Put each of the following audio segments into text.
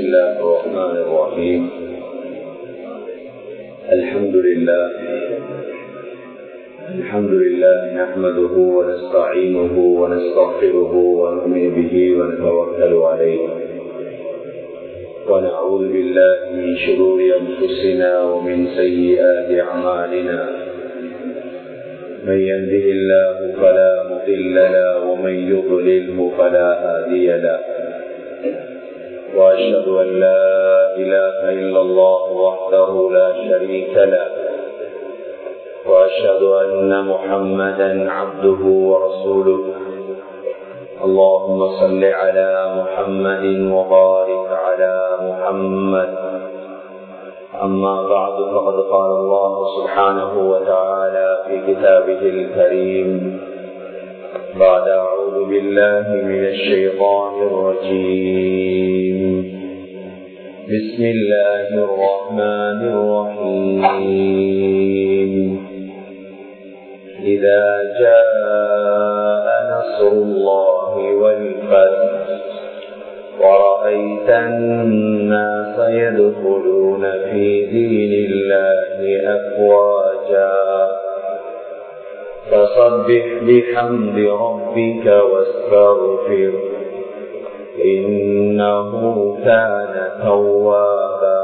الله الرحمن الرحيم الحمد لله الحمد لله نحمده ونستعينه ونستغفره ونؤمن به ونتوكل عليه ونعوذ بالله من شرور أنفسنا ومن سيئات أعمالنا من يهده الله فلا مضل له ومن يضلله فلا هادي له وأشهد أن لا إله إلا الله وحده لا شريك له وأشهد أن محمدا عبده ورسوله اللهم صل على محمد وبارك على محمد أما بعد فقد قال الله سبحانه وتعالى في كتابه الكريم بعد أعوذ بالله من الشيطان الرجيم بسم الله الرحمن الرحيم إذا جاء نصر الله والفتح ورأيت الناس يدخلون في دين الله أفواجا فصبح بحمد ربك واستغفر إنه كان توابا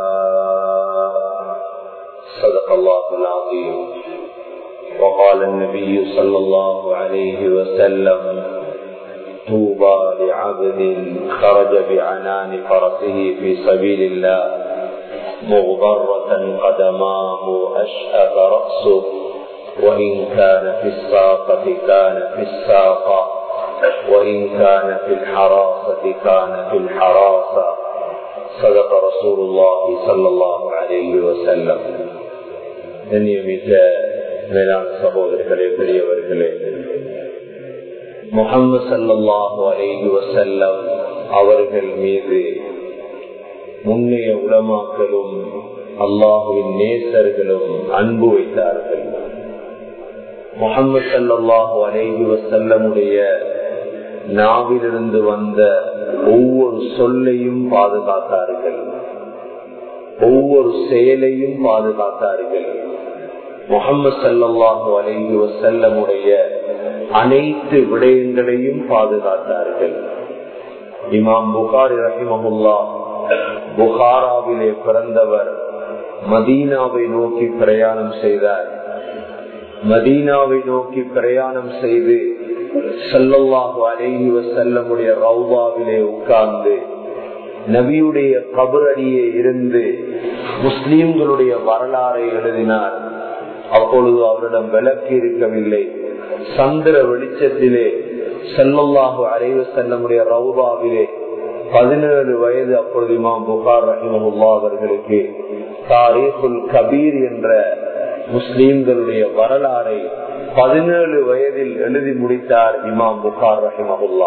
صدق الله العظيم وقال النبي صلى الله عليه وسلم طوبى لعبد خرج بعنان فرسه في سبيل الله مغبرة قدماه أشأب رأسه وإن كان في الساقة كان في الساقة وإن كان في الحراسة كان في الحراسة صدق رسول الله صلى الله عليه وسلم நியமித்த மேலான சகோதரர்களே பெரியவர்களே முகமது சல்லாஹு அலேஹி வசல்லம் அவர்கள் மீது முன்னைய உலமாக்களும் அல்லாஹுவின் நேசர்களும் அன்பு வைத்தார்கள் முகமது சல்லாஹு அலேஹி வசல்லமுடைய நாவிலிருந்து வந்த ஒவ்வொரு சொல்லையும் பாதுகாத்தார்கள் ஒவ்வொரு செயலையும் பாதுகாத்தார்கள் முகமது சல்லாஹு அலேஹி வசல்லமுடைய அனைத்து விடயங்களையும் பாதுகாத்தார்கள் இமாம் புகாரி ரஹிமகுல்லா புகாராவிலே பிறந்தவர் மதீனாவை நோக்கி பிரயாணம் செய்தார் மதீனாவை நோக்கி பிரயாணம் செய்து சல்லல்லாஹு அலேஹி வசல்லமுடைய ரவுபாவிலே உட்கார்ந்து நபியுடைய கபரடியே இருந்து முஸ்லீம்களுடைய வரலாறை எழுதினார் அப்பொழுது அவரிடம் விளக்கு இருக்கவில்லை சந்திர வெளிச்சத்திலே செல்லல்லாஹு அலைவு செல்லமுடைய ரவுபாவிலே பதினேழு வயது அப்பொழுது இமாம் புகார் ரஹிமஹுல்லா அவர்களுக்கு தாரீஃபுல் கபீர் என்ற முஸ்லீம்களுடைய வரலாறை பதினேழு வயதில் எழுதி முடித்தார் இமாம் புகார் ரஹிமஹுல்லா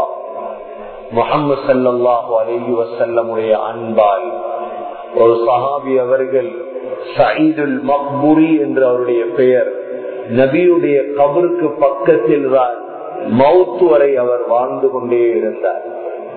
முகமது சல்லாஹு அலஹி வசல்லமுடைய அன்பால் ஒரு சஹாபி அவர்கள் சயீதுல் மக்புரி என்று அவருடைய பெயர் நபியுடைய கபருக்கு பக்கத்தில் தான் மவுத்து வரை அவர் வாழ்ந்து கொண்டே இருந்தார்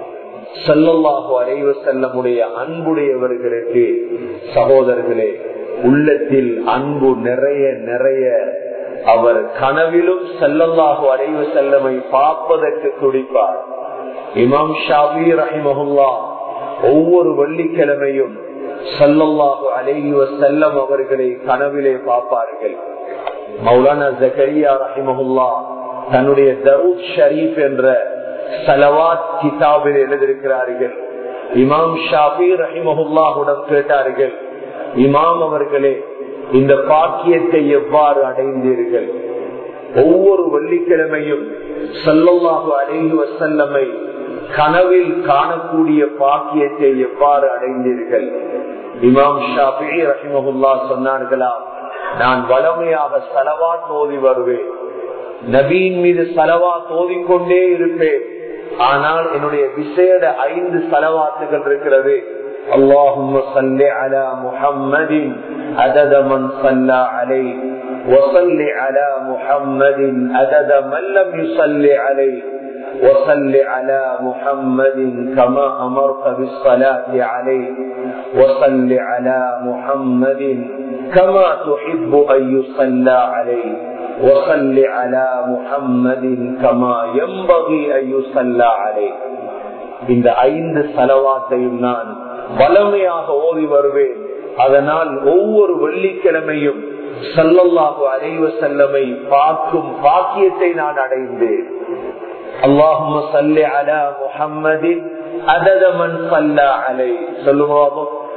சல்லல்லாஹு அலைவ செல்லமுடைய அன்புடையவர்களுக்கு சகோதரர்களே உள்ளத்தில் அன்பு நிறைய நிறைய அவர் கனவிலும் செல்லல்லாஹு அலைவ செல்லமை பார்ப்பதற்கு துடிப்பார் இமாம் ஷாபி ரஹிமஹுல்லா ஒவ்வொரு வெள்ளிக்கிழமையும் சல்லல்லாஹு அலைவ செல்லம் அவர்களை கனவிலே பார்ப்பார்கள் மௌலானா ஜக்கரியா ரஹிமஹுல்லா தன்னுடைய தரூத் ஷரீப் என்ற சலவாத் கிதாபில் எழுதியிருக்கிறார்கள் இமாம் ஷாபி ரஹிமஹுல்லாஹுடன் கேட்டார்கள் இமாம் அவர்களே இந்த பாக்கியத்தை எவ்வாறு அடைந்தீர்கள் ஒவ்வொரு வெள்ளிக்கிழமையும் சல்லல்லாஹு அலைஹி வசல்லமை கனவில் காணக்கூடிய பாக்கியத்தை எவ்வாறு அடைந்தீர்கள் இமாம் ஷாபி ரஹிமஹுல்லா சொன்னார்களா நான் வளமையாக சலவா தோதி வருவேன் நபீன் மீது சலவா தோதிக்கொண்டே இருப்பேன் ஆனால் என்னுடைய விசேட ஐந்து சலவாத்துகள் இருக்கிறது اللهم صل على محمد عدد من صلى عليه وصل على محمد عدد من لم يصل عليه وصل على محمد كما أمرت بالصلاة عليه وصل على محمد كما تحب أن يصلى عليه وصل على محمد كما ينبغي أن يصلى عليه இந்த ஐந்து செலவாத்தையும் நான் வளமையாக ஓதி வருவேன் அதனால் ஒவ்வொரு வெள்ளிக்கிழமையும் சல்லல்லாஹு அலைவ செல்லமை பார்க்கும் பாக்கியத்தை நான் அடைந்தேன் اللهم صل على محمد عدد من صلى عليه சொல்லுவோம்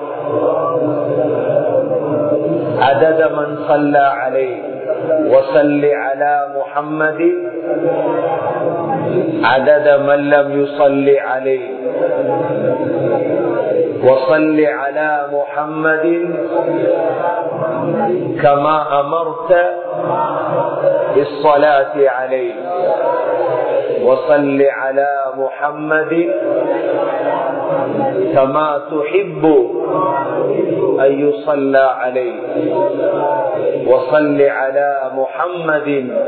عدد من صلى عليه وصل على محمد عدد من لم يصل عليه وصل على محمد كما أمرت بالصلاة عليه وصل على محمد كما تحب أن يصلى عليه وصل على محمد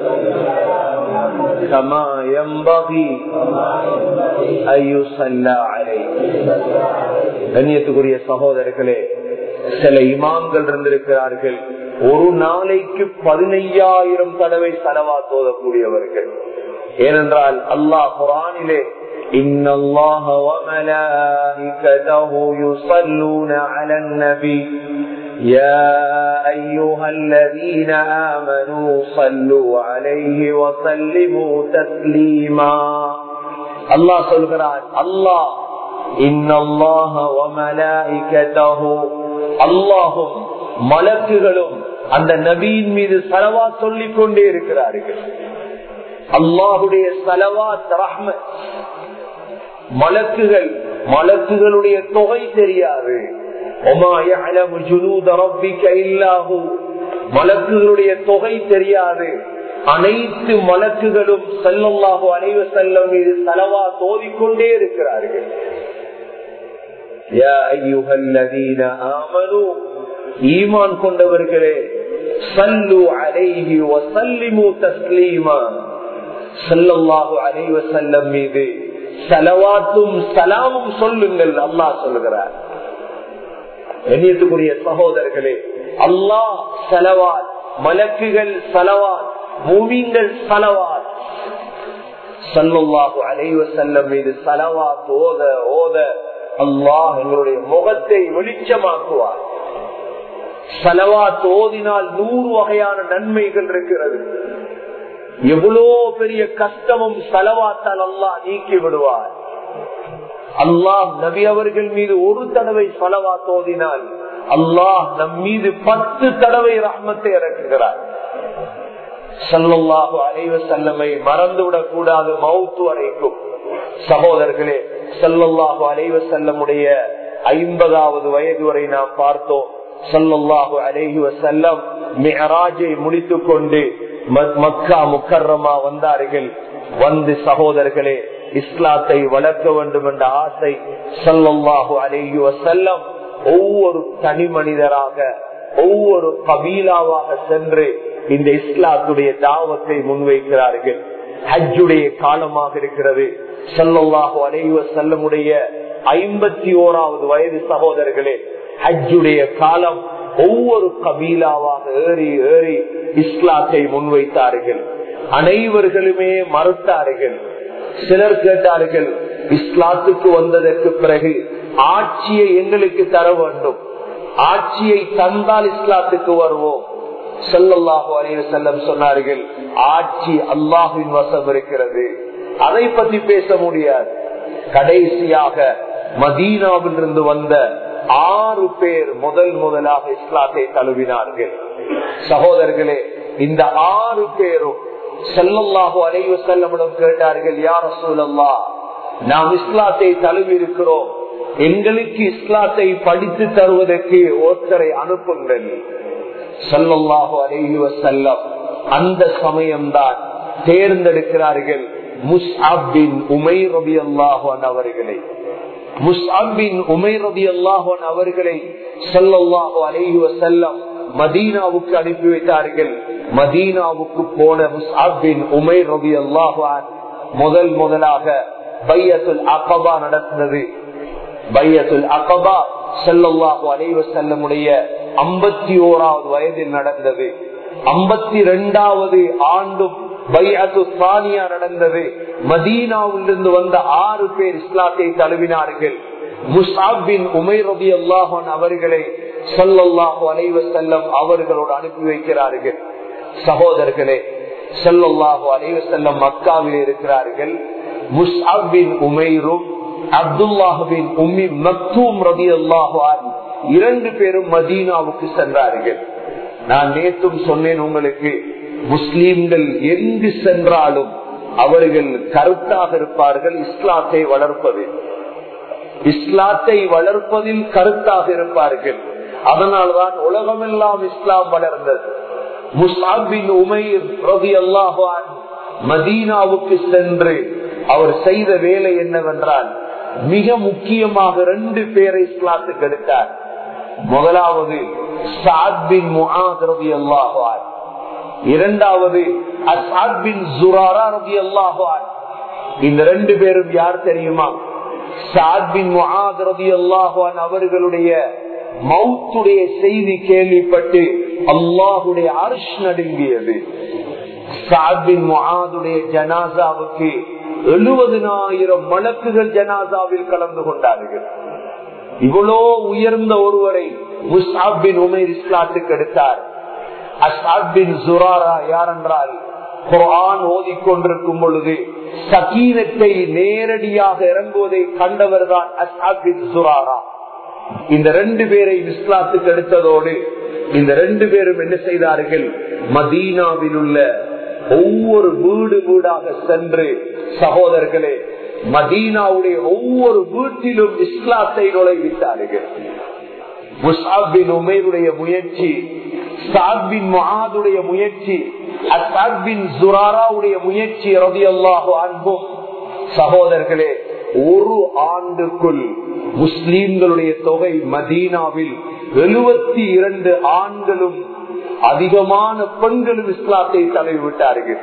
كما ينبغي أن يصلى عليه கண்ணியத்துக்குரிய சகோதரர்களே சில இமாம்கள் இருந்திருக்கிறார்கள் ஒரு நாளைக்கு பதினையாயிரம் தடவை செலவா தோதக்கூடியவர்கள் ஏனென்றால் அல்லாஹ் குரானிலே إن الله وملائكته يصلون على النبي يا أيها الذين آمنوا صلوا عليه وسلموا تسليما الله சொல்கிறார் அல்லாஹ் إن الله وملائكته அல்லாஹும் மலக்குகளும் அந்த நபியின் மீது சலவா சொல்லிக் கொண்டே இருக்கிறார்கள் அல்லாஹுடைய சலவாத் ரஹ்மத் மலக்குகள் மலக்குகளுடைய தொகை தெரியாது மலக்குகளுடைய தொகை தெரியாது அனைத்து மலக்குகளும் செல்லல்லாஹோ அனைவ செல்லம் மீது செலவா தோதிக்கொண்டே இருக்கிறார்கள் ஈமான் கொண்டவர்களே சல்லு அலைஹி வசல்லிமு தஸ்லீமா சல்லல்லாஹு அலைவ செல்லம் மீது சலவாத்தும் சலாமும் சொல்லுங்கள் அல்லாஹ் சொல்லுகிறார் எண்ணியத்துக்குரிய சகோதரர்களே அல்லாஹ் சலவாத் மலக்குகள் சலவாத் மூவிங்கள் சலவாத் சல்லுல்லாஹு அலைவ செல்லம் மீது சலவாத் ஓத ஓத அல்லாஹ் எங்களுடைய முகத்தை வெளிச்சமாக்குவார் சலவாத் ஓதினால் நூறு வகையான நன்மைகள் இருக்கிறது எவ்வளோ பெரிய கஷ்டமும் செலவாத்தால் அல்லாஹ் நீக்கி விடுவார் அல்லாஹ் நபி அவர்கள் மீது ஒரு தடவை செலவா தோதினால் அல்லாஹ் நம் மீது பத்து தடவை ரஹ்மத்தை இறக்குகிறார் சல்லாஹு அலைவ செல்லமை மறந்துவிடக் கூடாது மவுத்து வரைக்கும் சகோதரர்களே சல்லல்லாஹு அலைவ செல்லமுடைய ஐம்பதாவது வயது வரை நாம் பார்த்தோம் சல்லல்லாஹு அலைஹி வசல்லம் மிஹராஜை முடித்துக் கொண்டு மக்கா முக்கர்ரமா வந்தார்கள் வந்து சகோதரர்களே இஸ்லாத்தை வளர்க்க வேண்டும் என்ற ஆசை சல்லல்லாஹு அலைஹி வசல்லம் ஒவ்வொரு தனி மனிதராக ஒவ்வொரு கபீலாவாக சென்று இந்த இஸ்லாத்துடைய தாவத்தை முன்வைக்கிறார்கள் ஹஜ்ஜுடைய காலமாக இருக்கிறது சல்லல்லாஹு அலைஹி வசல்லமுடைய ஐம்பத்தி ஓராவது வயது சகோதரர்களே ஹஜ்ஜுடைய காலம் ஒவ்வொரு கபீலாவாக ஏறி ஏறி இஸ்லாத்தை முன்வைத்தார்கள் அனைவர்களுமே மறுத்தார்கள் சிலர் கேட்டார்கள் இஸ்லாத்துக்கு வந்ததற்கு பிறகு ஆட்சியை எங்களுக்கு தர வேண்டும் ஆட்சியை தந்தால் இஸ்லாத்துக்கு வருவோம் செல்லல்லாஹு அலைய செல்லம் சொன்னார்கள் ஆட்சி அல்லாஹின் வசம் இருக்கிறது அதை பத்தி பேச முடியாது கடைசியாக மதீனாவில் இருந்து வந்த ஆறு பேர் முதல் முதலாக இஸ்லாத்தை தழுவினார்கள் சகோதரர்களே இந்த ஆறு பேரும் செல்லல்லாஹு அலைவு செல்லமிடம் கேட்டார்கள் யார் சூழல்லா நாம் இஸ்லாத்தை தழுவி இருக்கிறோம் எங்களுக்கு இஸ்லாத்தை படித்து தருவதற்கு ஒருத்தரை அனுப்புங்கள் செல்லல்லாஹு அலைவ செல்லம் அந்த சமயம்தான் தேர்ந்தெடுக்கிறார்கள் முஸ்அபின் உமை ரபி அல்லாஹன் அவர்களை முஸ்அபின் உமை ரபி அல்லாஹன் அவர்களை சொல்லல்லாஹு அலைஹி வசல்லம் மதீனாவுக்கு அனுப்பி வைத்தார்கள் மதீனாவுக்கு போன முஸ்அபின் உமை ரபி அல்லாஹான் முதல் முதலாக பையத்துல் அகபா நடந்தது பையத்துல் அகபா செல்லல்லாஹு அலைவ செல்லமுடைய ஐம்பத்தி ஓராவது வயதில் நடந்தது ஐம்பத்தி ரெண்டாவது ஆண்டும் பையத்து சானியா நடந்தது மதீனாவிலிருந்து வந்த ஆறு பேர் இஸ்லாத்தை தழுவினார்கள் முசாபின் உமைர் ரபி அல்லாஹன் அவர்களை சொல்லல்லாஹு அலைவ செல்லம் அவர்களோடு அனுப்பி வைக்கிறார்கள் சகோதரர்களே சொல்லல்லாஹு அலைவ செல்லம் மக்காவில் இருக்கிறார்கள் முஸ்அபின் உமைரும் அப்துல்லாஹுவின் உம்மி மக்தூம் ரதி அல்லாஹான் இரண்டு பேரும் மதீனாவுக்கு சென்றார்கள் நான் நேற்றும் சொன்னேன் உங்களுக்கு முஸ்லீம்கள் எங்கு சென்றாலும் அவர்கள் கருத்தாக இருப்பார்கள் இஸ்லாத்தை வளர்ப்பதில் இஸ்லாத்தை வளர்ப்பதில் கருத்தாக இருப்பார்கள் அதனால்தான் உலகமெல்லாம் இஸ்லாம் வளர்ந்தது முஸ்லாபின் உமைர் ரவி அல்லாஹான் மதீனாவுக்கு சென்று அவர் செய்த வேலை என்னவென்றால் மிக முக்கியமாக ரெண்டு பேரை இஸ்லாத்துக்கு எடுத்தார் முதலாவது சாத்பின் முஹாத் ரவி அல்லாஹான் இரண்டாவது அசாத்பின் ஜுராரா ரவி அல்லாஹான் இந்த ரெண்டு பேரும் யார் தெரியுமா சாத்பின் முஹாத் ரவி அல்லாஹான் அவர்களுடைய மவுத்துடைய செய்தி கேள்விப்பட்டு அல்லாஹுடைய அரிஷ் நடுங்கியது சாத்பின் முஹாதுடைய ஜனாசாவுக்கு எழுபதினாயிரம் மலக்குகள் ஜனாசாவில் கலந்து கொண்டார்கள் இவ்வளோ உயர்ந்த ஒருவரை முஸ்ஹாபின் உமேர் இஸ்லாத்துக்கு எடுத்தார் அசாபின் சுராரா யார் என்றால் குரான் ஓதிக்கொண்டிருக்கும் பொழுது சகீனத்தை நேரடியாக இறங்குவதை கண்டவர் தான் அசாபின் சுராரா இந்த ரெண்டு பேரை இஸ்லாத்துக்கு எடுத்ததோடு இந்த ரெண்டு பேரும் என்ன செய்தார்கள் மதீனாவில் உள்ள ஒவ்வொரு வீடு வீடாக சென்று சகோதரர்களே மதீனாவுடைய ஒவ்வொரு வீட்டிலும் இஸ்லாத்தை நுழைவித்தார்கள் முசாபின் உமேருடைய முயற்சி சாத்பின் மகாதுடைய முயற்சி அசாத்பின் சுராராவுடைய முயற்சி ரவி அல்லாஹு அன்பும் சகோதரர்களே ஒரு ஆண்டுக்குள் முஸ்லீம்களுடைய தொகை மதீனாவில் எழுபத்தி இரண்டு ஆண்களும் அதிகமான பெண்களும் இஸ்லாத்தை தழுவிவிட்டார்கள்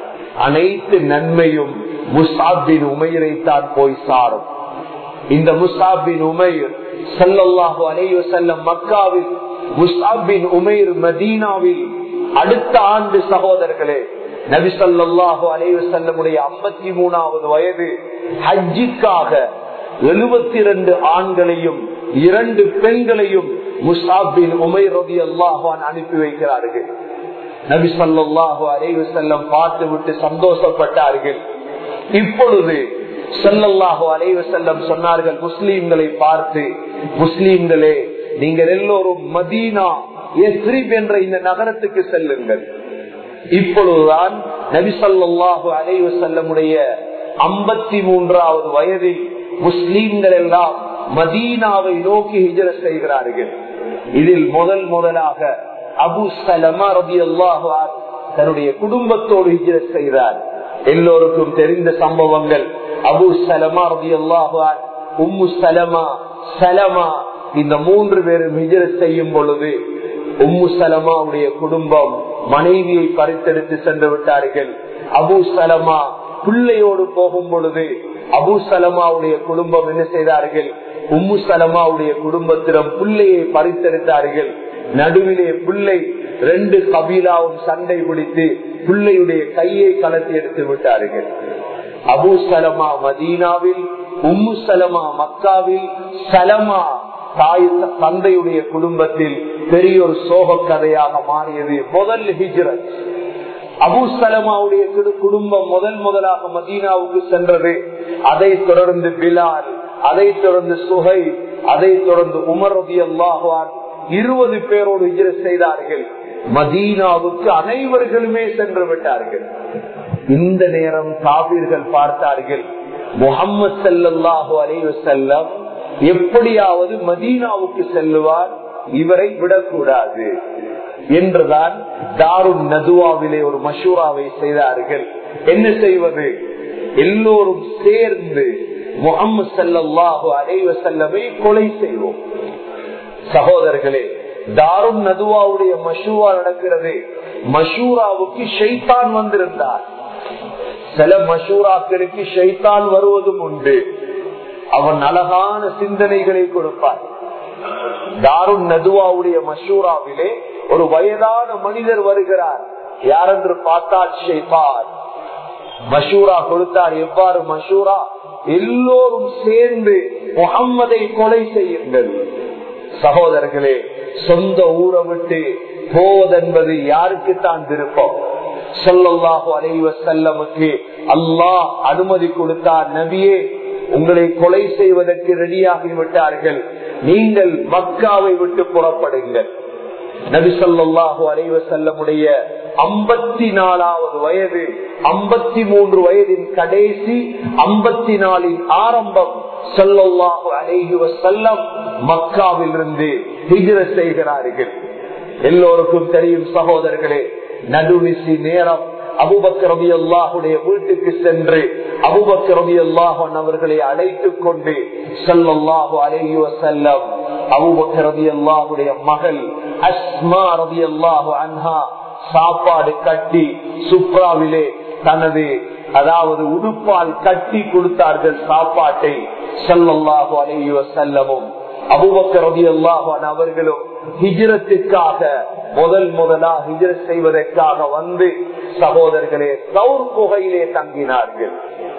அனைத்து நன்மையும் முசாபின் உமையரை தான் போய் சாரும் இந்த முசாபின் உமையர் சல்லல்லாஹு அலைய செல்லம் மக்காவில் முசாபின் உமைர் மதீனாவில் அடுத்த ஆண்டு சகோதரர்களே நபி சல்லாஹு அலைய செல்லமுடைய ஐம்பத்தி மூணாவது வயது ஹஜ்ஜிக்காக எழுபத்தி இரண்டு ஆண்களையும் இரண்டு பெண்களையும் முசாபின் உமை ரவி அல்லாஹான் அனுப்பி வைக்கிறார்கள் நபி சொல்லாஹு அலைவு செல்லம் பார்த்து விட்டு சந்தோஷப்பட்டார்கள் இப்பொழுது செல்லல்லாஹு அலைவு செல்லம் சொன்னார்கள் முஸ்லீம்களை பார்த்து முஸ்லீம்களே நீங்கள் எல்லோரும் மதீனா எஸ்ரிப் என்ற இந்த நகரத்துக்கு செல்லுங்கள் இப்பொழுதுதான் நபி சொல்லாஹு அலைவு செல்லமுடைய ஐம்பத்தி மூன்றாவது வயதில் முஸ்லீம்கள் எல்லாம் மதீனாவை நோக்கி ஹிஜர செய்கிறார்கள் இதில் முதல் முதலாக அபு சலமா ரபி அல்லாஹு தன்னுடைய குடும்பத்தோடு ஹிஜர செய்தார் எல்லோருக்கும் தெரிந்த சம்பவங்கள் அபு சலமா ரபி அல்லாஹு உம்மு சலமா சலமா இந்த மூன்று பேரும் ஹிஜர செய்யும் பொழுது உம்மு சலமாவுடைய குடும்பம் மனைவியை பறித்தெடுத்து சென்று விட்டார்கள் அபு சலமா பிள்ளையோடு போகும் பொழுது அபு சலமாவுடைய குடும்பம் என்ன செய்தார்கள் உம்மு சலமாவுடைய குடும்பத்திடம் பிள்ளையை பறித்தெடுத்தார்கள் நடுவிலே பிள்ளை ரெண்டு கபீலாவும் சண்டை பிடித்து பிள்ளையுடைய கையை கலத்தி எடுத்து விட்டார்கள் அபு சலமா மதீனாவில் உம்மு சலமா மக்காவில் சலமா தாய் தந்தையுடைய குடும்பத்தில் பெரிய ஒரு சோக கதையாக மாறியது முதல் ஹிஜ்ரத் அபு சலமாவுடைய குடும்பம் முதல் முதலாக மதீனாவுக்கு சென்றது அதை தொடர்ந்து பிலால் அதை தொடர்ந்து சுகை அதை தொடர்ந்து உமர் ரபி அல்லாஹான் இருபது பேரோடு ஹிஜ்ர செய்தார்கள் மதீனாவுக்கு அனைவர்களுமே சென்று விட்டார்கள் இந்த நேரம் காவிர்கள் பார்த்தார்கள் முகம்மது செல்லல்லாஹு அலைவு செல்லம் எப்படியாவது மதீனாவுக்கு செல்லுவார் இவரை விடக்கூடாது என்றுதான் தாருன் நதுவாவிலே ஒரு மஷூராவை செய்தார்கள் என்ன செய்வது எல்லோரும் சேர்ந்து முகம்மது சல்லாஹு அலைவ செல்லமை கொலை செய்வோம் சகோதரர்களே தாருன் நதுவாவுடைய மஷூரா நடக்கிறது மஷூராவுக்கு ஷைத்தான் வந்திருந்தார் சில மஷூராக்களுக்கு ஷைத்தான் வருவதும் உண்டு அவன் அழகான சிந்தனைகளை கொடுப்பார் தாருன் நதுவாவுடைய மஷூராவிலே ஒரு வயதான மனிதர் வருகிறார் யாரென்று பார்த்தால் ஷைத்தான் மஷூரா கொடுத்தார் எவ்வாறு மஷூரா எல்லோரும் சேர்ந்து முகம்மதை கொலை செய்யுங்கள் சகோதரர்களே சொந்த ஊரை விட்டு போவதென்பது யாருக்கு தான் விருப்பம் சொல்லல்லாஹு அலைவ செல்லமுக்கு அல்லாஹ் அனுமதி கொடுத்தார் நபியே உங்களை கொலை செய்வதற்கு ரெடியாகி விட்டார்கள் நீங்கள் மக்காவை விட்டு புறப்படுங்கள் நபி சொல்லாஹு அலைவ செல்லமுடைய ஐம்பத்தி நாலாவது வயது ஐம்பத்தி மூன்று வயதின் கடைசி ஐம்பத்தி நாலின் ஆரம்பம் சொல்லல்லாஹு அலைஹி வசல்லம் மக்காவில் இருந்து ஹிஜர செய்கிறார்கள் எல்லோருக்கும் தெரியும் சகோதரர்களே நடுநிசி நேரம் அபுபக்கரபி அல்லாஹுடைய வீட்டுக்கு சென்று அபுபக்கரபி அல்லாஹன் அவர்களை அழைத்துக் கொண்டு சொல்லல்லாஹு அலைஹி வசல்லம் அபுபக்கரபி அல்லாஹுடைய மகள் அஸ்மா ரபி அல்லாஹு அன்ஹா சாப்பாடு கட்டி சுப்ராவிலே தனது அதாவது உடுப்பால் கட்டி கொடுத்தார்கள் சாப்பாட்டை சொல்லல்லாஹு அலைஹி வசல்லமும் அபுபக்கர் ரபி அல்லாஹான் அவர்களும் ஹிஜரத்துக்காக முதல் முதலா ஹிஜர செய்வதற்காக வந்து சகோதரர்களே சவுர் குகையிலே தங்கினார்கள்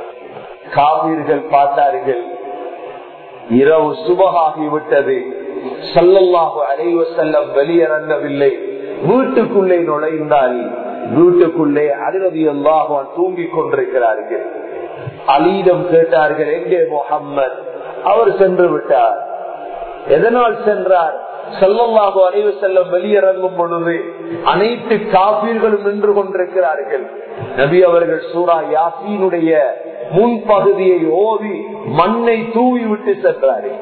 காவிர்கள் பார்த்தார்கள் இரவு சுபகாகிவிட்டது சல்லல்லாஹு அலைவ செல்லம் வெளியிறங்கவில்லை வீட்டுக்குள்ளே நுழைந்தால் வீட்டுக்குள்ளே அருகதி அல்லாஹான் தூங்கிக் கொண்டிருக்கிறார்கள் அலீடம் கேட்டார்கள் எங்கே முகம்மது அவர் சென்று விட்டார் எதனால் சென்றார் செல்லல்லாக அறிவு செல்லம் வெளியிறங்கும் பொழுது அனைத்து காப்பீர்களும் நின்று கொண்டிருக்கிறார்கள் நபி அவர்கள் சூரா யாசீனுடைய முன்பகுதியை ஓதி மண்ணை தூவி விட்டு சென்றார்கள்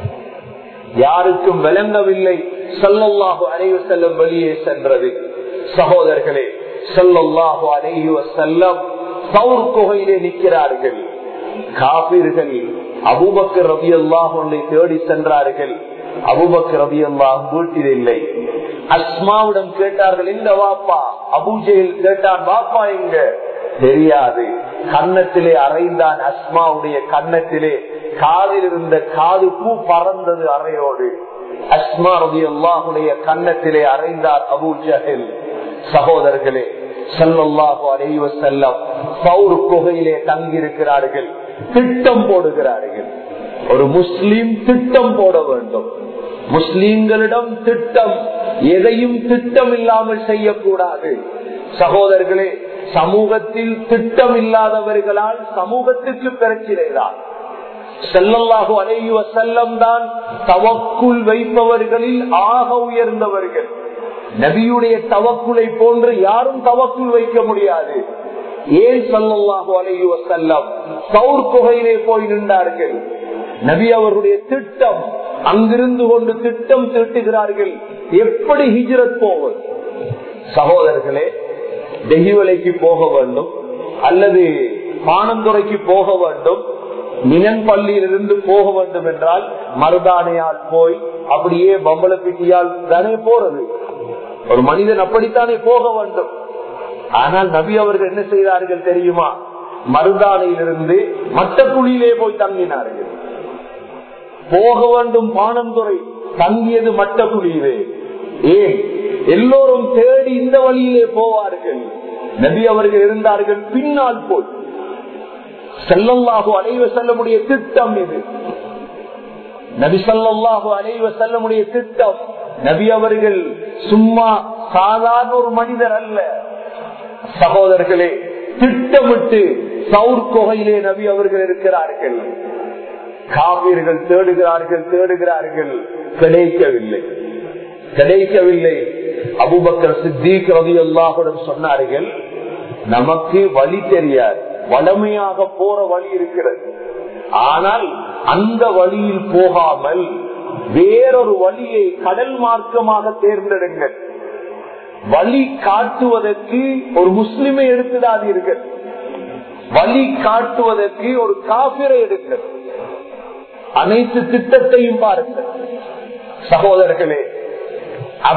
யாருக்கும் விளங்கவில்லை சொல்லல்லாஹு அணைவு செல்லும் வெளியே சென்றது சகோதரர்களே சொல்லல்லாஹு அணைவு செல்லம் சவுர் குகையிலே நிற்கிறார்கள் காப்பீர்கள் அபுபக்கர் ரபி அல்லாஹை தேடி சென்றார்கள் அபுபக்கர் ரபி அல்லாஹ் வீட்டில் இல்லை அஸ்மாவிடம் கேட்டார்கள் இந்த வாப்பா அபுஜெயில் கேட்டான் வாப்பா எங்க தெரியாது கன்னத்திலே அறைந்தான் அஸ்மாவுடைய கன்னத்திலே காதில் இருந்த காது பூ பறந்தது அறையோடு அஸ்மா ரபி அல்லாஹுடைய கன்னத்திலே அறைந்தார் அபு ஜஹில் சகோதரர்களே சல்லாஹு அலைவ செல்லம் பௌர் குகையிலே தங்கியிருக்கிறார்கள் திட்டம் போடுகிறார்கள் ஒரு முஸ்லீம் திட்டம் போட வேண்டும் முஸ்லீம்களிடம் திட்டம் எதையும் திட்டம் இல்லாமல் செய்யக்கூடாது சகோதரர்களே சமூகத்தில் திட்டம் இல்லாதவர்களால் சமூகத்துக்கு பிரச்சனை தான் செல்லல்லாஹு அலையுவ செல்லம் தான் தவக்குள் வைப்பவர்களில் ஆக உயர்ந்தவர்கள் நபியுடைய தவக்குலை போன்று யாரும் தவக்குள் வைக்க முடியாது ஏன் சல்லாஹு அலையுவ செல்லம் சவுர் குகையிலே போய் நின்றார்கள் நபி அவருடைய திட்டம் அங்கிருந்து கொண்டு திட்டம் திட்டுகிறார்கள் எப்படி ஹிஜ்ரத் போவது சகோதரர்களே டெகிவலைக்கு போக வேண்டும் அல்லது பானந்துறைக்கு போக வேண்டும் மினன் பள்ளியிலிருந்து போக வேண்டும் என்றால் மருதானையால் போய் அப்படியே பம்பளப்பிட்டியால் தானே போறது ஒரு மனிதன் அப்படித்தானே போக வேண்டும் ஆனால் நபி அவர்கள் என்ன செய்தார்கள் தெரியுமா மருதானையிலிருந்து மற்ற குழியிலே போய் தங்கினார்கள் போக வேண்டும் பானந்துறை தங்கியது மற்ற குழியிலே ஏன் எல்லோரும் தேடி இந்த வழியிலே போவார்கள் நபி அவர்கள் இருந்தார்கள் பின்னால் போய் செல்லல்லாஹு அலைவ செல்லமுடைய திட்டம் இது நபி சல்லாஹு அலைவ செல்லமுடைய திட்டம் நபி அவர்கள் சும்மா சாதாரண ஒரு மனிதர் அல்ல சகோதரர்களே திட்டமிட்டு சவுர் கொகையிலே நபி அவர்கள் இருக்கிறார்கள் காவியர்கள் தேடுகிறார்கள் தேடுகிறார்கள் கிடைக்கவில்லை கிடைக்கவில்லை அபுபக்கர் சித்திக் ரவி அல்லாஹுடன் சொன்னார்கள் நமக்கு வழி தெரியாது வளமையாக போற வழி இருக்கிறது ஆனால் அந்த வழியில் போகாமல் வேறொரு வழியை கடல் மார்க்கமாக தேர்ந்தெடுங்கள் வழி காட்டுவதற்கு ஒரு முஸ்லிமை எடுத்துடாதீர்கள் வழி காட்டுவதற்கு ஒரு காபிரை எடுங்கள் அனைத்து திட்டத்தையும் பாருங்கள் சகோதரர்களே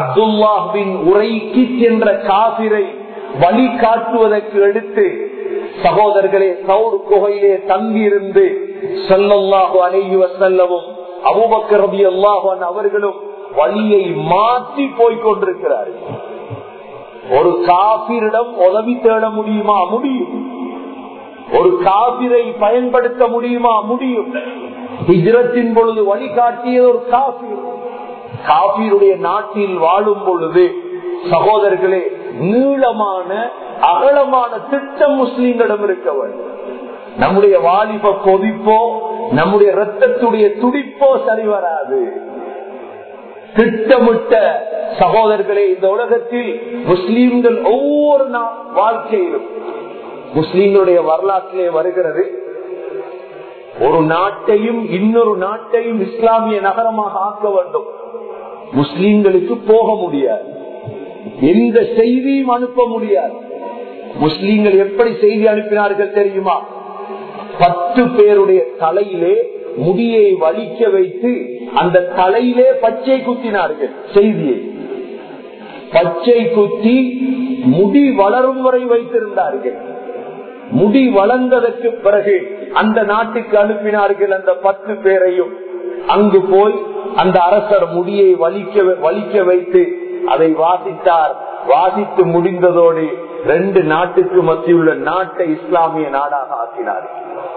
அப்துல்லாஹின் உரைக்கு சென்ற காபிரை வழி காட்டுவதற்கு எடுத்து சகோதரர்களே சவுர் குகையிலே தங்கியிருந்து செல்லல்லாஹு அலைஹி வசல்லவும் அபூபக்கர் ரலியல்லாஹு அன்ஹு அவர்களும் வழியை மாற்றி போய்க் கொண்டிருக்கிறார்கள் ஒரு காபிரிடம் உதவி தேட முடியுமா முடியும் ஒரு காபிரை பயன்படுத்த முடியுமா முடியும் ஹிஜ்ரத்தின் பொழுது வழிகாட்டியது ஒரு காபீர் காபீருடைய நாட்டில் வாழும் பொழுது சகோதரர்களே நீளமான அகலமான திட்டம் முஸ்லீம்களிடம் இருக்க வேண்டும் நம்முடைய வாலிப கொதிப்போ நம்முடைய ரத்தத்துடைய துடிப்போ சரி வராது திட்டமிட்ட சகோதரர்களே இந்த உலகத்தில் முஸ்லீம்கள் ஒவ்வொரு நா- வாழ்க்கையிலும் முஸ்லீம்களுடைய வரலாற்றிலே வருகிறது ஒரு நாட்டையும் இன்னொரு நாட்டையும் இஸ்லாமிய நகரமாக ஆக்க வேண்டும் முஸ்லீம்களுக்கு போக முடியாது எந்த செய்தியும் அனுப்ப முடியாது முஸ்லீம்கள் எப்படி செய்தி அனுப்பினார்கள் தெரியுமா பத்து பேருடைய தலையிலே முடியை வலிக்க வைத்து அந்த தலையிலே பச்சை குத்தினார்கள் செய்தியை பச்சை குத்தி முடி வளரும் வரை வைத்திருந்தார்கள் முடி வளர்ந்ததற்கு பிறகு அந்த நாட்டுக்கு அனுப்பினார்கள் அந்த பத்து பேரையும் அங்கு போய் அந்த அரசர் முடியை வலிக்க வலிக்க வைத்து அதை வாசித்தார் வாசித்து முடிந்ததோடு ரெண்டு நாட்டுக்கு மத்தியுள்ள நாட்டை இஸ்லாமிய நாடாக ஆக்கினார்கள்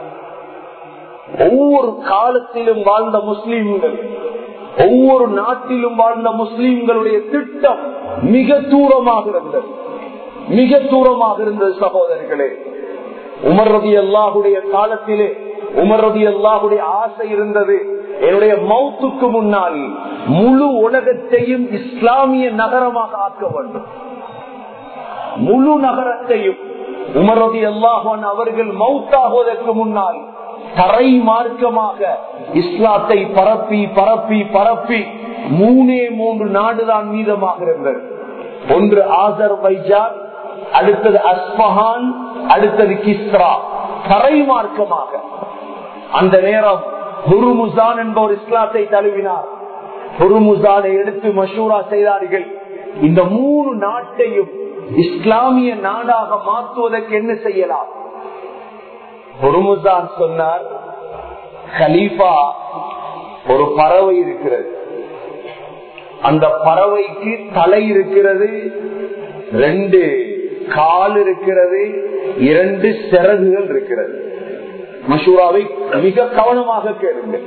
ஒவ்வொரு காலத்திலும் வாழ்ந்த முஸ்லீம்கள் ஒவ்வொரு நாட்டிலும் வாழ்ந்த முஸ்லீம்களுடைய திட்டம் மிக தூரமாக இருந்தது மிக தூரமாக இருந்தது சகோதரர்களே உமர் ரதி அல்லாஹுடைய காலத்திலே உமர் ரதி அல்லாஹுடைய ஆசை இருந்தது என்னுடைய மௌத்துக்கு முன்னால் முழு உலகத்தையும் இஸ்லாமிய நகரமாக ஆக்க வேண்டும் முழு நகரத்தையும் உமர் ரதி அல்லாஹன் அவர்கள் மௌத்தாகுவதற்கு முன்னால் தரை மார்க்கமாக இஸ்லாத்தை பரப்பி பரப்பி பரப்பி மூணே மூன்று நாடுதான் மீதமாக இருந்தது ஒன்று ஆசர் வைஜான் அடுத்தது அஸ்பஹான் அடுத்தது கிஸ்ரா தரை மார்க்கமாக அந்த நேரம் குருமுசான் என்பவர் இஸ்லாத்தை தழுவினார் குருமுசானை எடுத்து மஷூரா செய்தார்கள் இந்த மூணு நாட்டையும் இஸ்லாமிய நாடாக மாற்றுவதற்கு என்ன செய்யலாம் குருமுசான் சொன்னார் கலீஃபா ஒரு பறவை இருக்கிறது அந்த பறவைக்கு தலை இருக்கிறது ரெண்டு கால் இருக்கிறது இரண்டு சிறகுகள் இருக்கிறது மஷூராவை மிக கவனமாக கேளுங்கள்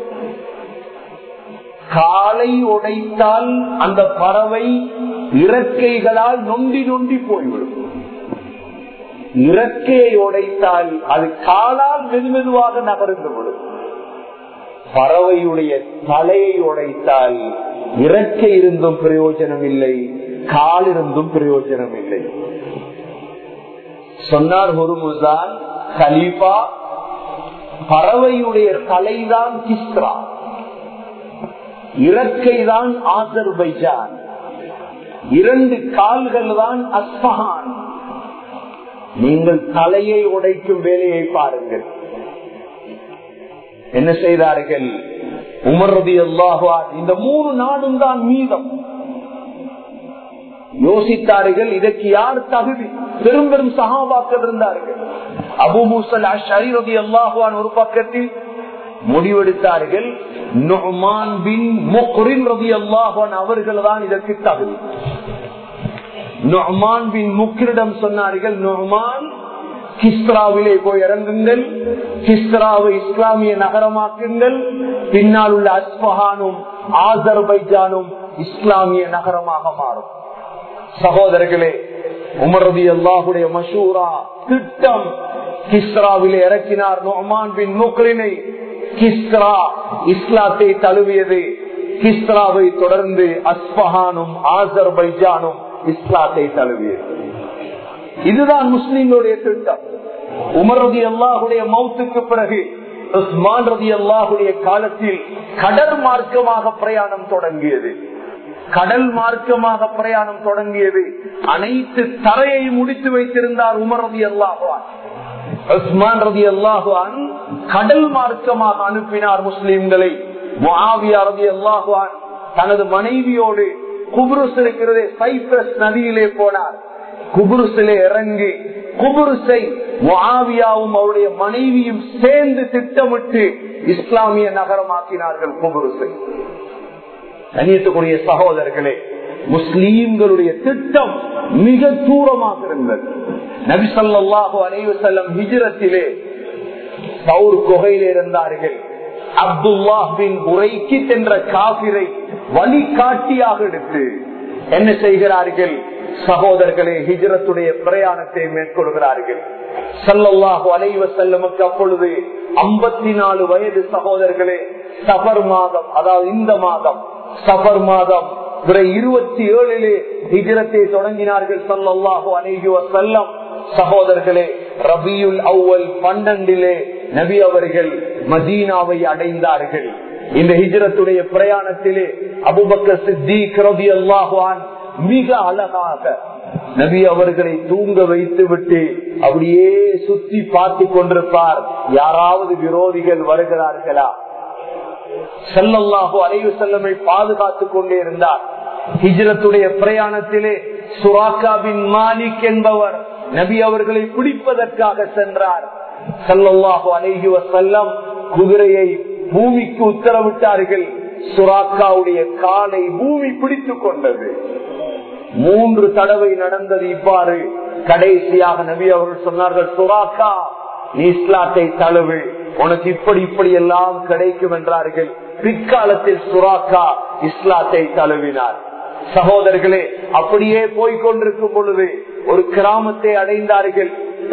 காலை உடைத்தால் அந்த பறவை இறக்கைகளால் நொண்டி நொண்டி போய்விடும் இறக்கையை உடைத்தால் அது காலால் மெதுமெதுவாக நகர்ந்து விடும் பறவையுடைய தலையை உடைத்தால் இறக்கை இருந்தும் பிரயோஜனம் இல்லை கால் இருந்தும் பிரயோஜனம் இல்லை சொன்னார் ஹுருமுசான் கலீஃபா பறவையுடைய தலைதான் கிஸ்ரா இறக்கைதான் ஆசர்பைஜான் இரண்டு கால்கள் தான் அஸ்பஹான் நீங்கள் தலையை உடைக்கும் வேலையை பாருங்கள் என்ன செய்தார்கள் உமர்றது அல்லாஹா இந்த மூணு நாடும் தான் மீதம் யோசித்தார்கள் இதற்கு யார் தகுதி பெரும் பெரும் சகாபாக்கள் இருந்தார்கள் அபு மூசல் அஷரதி அல்லாஹுவான் ஒரு பக்கத்தில் முடிவெடுத்தார்கள் நொஹ்மான் பின் முக்ரின் ரதி அல்லாஹான் அவர்கள் தான் இதற்கு தகுதி நொஹ்மான் பின் முக்ரிடம் சொன்னார்கள் நொஹ்மான் கிஸ்ராவிலே போய் இறங்குங்கள் கிஸ்ராவை இஸ்லாமிய நகரமாக்குங்கள் பின்னால் உள்ள அஸ்பஹானும் ஆசர்பைஜானும் இஸ்லாமிய நகரமாக மாறும் சகோதரர்களே உமரதி அல்லாஹுடைய மஷூரா திட்டம் கிஸ்ராவிலே இறக்கினார் நொஹ்மான் பின் முக்ரினை கிஸ்ரா இஸ்லாத்தை தழுவியது கிஸ்ராவை தொடர்ந்து அஸ்பஹானும் ஆசர்பைஜானும் இஸ்லாத்தை தழுவியது இதுதான் முஸ்லிம்களுடைய திட்டம் உமர் ரதி அல்லாஹுடைய மௌத்துக்கு பிறகு உஸ்மான் ரதி அல்லாஹுடைய காலத்தில் கடல் மார்க்கமாக பிரயாணம் தொடங்கியது கடல் மார்க்கமாக பிரயாணம் தொடங்கியது அனைத்து தரையை முடித்து வைத்திருந்தார் உமர் ரதி அல்லாஹுவான் உஸ்மான் ரதி அல்லாஹுவான் கடல் மார்க்கமாக அனுப்பினார் முஸ்லிம்களை முஆவியா ரதி அல்லாஹுவான் தனது மனைவியோடு குபுருஸ் இருக்கிறதே சைப்ரஸ் நதியிலே போனார் குபுருசிலே இறங்கி குபுருசை முஆவியாவும் அவருடைய மனைவியும் சேர்ந்து திட்டமிட்டு இஸ்லாமிய நகரமாக்கினார்கள் குபுருசை கண்ணியத்துக்குரிய சகோதரர்களே முஸ்லீம்களுடைய திட்டம் மிக தூரமாக இருந்தது நபிசல்லாஹு அலைவு செல்லம் ஹிஜரத்திலே சவுர் குகையில் இருந்தார்கள் அப்துல்லா பின் உரைக்கி சென்ற காபிரை வழிகாட்டியாக எடுத்து என்ன செய்கிறார்கள் சகோதரர்களே ஹிஜரத்துடைய பிரயாணத்தை மேற்கொள்கிறார்கள் சல்லல்லாஹு அலைவ செல்லமுக்கு அப்பொழுது ஐம்பத்தி நாலு வயது சகோதரர்களே சபர் மாதம் அதாவது இந்த மாதம் சபர் மாதம் இருபத்தி ஏழிலே ஹிஜரத்தை தொடங்கினார்கள் சல்லல்லாஹு அலைஹி வசல்லம் சகோதரர்களே ரபியுல் அவ்வல் பன்னெண்டிலே நபி அவர்கள் மதீனாவை அடைந்தார்கள் இந்த ஹிஜரத்துடைய பிரயாணத்திலே அபுபக்க சித்திக் ரபி அல்லாஹான் மிக அழகாக நபி அவர்களை தூங்க வைத்து விட்டு அப்படியே சுத்தி பார்த்து கொண்டிருப்பார் யாராவது விரோதிகள் வருகிறார்களா செல்லல்லாஹு அலைவு செல்லமை பாதுகாத்துக் கொண்டே இருந்தார் ஹிஜரத்துடைய பிரயாணத்திலே சுராக்கா பின் மாலிக் என்பவர் நபி அவர்களை பிடிப்பதற்காக சென்றார் சல்லல்லாஹு அலைஹி வசல்லம் குதிரையை பூமிக்கு உத்தரவிட்டார்கள் சுராக்காவுடைய காலை பூமி பிடித்துக் கொண்டது மூன்று தடவை நடந்தது இவ்வாறு கடைசியாக நபி அவர்கள் சொன்னார்கள் சுராக்கா நீ இஸ்லாத்தை தழுவு உனக்கு இப்படி இப்படி எல்லாம் கிடைக்கும் என்றார்கள் பிற்காலத்தில் சுராக்கா இஸ்லாத்தை தழுவினார் சகோதரர்களே அப்படியே போய்கொண்டிருக்கும் பொழுது ஒரு கிராமத்தை அடைந்தார்கள்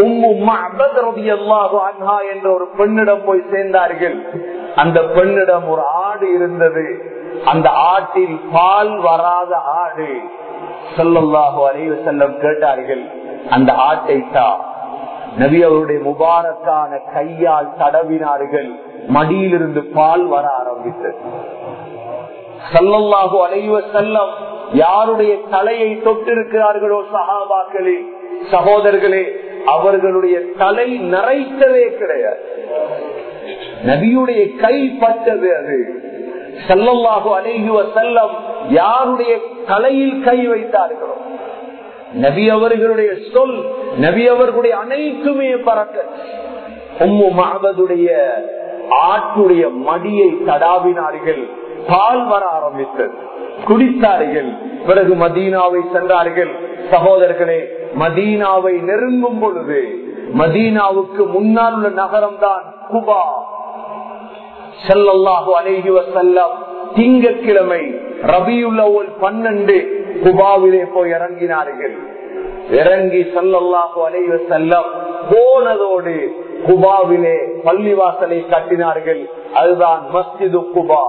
என்ற ஒரு பெண்ணிடம் போய் சேர்ந்தார்கள் அந்த பெண்ணிடம் ஒரு ஆடு இருந்தது அந்த ஆட்டில் பால் வராத ஆடு சொல்லல்லாஹோ அலைவ செல்லம் கேட்டார்கள் அந்த ஆட்டை தான் நபி அவருடைய முபாரக்கான கையால் தடவினார்கள் மடியிலிருந்து பால் வர ஆரம்பித்தது சல்லல்லாஹு அலைவ செல்லம் யாருடைய தலையை தொட்டிருக்கிறார்களோ சகாபாக்களே சகோதரர்களே அவர்களுடைய தலை நரைத்ததே கிடையாது நபியுடைய கை பட்டது அது செல்லல்லாஹு அலைகுவ செல்லம் யாருடைய தலையில் கை வைத்தார்களோ நபி அவர்களுடைய சொல் நபி அவர்களுடைய அனைத்துமே பறக்க உம்மு மகதுடைய ஆட்டுடைய மடியை தடாவினார்கள் பால் வர ஆரம்பித்தது குடித்தார்கள் பிறகு மதீனாவை சென்றார்கள் சகோதரர்களே மதீனாவை நெருங்கும் பொழுது மதீனாவுக்கு முன்னால் உள்ள நகரம் தான் குபா செல்லல்லாஹு அலைஹி வசல்லம் திங்கக்கிழமை ரபியுல்லவல் பன்னெண்டு குபாவிலே போய் இறங்கினார்கள் இறங்கி சல்லல்லாஹு அலைஹி வசல்லம் போனதோடு குபாவிலே பள்ளிவாசலை கட்டினார்கள் அதுதான் மஸ்ஜிது குபா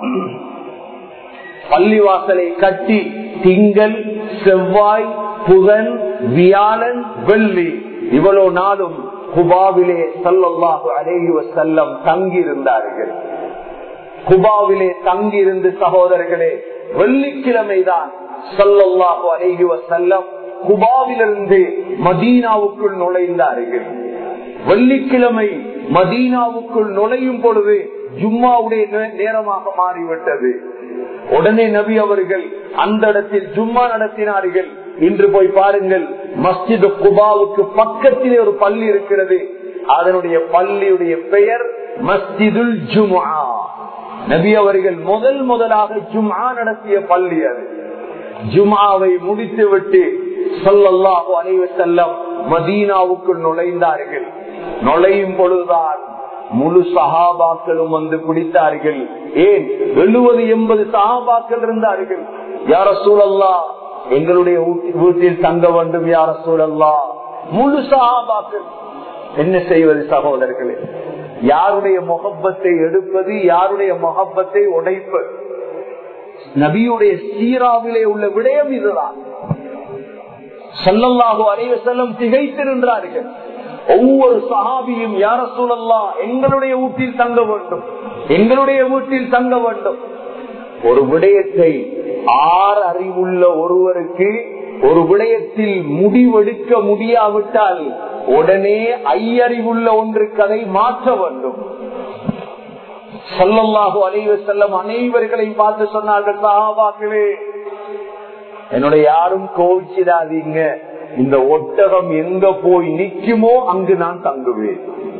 பள்ளிவாசலை கட்டி திங்கள் செவ்வாய் புதன் வியாழன் வெள்ளி இவ்வளவு நாளும் குபாவிலே சல்லல்லாஹு அலேஹி வசல்லம் தங்கி இருந்தார்கள் குபாவிலே தங்கி இருந்து சகோதரர்களே வெள்ளிக்கிழமைதான் சல்லல்லாஹு அலேஹி வசல்லம் குபாவிலிருந்து மதீனாவுக்குள் நுழைந்தார்கள் வெள்ளிக்கிழமை மதீனாவுக்குள் நுழையும் பொழுது ஜும்மாவுடைய நேரமாக மாறிவிட்டது உடனே நபி அவர்கள் அந்த இடத்தில் ஜும்மா நடத்தினார்கள் இன்று போய் பாருங்கள் மஸ்ஜித் குபாவுக்கு பக்கத்திலே ஒரு பள்ளி இருக்கிறது அதனுடைய பள்ளியுடைய பெயர் மஸ்ஜிதுல் ஜுமா நபி அவர்கள் முதல் முதலாக ஜும்ஆ நடத்திய பள்ளி அது ஜுமாவை முடித்து விட்டு சொல்லல்லாஹு அலைவ செல்லம் மதீனாவுக்குள் நுழைந்தார்கள் நுழையும் பொழுதுதான் முழு சகாபாக்களும் வந்து பிடித்தார்கள் ஏன் எழுபது எண்பது சகாபாக்கள் இருந்தார்கள் யார சூழல்லா எங்களுடைய வீட்டில் தங்க வேண்டும் யார சூழல்லா முழு சகாபாக்கள் என்ன செய்வது சகோதரர்களே யாருடைய முகப்பத்தை எடுப்பது யாருடைய முகப்பத்தை உடைப்பது நபியுடைய சீராவிலே உள்ள விடயம் இதுதான் சல்லல்லாஹு அலைவ செல்லம் திகைத்திருந்தார்கள் ஒவ்வொரு சஹாபியும் யார சூழல்லா எங்களுடைய வீட்டில் தங்க வேண்டும் எங்களுடைய வீட்டில் தங்க வேண்டும் ஒரு விடயத்தை ஆறு அறிவுள்ள ஒருவருக்கு ஒரு விடயத்தில் முடிவெடுக்க முடியாவிட்டால் உடனே ஐயறிவுள்ள ஒன்றுக்கு அதை மாற்ற வேண்டும் சொல்லல்லாஹு அலைவ செல்லம் அனைவர்களையும் பார்த்து சொன்னார்கள் சஹாபாக்களே என்னுடைய யாரும் கோவிச்சிடாதீங்க இந்த ஒட்டகம் எங்க போய் நிக்குமோ அங்கு நான் தங்குவேன்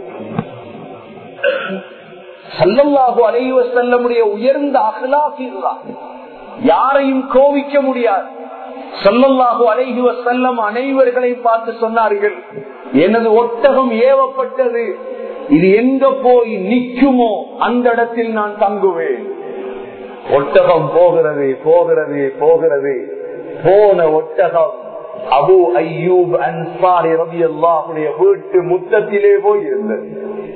சல்லல்லாஹு அலைவ செல்லமுடைய உயர்ந்த அகலாக யாரையும் கோவிக்க முடியாது சொல்லல்லாஹு அலைஹி வசல்லம் அனைவர்களை பார்த்து சொன்னார்கள் எனது ஒட்டகம் ஏவப்பட்டது இது எங்க போய் நிக்குமோ அந்த இடத்தில் நான் தங்குவேன் ஒட்டகம் போகிறது போகிறது போகிறது போன ஒட்டகம் அபு ஐயூப் அன்சாரி ரவி அல்லாஹுடைய வீட்டு முத்தத்திலே போய் இருந்தது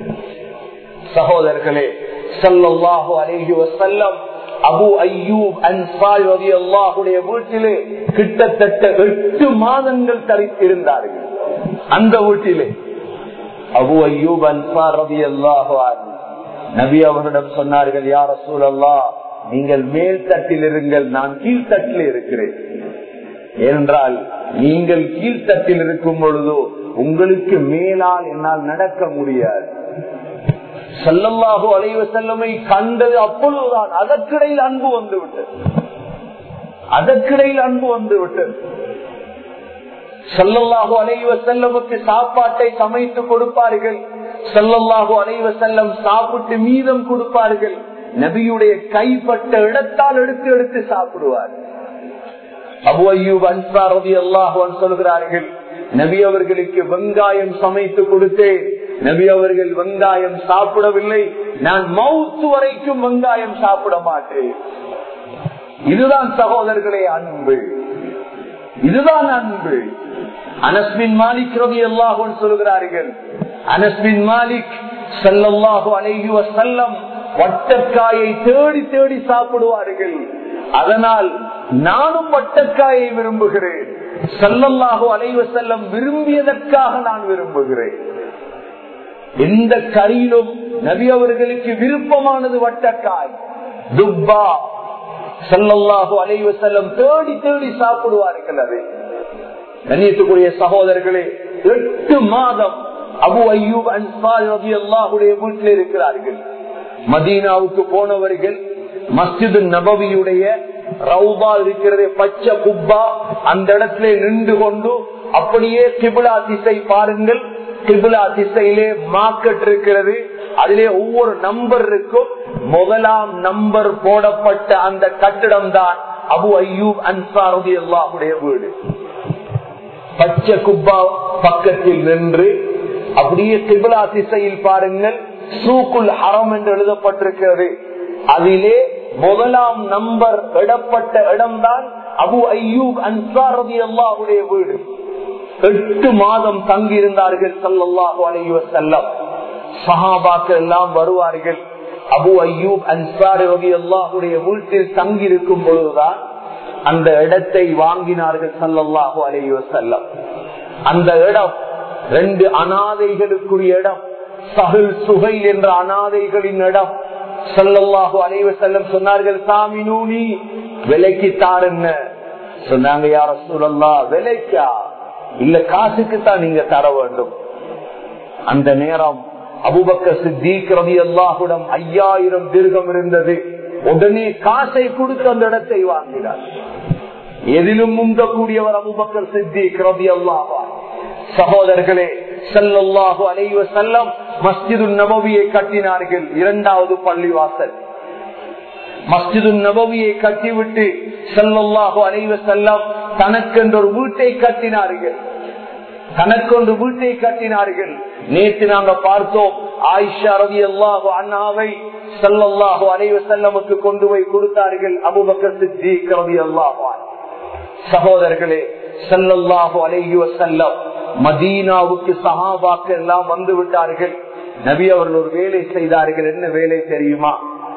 சகோதரர்களே சல்லாஹு அலேஹி வசல்லம் அபு ஐயூப் அன்சாரி ரவி அல்லாஹுடைய வீட்டிலே கிட்டத்தட்ட எட்டு மாதங்கள் தரித்திருந்தார்கள் அந்த வீட்டிலே அபு ஐயூப் அன்சார் ரவி அல்லாஹு நபி அவரிடம் சொன்னார்கள் யார் ரசூல் அல்லா நீங்கள் மேல் தட்டில் இருங்கள் நான் கீழ்த்தட்டில் இருக்கிறேன் ஏனென்றால் நீங்கள் கீழ்த்தட்டில் இருக்கும் பொழுதோ உங்களுக்கு மேலால் என்னால் நடக்க முடியாது செல்லல்லாஹு அலைவ செல்லமை கண்டது அப்பொழுதுதான் அதற்கிடையில் அன்பு வந்து விட்டது அதற்கிடையில் அன்பு வந்து விட்டது செல்லல்லாஹு அலைவ செல்லமுக்கு சாப்பாட்டை சமைத்து கொடுப்பார்கள் செல்லல்லாஹு அலைவ செல்லம் சாப்பிட்டு மீதம் கொடுப்பார்கள் நபியுடைய கைப்பட்ட இடத்தால் எடுத்து எடுத்து சாப்பிடுவார் அபு ஐயூப் அன்சாரதி அல்லாஹுவன் சொல்கிறார்கள் நபி அவர்களுக்கு வெங்காயம் சமைத்து கொடுத்தேன் நபி அவர்கள் வெங்காயம் சாப்பிடவில்லை நான் மவுத்து வரைக்கும் வெங்காயம் சாப்பிட மாட்டேன் இதுதான் சகோதரர்களே அன்பு இதுதான் அன்பு அனஸ்மின் மாலிக் ரவி அல்லாஹுவன் சொல்கிறார்கள் அனஸ்மின் மாலிக் சல்லல்லாஹு அலைஹி வசல்லம் வட்டக்காயை தேடி தேடி சாப்பிடுவார்கள் அதனால் நானும் வட்டக்காயை விரும்புகிறேன் சல்லல்லாஹு அலைவ செல்லம் விரும்பியதற்காக நான் விரும்புகிறேன் எந்த கரியிலும் நபி அவர்களுக்கு விருப்பமானது வட்டக்காய் துப்பா சல்லல்லாஹு அலைவ செல்லம் தேடி தேடி சாப்பிடுவார்கள் அது கண்ணியத்துக்குரிய சகோதரர்களே எட்டு மாதம் அபு ஐயூப் அன்சாரி ரவி அல்லாஹுடைய வீட்டில் இருக்கிறார்கள் மதீனாவுக்கு போனவர்கள் மஸ்ஜிது நபவியுடைய ரவுபா இருக்கிறது பச்சை குப்பா அந்த இடத்துல நின்று கொண்டு அப்படியே கிபிலா திசை பாருங்கள் கிபிலா திசையிலே மார்க்கெட் இருக்கிறது அதிலே ஒவ்வொரு நம்பர் இருக்கும் முதலாம் நம்பர் போடப்பட்ட அந்த கட்டிடம் தான் அபு ஐயூப் அன்சாரதி அல்லாஹுடைய வீடு பச்சை குப்பா பக்கத்தில் நின்று அப்படியே கிபிலா திசையில் பாருங்கள் சூக்குல் ஹரம் என்று எழுதப்பட்டிருக்கிறது அதிலே முதலாம் நம்பர் இடப்பட்ட இடம்தான் அபு ஐயூப் அன்சாரதி அல்லாஹுடைய வீடு எட்டு மாதம் தங்கியிருந்தார்கள் சல்லாஹூ அலைவ செல்லம் சஹாபாக்கள் எல்லாம் வருவார்கள் அபு ஐயூப் அன்சாரி ரவி அல்லாஹுடைய வீட்டில் தங்கியிருக்கும் பொழுதுதான் அந்த இடத்தை வாங்கினார்கள் சல்லல்லாஹு அலைவ செல்லம் அந்த இடம் ரெண்டு அனாதைகளுக்குரிய இடம் சஹில் சுகை என்ற அனாதைகளின் இடம் சல்லல்லாஹு அலைவ செல்லம் சொன்னார்கள் சாமி நூனி விலைக்கு தாருங்க சொன்னாங்க யார சூழல்லா விலைக்கா இல்ல காசுக்கு தான் நீங்க தர வேண்டும் அந்த நேரம் அபுபக்க சித்திக் ரவி அல்லாஹுடம் ஐயாயிரம் தீர்க்கம் இருந்தது உடனே காசை கொடுத்து அந்த இடத்தை வாங்கினார் எதிலும் முந்தக்கூடியவர் அபுபக்கர் சித்திக் ரவி அல்லாஹா சகோதரர்களே செல்லல்லாஹு அலைவ செல்லம் மஸ்ஜிது நபவியை கட்டினார்கள் இரண்டாவது பள்ளிவாசல் மஸ்ஜிது நபவியை கட்டிவிட்டு செல்லல்லாஹு அலைவ செல்லம் தனக்கென்ற ஒரு வீட்டை கட்டினார்கள் தனக்கொன்று வீட்டை கட்டினார்கள் நேற்று நாங்க பார்த்தோம் ஆயிஷா ரவி அல்லாஹு அண்ணாவை செல்லல்லாஹு அலைவ செல்லமுக்கு கொண்டு போய் கொடுத்தார்கள் அபுபக்கர் சித்திக் ரவி அல்லாஹு சகோதரர்களே செல்லல்லாஹு அலைஹி வசல்லம் மதீனாவுக்கு சஹாபாக்கள் எல்லாம் வந்து விட்டார்கள் நபி அவர்கள் ஒரு வேலை செய்தார்கள் என்ன வேலை தெரியுமா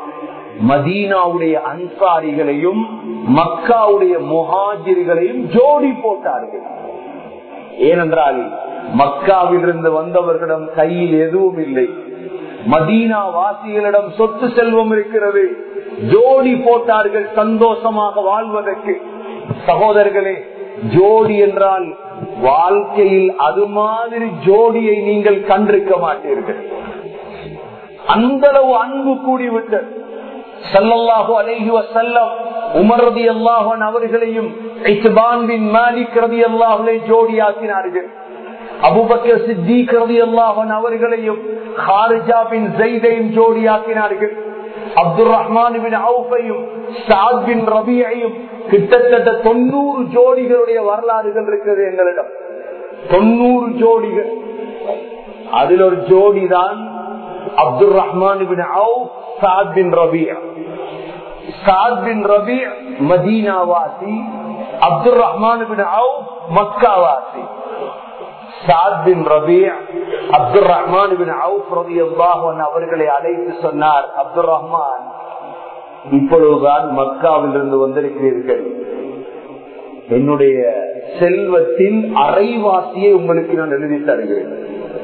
மதீனாவுடைய அன்சாரிகளையும் மக்காவுடைய முஹாஜிர்களையும் ஜோடி போட்டார்கள் ஏனென்றால் மக்காவிலிருந்து வந்தவர்களிடம் கையில் எதுவும் இல்லை மதீனா வாசிகளிடம் சொத்து செல்வம் இருக்கிறது ஜோடி போட்டார்கள் சந்தோஷமாக வாழ்வதற்கு சகோதரர்களே ஜோடி என்றால் வாழ்க்கையில் அது மாதிரி ஜோடியை நீங்கள் கண்டிருக்க மாட்டீர்கள் அந்த அளவு அன்பு கூடிவிட்டது சல்லல்லாஹு அலைஹி வசல்லம் உமர் ரதி அல்லாஹன் அவர்களையும் இத்பான் பின் மாலிக் ரதி அல்லாஹனை ஜோடியாக்கினார்கள் அபுபக்கர் சித்திக் ரதி அல்லாஹன் அவர்களையும் ஹாரிஜா பின் ஜெய்தையும் ஜோடியாக்கினார்கள் அப்துல் ரஹ்மான் பின் அவுஃபையும் சாத் பின் ரபியையும் கிட்டத்தட்ட தொண்ணூறு ஜோடிகளுடைய வரலாறுகள் இருக்கிறது எங்களிடம் தொண்ணூறு ஜோடிகள் அதில் ஒரு ஜோடி தான் அப்துல் ரஹ்மான் பின் அவுப் சாத் பின் ரபியா சாத் பின் ரபி மதீனாவாசி அப்துல் ரஹ்மான் பின் அவுப் மக்காவாசி சாத் பின் ரபி அப்துல் ரஹ்மான் பின் அவுப் ரவி அவர்களை அழைத்து சொன்னார் அப்துல் ரஹ்மான் இப்பொழுதுதான் மக்காவில் இருந்து வந்திருக்கிறீர்கள் என்னுடைய செல்வத்தின் அரைவாசியை உங்களுக்கு நான் எழுதி தருகிறேன்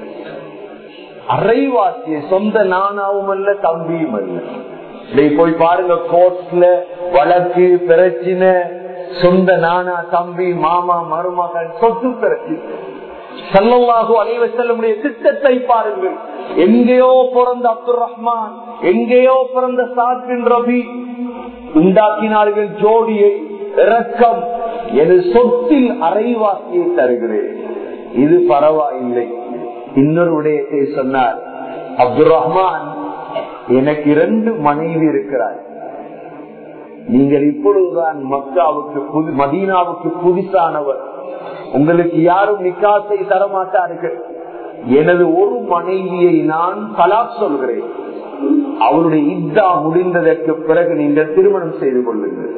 அரைவாசியை சொந்த நானாவும் அல்ல தம்பியும் அல்ல இதை போய் பாருங்க கோர்ட்ல வழக்கு பிரச்சினை சொந்த நானா தம்பி மாமா மருமகன் சொத்து பிரச்சனை செல்லவாக அலைவ செல்லமுடைய திட்டத்தை பாருங்கள் எங்கேயோ பிறந்த அப்துல் ரஹ்மான் எங்கேயோ பிறந்த சாத்பின் ரபி உண்டாக்கினார்கள் ஜோடியை இறக்கம் எனது சொத்தில் அரைவாசியை தருகிறேன் இது பரவாயில்லை இன்னொரு விடயத்தை சொன்னார் அப்துல் ரஹ்மான் எனக்கு இரண்டு மனைவி இருக்கிறார் நீங்கள் இப்பொழுதுதான் மக்காவுக்கு புது மதீனாவுக்கு புதுசானவர் உங்களுக்கு யாரும் நிக்காசை தரமாட்டார்கள் எனது ஒரு மனைவியை நான் தலாக் சொல்கிறேன் அவருடைய இத்தா முடிந்ததற்கு பிறகு நீங்கள் திருமணம் செய்து கொள்ளுங்கள்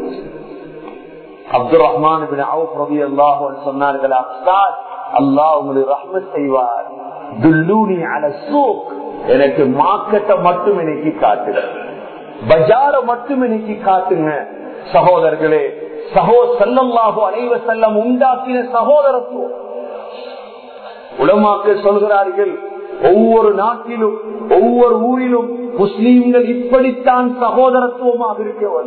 அப்துல் ரஹ்மான் அல்லாஹ் சொன்னார்கள் அல்லாஹ் உங்களுக்கு ரஹ்மத் செய்வார் துல்லூனி அல சூக் எனக்கு மார்க்கெட்டை மட்டும் இன்னைக்கு காட்டுங்க பஜார மட்டும் இன்னைக்கு காட்டுங்க சகோதரர்களே சகோ செல்லல்லாகோ அனைவ செல்லம் உண்டாக்கின சகோதரத்துவம் உலமாக்கள் சொல்கிறார்கள் ஒவ்வொரு நாட்டிலும் ஒவ்வொரு ஊரிலும் முஸ்லீம்கள் இப்படித்தான் சகோதரத்துவமாக இருக்க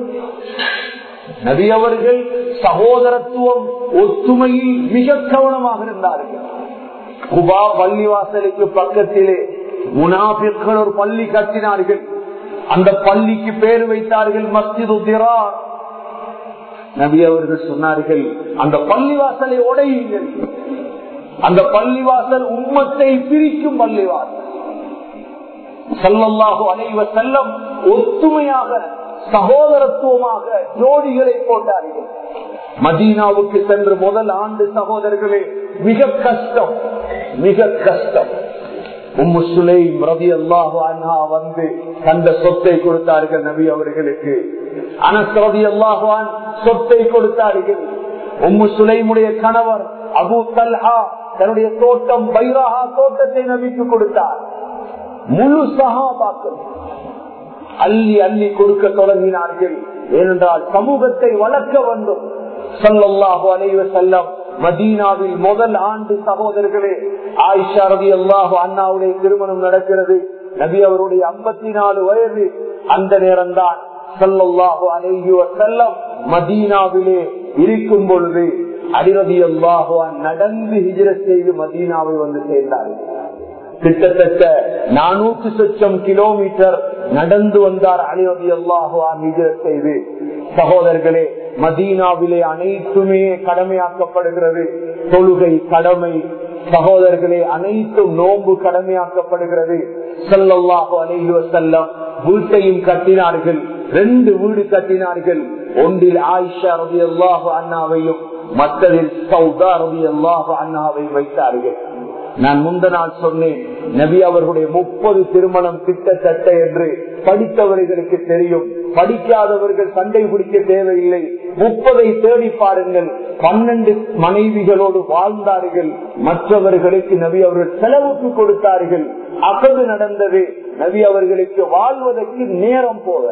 நபி அவர்கள் சகோதரத்துவம் ஒத்துமையில் மிக கவனமாக இருந்தார்கள் குபா பள்ளிவாசலுக்கு பக்கத்திலே முனாபிக்கள் ஒரு பள்ளி கட்டினார்கள் அந்த பள்ளிக்கு பேர் வைத்தார்கள் மஸ்ஜிது திரார் நபி அவர்கள் சொன்னார்கள் அந்த பள்ளிவாசலை உடையுங்கள் அந்த பள்ளிவாசல் உம்மத்தை பிரிக்கும் பள்ளிவாசல் செல்லல்லாக அனைவ செல்லம் ஒத்துமையாக சகோதரத்துவமாக ஜோடிகளை போட்டார்கள் மதீனாவுக்கு சென்று முதல் ஆண்டு சகோதரர்களே மிக கஷ்டம் மிக கஷ்டம் உம்மு சுலைம் ரவி அல்லாஹு அண்ணா வந்து தந்த சொத்தை கொடுத்தார்கள் நபி அவர்களுக்கு அனஸ் ரவி அல்லாஹான் சொத்தை கொடுத்தார்கள் உம்மு சுலைமுடைய கணவர் அபு தல்ஹா தன்னுடைய தோட்டம் பைராஹா தோட்டத்தை நபிக்கு கொடுத்தார் முழு சகாபாக்கள் அள்ளி அள்ளி கொடுக்க தொடங்கினார்கள் ஏனென்றால் சமூகத்தை வளர்க்க வேண்டும் சொல்லல்லாஹு அலைவ செல்லம் மதீனாவில் முதல் ஆண்டு சகோதரர்களே ஆயிஷா ரவி அல்லாஹு அண்ணாவுடைய திருமணம் நடக்கிறது நபி அவருடைய ஐம்பத்தி நாலு வயது அந்த நேரம்தான் சொல்லல்லாஹு அலைஹி செல்லம் மதீனாவிலே இருக்கும் பொழுது அடிரதி அல்லாஹுவான் நடந்து ஹிஜர செய்து மதீனாவை வந்து சேர்ந்தார்கள் கிட்டத்தட்ட நானூத்தி சொச்சம் கிலோமீட்டர் நடந்து வந்தார் அலிரதி அல்லாஹுவான் ஹிஜர செய்து சகோதரர்களே மதீனாவிலே அனைத்துமே கடமையாக்கப்படுகிறது தொழுகை கடமை சகோதரர்களே அனைத்தும் நோன்பு கடமையாக்கப்படுகிறது செல்லல்லாஹு அலைஹி செல்லம் வீட்டையும் கட்டினார்கள் ரெண்டு வீடு கட்டினார்கள் ஒன்றில் ஆயிஷா ரவி அல்லாஹு அண்ணாவையும் மற்றதில் சௌதா ரவி அல்லாஹு அண்ணாவை வைத்தார்கள் நான் முந்த நாள் சொன்னேன் நபி அவர்களுடைய முப்பது திருமணம் கிட்டத்தட்ட என்று படித்தவர்களுக்கு தெரியும் படிக்காதவர்கள் சண்டை பிடிக்க தேவையில்லை முப்பதை தேடி பாருங்கள் பன்னெண்டு மனைவிகளோடு வாழ்ந்தார்கள் மற்றவர்களுக்கு நபி அவர்கள் செலவுக்கு கொடுத்தார்கள் அகது நடந்தது நபி அவர்களுக்கு வாழ்வதற்கு நேரம் போத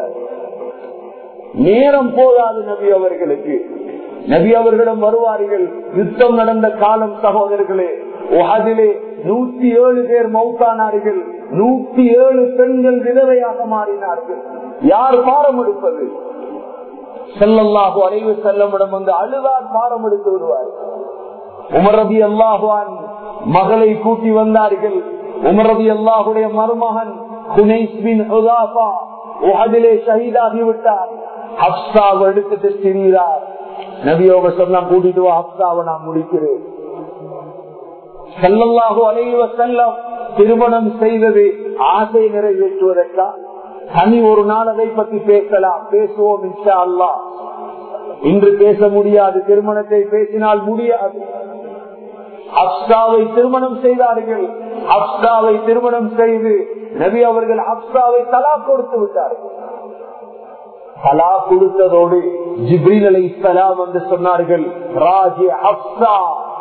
நேரம் போதாது நபி அவர்களுக்கு நபி அவர்களிடம் வருவார்கள் யுத்தம் நடந்த காலம் சகோதரர்களே அதிலே நூத்தி ஏழு பேர் மௌத்தானார்கள் நூத்தி ஏழு பெண்கள் விதவையாக மாறினார்கள் யார் பாரம் எடுப்பது செல்லல்லாஹு அலைவு செல்லமிடம் வந்து அழுதால் பாரம் எடுத்து விடுவார் உமரபி அல்லாஹுவான் மகளை கூட்டி வந்தார்கள் உமரபி அல்லாஹுடைய மருமகன் அதிலே ஷஹீதாகி விட்டார் ஹப்சாவை எடுத்துட்டு திரிகிறார் நபி அவங்க சொன்னா கூட்டிட்டு வா ஹப்சாவை நான் முடிக்கிறேன் செல்லல்லாஹோ அலைவ செல்லம் திருமணம் செய்தது ஆசை நிறைவேற்றுவதற்கா தனி ஒரு நாள் அதை பற்றி பேசலாம் பேசுவோம் இன்ஷா அல்லா இன்று பேச முடியாது திருமணத்தை பேசினால் முடியாது அப்சாவை திருமணம் செய்தார்கள் அப்சாவை திருமணம் செய்து நபி அவர்கள் அப்சாவை தலா கொடுத்து விட்டார்கள் தலா கொடுத்ததோடு ஜிப்ரீல் அலை இஸ்லாம் என்று சொன்னார்கள் ராஜி அப்சா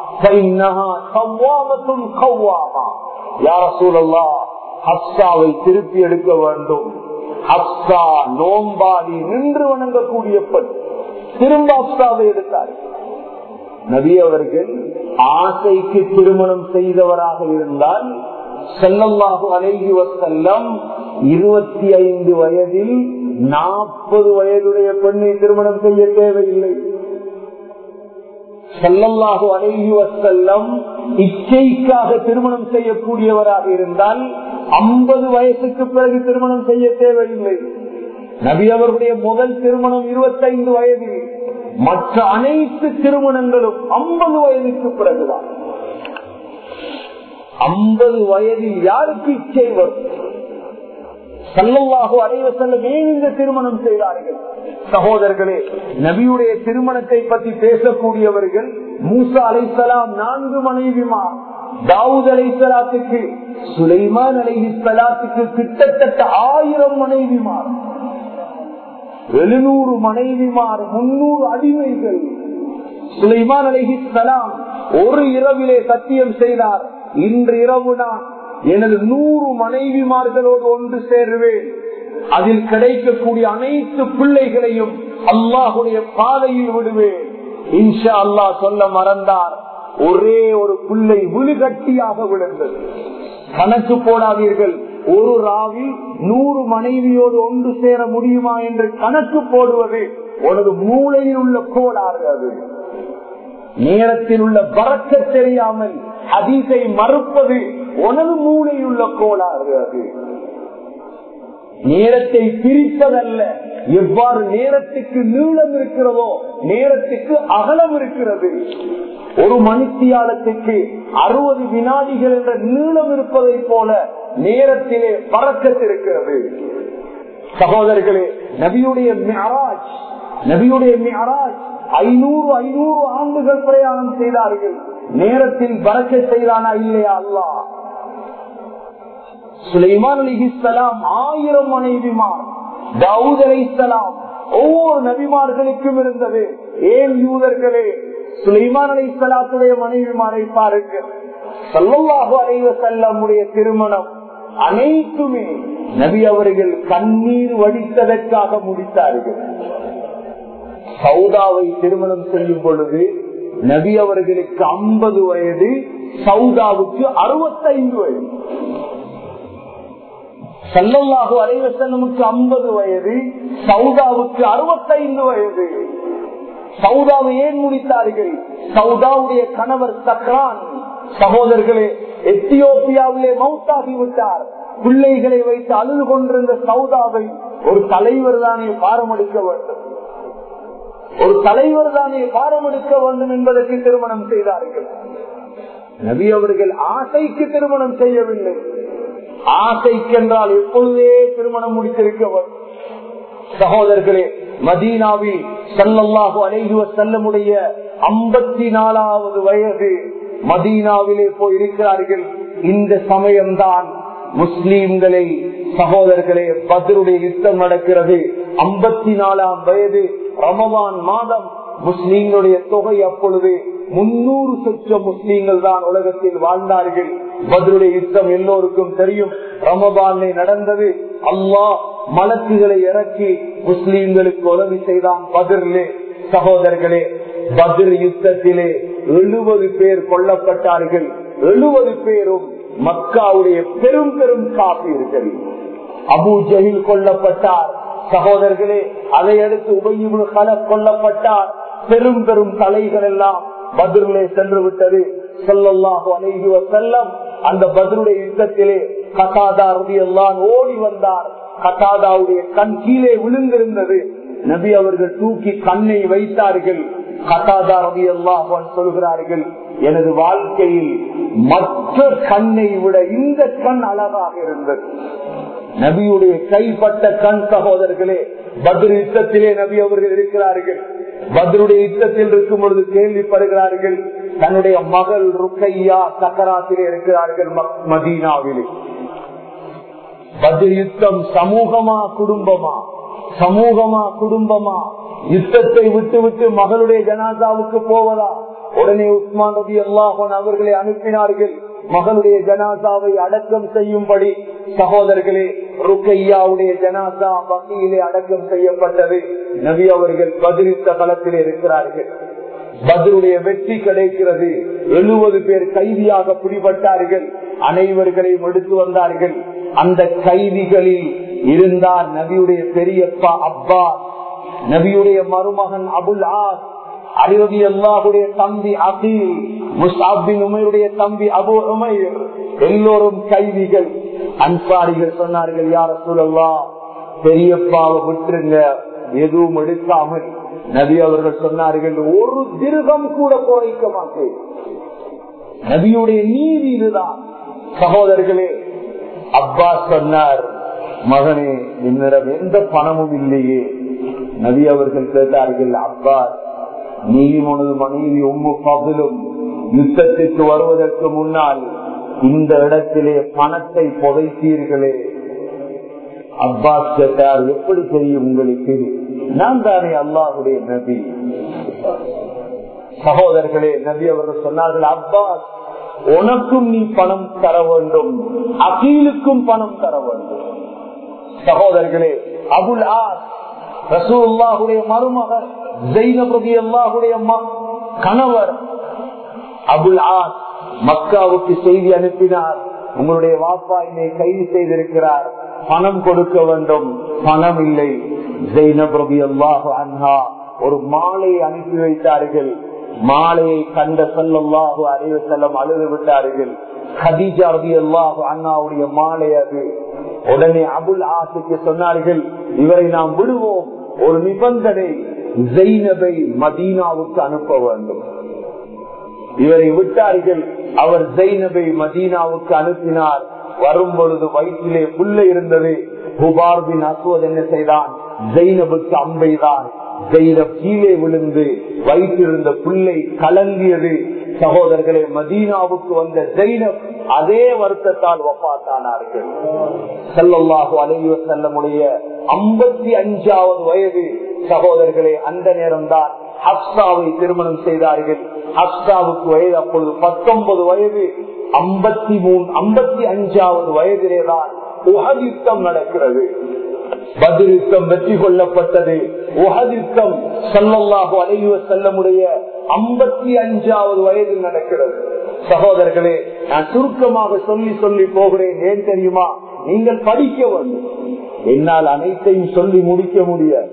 ஹப்சாவை திருப்பி எடுக்க வேண்டும் ஹப்சா நோம்பாடி நின்று வணங்கக்கூடிய பெண் திரும்ப ஹப்சாவை எடுத்தார் நபி அவர்கள் ஆசைக்கு திருமணம் செய்தவராக இருந்தால் செல்லமாக அழகி வசல்லம் இருபத்தி ஐந்து வயதில் நாற்பது வயதுடைய பெண்ணை திருமணம் செய்ய தேவையில்லை செல்லல்லாக அழகி வசல்லம் இச்சைக்காக திருமணம் செய்யக்கூடியவராக இருந்தால் ஐம்பது வயசுக்கு பிறகு திருமணம் செய்ய தேவையில்லை நபி அவருடைய முதல் திருமணம் இருபத்தைந்து வயதில் மற்ற அனைத்து திருமணங்களும் ஐம்பது வயதுக்கு பிறகுதான் ஐம்பது வயதில் யாருக்கு இச்சை வரும் சல்லல்லாஹு அலைவ செல்லம் ஏன் இந்த திருமணம் செய்தார்கள் சகோதரர்களே நபியுடைய திருமணத்தை பற்றி பேசக்கூடியவர்கள் மூசா அலைசலாம் நான்கு மனைவிமார் தாவூத் அலைசலாத்துக்கு சுலைமான் அலைஹிஸ்லாத்துக்கு கிட்டத்தட்ட ஆயிரம் மனைவிமார் எழுநூறு மனைவிமார் முன்னூறு அடிமைகள் சுலைமான் அலைஹிஸ்லாம் ஒரு இரவிலே சத்தியம் செய்தார் இன்று இரவு நான் எனது நூறு மனைவிமார்களோடு ஒன்று சேருவேன் அதில் கிடைக்கக்கூடிய அனைத்து பிள்ளைகளையும் அல்லாஹுடைய பாதையில் விடுவேன் இன்ஷா அல்லாஹ் சொல்ல மறந்தார் ஒரே ஒரு பிள்ளை விழுகட்டியாக விழுந்தது கணக்கு போடாதீர்கள் ஒரு ராவில் நூறு மனைவியோடு ஒன்று சேர முடியுமா என்று கணக்கு போடுவது உனது மூளையில் உள்ள கோளாறு அது நேரத்தில் உள்ள பறக்க தெரியாமல் அதிசை மறுப்பது உனது மூளையில் உள்ள கோளாறு அது நேரத்தை பிரிப்பதல்ல எவ்வாறு நேரத்துக்கு நீளம் இருக்கிறதோ நேரத்துக்கு அகலம் இருக்கிறது ஒரு மணித்தியாலத்துக்கு அறுபது வினாடிகள் என்ற நீளம் இருப்பதை போல நேரத்திலே பறக்கத்து இருக்கிறது சகோதரர்களே நபியுடைய மியராஜ் நபியுடைய மியராஜ் ஐநூறு ஐநூறு ஆண்டுகள் பிரயாணம் செய்தார்கள் நேரத்தில் பறக்க செய்தானா இல்லையா அல்லா சுலைமான் அலிஹிஸ்லாம் ஆயிரம் மனைவிமார் தாவூத் அலிஸ்லாம் ஒவ்வொரு நபிமார்களுக்கும் இருந்தது ஏன் யூதர்களே சுலைமான் அலி சலாத்துடைய மனைவிமாரை பாருங்கள் சல்லாஹு அலைவ செல்லமுடைய திருமணம் அனைத்துமே நபி அவர்கள் கண்ணீர் வடித்ததற்காக முடித்தார்கள் சவுதாவை திருமணம் செய்யும் பொழுது நபி அவர்களுக்கு ஐம்பது வயது சவுதாவுக்கு அறுபத்தைந்து வயது சல்லல்லாஹு அலைவசல்லமுக்கு ஐம்பது வயது சவுதாவுக்கு அறுபத்தைந்து வயது சவுதாவை ஏன் முடித்தார்கள் சவுதாவுடைய கணவர் சக்ரான் சகோதரர்களே எத்தியோப்பியாவிலே மவுத்தாகி விட்டார் பிள்ளைகளை வைத்து அழுது கொண்டிருந்த சவுதாவை ஒரு தலைவர் தானே பாரமடிக்க வேண்டும் ஒரு தலைவர் தானே பாரமடிக்க வேண்டும் என்பதற்கு திருமணம் செய்தார்கள் நபி அவர்கள் ஆசைக்கு திருமணம் செய்யவில்லை ஆசைக்கென்றால் எப்பொழுதே திருமணம் முடித்திருக்கவர் சகோதரர்களே மதீனாவில் சல்லல்லாஹு அலைகுவ செல்லமுடைய ஐம்பத்தி நாலாவது வயது மதீனாவிலே போய் இருக்கிறார்கள் இந்த சமயம்தான் முஸ்லீம்களை சகோதரர்களே பதருடைய யுத்தம் நடக்கிறது ஐம்பத்தி நாலாம் வயது ரமவான் மாதம் முஸ்லீம்களுடைய தொகை அப்பொழுது முன்னூறு சொச்ச முஸ்லீம்கள் தான் உலகத்தில் வாழ்ந்தார்கள் பதிலுடைய யுத்தம் எல்லோருக்கும் தெரியும் ரமபான்ல நடந்தது அல்லாஹ் மலக்குகளை இறக்கி முஸ்லீம்களுக்கு உதவி செய்தான் பதிலே சகோதரர்களே பதில் யுத்தத்திலே எழுபது பேர் கொல்லப்பட்டார்கள் எழுபது பேரும் மக்காவுடைய பெரும் பெரும் காப்பீர்கள் அபு ஜஹில் கொல்லப்பட்டார் சகோதரர்களே அதை அடுத்து உபயுபு கலப் கொல்லப்பட்டார் பெரும் பெரும் தலைகள் எல்லாம் பதிலே சென்று விட்டது சொல்லல்லாஹு அலைஹி வசல்லம் அந்த பதிலுடைய யுத்தத்திலே கசாதா எல்லாம் ஓடி வந்தார் கசாதாவுடைய கண் கீழே விழுந்திருந்தது நபி அவர்கள் தூக்கி கண்ணை வைத்தார்கள் கதாதா ரவி அல்லாஹ் சொல்கிறார்கள் எனது வாழ்க்கையில் மற்ற கண்ணை விட இந்த கண் அழகாக இருந்தது நபியுடைய கைப்பட்ட கண் சகோதரர்களே பத்ரு யுத்தத்திலே நபி அவர்கள் இருக்கிறார்கள் பத்ருடைய யுத்தத்தில் இருக்கும் பொழுது கேள்விப்படுகிறார்கள் தன்னுடைய மகள் ருக்கையா சக்கராத்திலே இருக்கிறார்கள் மதீனாவிலே பத்ரு யுத்தம் சமூகமா குடும்பமா சமூகமா குடும்பமா யுத்தத்தை விட்டு விட்டு மகளுடைய ஜனாதாவுக்கு போவதா உடனே உஸ்மான் ரபி அல்லாஹன் அவர்களை அனுப்பினார்கள் மகளுடைய ஜனாசாவை அடக்கம் செய்யும்படி சகோதரர்களே ருக்கையாவுடைய ஜனாசா வங்கியிலே அடக்கம் செய்யப்பட்டது நபி அவர்கள் பதிலித்த களத்திலே இருக்கிறார்கள் பதிலுடைய வெற்றி கிடைக்கிறது எழுபது பேர் கைதியாக பிடிபட்டார்கள் அனைவர்களையும் எடுத்து வந்தார்கள் அந்த கைதிகளில் இருந்தார் நபியுடைய பெரியப்பா அப்பா நபியுடைய மருமகன் அபுல் ஆஸ் அலிரதி அல்லாஹுடைய தம்பி அகீல் முஸ்தாபின் உமையுடைய தம்பி அபு உமைர் எல்லோரும் கைதிகள் அன்சாரிகள் சொன்னார்கள் யார சூழல்லா பெரியப்பாவை விட்டுருங்க எதுவும் எடுக்காமல் நபி அவர்கள் சொன்னார்கள் ஒரு திருகம் கூட குறைக்க மாட்டேன் நபியுடைய நீதி இதுதான் சகோதரர்களே அப்பா சொன்னார் மகனே என்னிடம் எந்த பணமும் இல்லையே நபி அவர்கள் கேட்டார்கள் அப்பா நீயும் உனது மனைவி உம்மு பகலும் யுத்தத்திற்கு வருவதற்கு முன்னால் இந்த இடத்திலே பணத்தை புதைத்தீர்களே அப்பாஸ் கேட்டார் எப்படி தெரியும் உங்களுக்கு நான் தானே அல்லாஹுடைய நபி சகோதரர்களே நபி அவர்கள் சொன்னார்கள் அப்பாஸ் உனக்கும் நீ பணம் தர வேண்டும் அகீலுக்கும் பணம் தர வேண்டும் சகோதரர்களே அபுல் ஆஸ் ரசூல்லாஹுடைய மருமகன் ஜெயினபதி அல்லாஹுடைய கணவர் அபுல் ஆஸ் மக்காவுக்கு செய்தி அனுப்பினார் உங்களுடைய வாப்பா என்னை கைது செய்திருக்கிறார் பணம் கொடுக்க வேண்டும் பணம் இல்லை ஜெயினபதி அல்லாஹு அன்ஹா ஒரு மாலையை அனுப்பி வைத்தார்கள் மாலையை கண்ட செல்லல்லாஹு அறிவு செல்லம் அழுது விட்டார்கள் ஹதீஜா ரபி அல்லாஹு அண்ணாவுடைய மாலை அது உடனே அபுல் ஆசுக்கு சொன்னார்கள் இவரை நாம் விடுவோம் ஒரு நிபந்தனை ஜெயினபை மதீனாவுக்கு அனுப்ப வேண்டும் இவரை விட்டார்கள் அவர் ஜெயினபை மதீனாவுக்கு அனுப்பினார் வரும் பொழுது வயிற்றிலே புல்ல இருந்தது ஹுபார்பின் அசுவத் என்ன செய்தான் ஜெயினபுக்கு அம்பைதான் ஜெயினப் கீழே விழுந்து வயிற்றிருந்த புல்லை கலங்கியது சகோதரர்களே மதீனாவுக்கு வந்த ஜெயினப் அதே வருத்தத்தால் ஒப்பாத்தானார்கள் செல்லல்லாஹு அலைவ செல்லமுடைய ஐம்பத்தி அஞ்சாவது வயது சகோதரர்களே அந்த நேரம்தான் ஹப்சாவை திருமணம் செய்தார்கள் ஹப்சாவுக்கு வயது அப்பொழுது பத்தொன்பது வயது ஐம்பத்தி மூணு ஐம்பத்தி அஞ்சாவது வயதிலேதான் உகல் யுத்தம் நடக்கிறது பதில் யுத்தம் வெற்றி கொள்ளப்பட்டது உகல் யுத்தம் சல்லல்லாஹு அலைவ செல்லமுடைய ஐம்பத்தி அஞ்சாவது வயதில் நடக்கிறது சகோதரர்களே நான் சுருக்கமாக சொல்லி சொல்லி போகிறேன் ஏன் தெரியுமா நீங்கள் படிக்க வேண்டும் என்னால் அனைத்தையும் சொல்லி முடிக்க முடியாது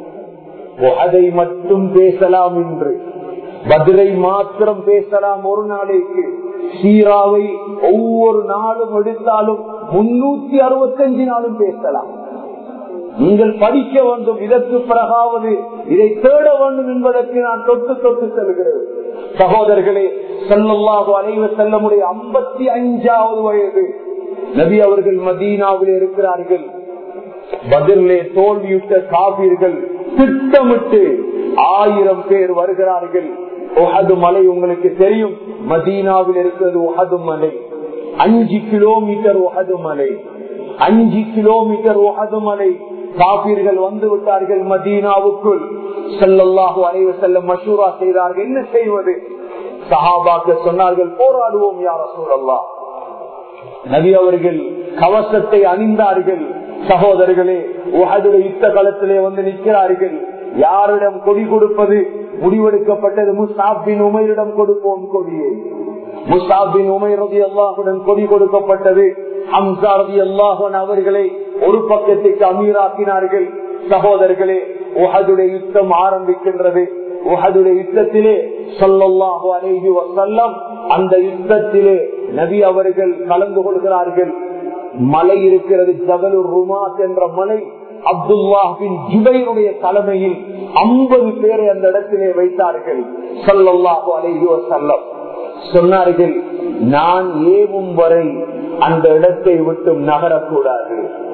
அதை மட்டும் பேசலாம் என்று பதிலை மாத்திரம் பேசலாம் ஒரு நாளைக்கு சீராவை ஒவ்வொரு நாளும் எடுத்தாலும் முன்னூத்தி அறுபத்தஞ்சு நாளும் பேசலாம் நீங்கள் படிக்க வேண்டும் இதற்கு பிறகாவது இதை தேட வேண்டும் என்பதற்கு நான் தொட்டு தொட்டு செல்கிறேன் சகோதரர்களே செல்லல்லாக அனைவ செல்லமுடைய ஐம்பத்தி அஞ்சாவது வயது நபி அவர்கள் மதீனாவில் இருக்கிறார்கள் பதிலே தோல்வியுட்ட காப்பீர்கள் திட்டமிட்டு ஆயிரம் பேர் வருகிறார்கள் ஒஹது மலை உங்களுக்கு தெரியும் மதீனாவில் இருக்கிறது ஒஹது மலை அஞ்சு கிலோமீட்டர் ஒஹது மலை அஞ்சு கிலோமீட்டர் ஒஹது மலை காப்பீர்கள் வந்து விட்டார்கள் மதீனாவுக்குள் செல்லல்லாஹு அனைவ செல்ல மசூரா செய்தார்கள் என்ன செய்வது சஹாபாக்க சொன்னார்கள் போராடுவோம் யார சூழல்லா நபி அவர்கள் கவசத்தை அணிந்தார்கள் சகோதரர்களே உகதுடைய யுத்த காலத்திலே வந்து நிற்கிறார்கள் யாரிடம் கொடி கொடுப்பது முடிவெடுக்கப்பட்டது முஸ்தாபின் உமையிடம் கொடுப்போம் கொடியை முஸ்தாபின் உமைரதி அல்லாஹுடன் கொடி கொடுக்கப்பட்டது ஹம்சாரதி அல்லாஹன் அவர்களை ஒரு பக்கத்துக்கு அமீராக்கினார்கள் சகோதரர்களே உஹதுடைய யுத்தம் ஆரம்பிக்கின்றது உஹதுடைய யுத்தத்திலே சொல்லல்லாஹு அலேஹி வசல்லம் அந்த யுத்தத்திலே நபி அவர்கள் கலந்து கொள்கிறார்கள் மலை இருக்கிறது ஜபலுர் ருமாத் என்ற மலை அப்துல்லா பின் ஜுபைருடைய தலைமையில் ஐம்பது பேரை அந்த இடத்திலே வைத்தார்கள் சல்லல்லாஹு அலைஹி வஸல்லம் சொன்னார்கள் நான் ஏவும் வரை அந்த இடத்தை விட்டு நகரக்கூடாது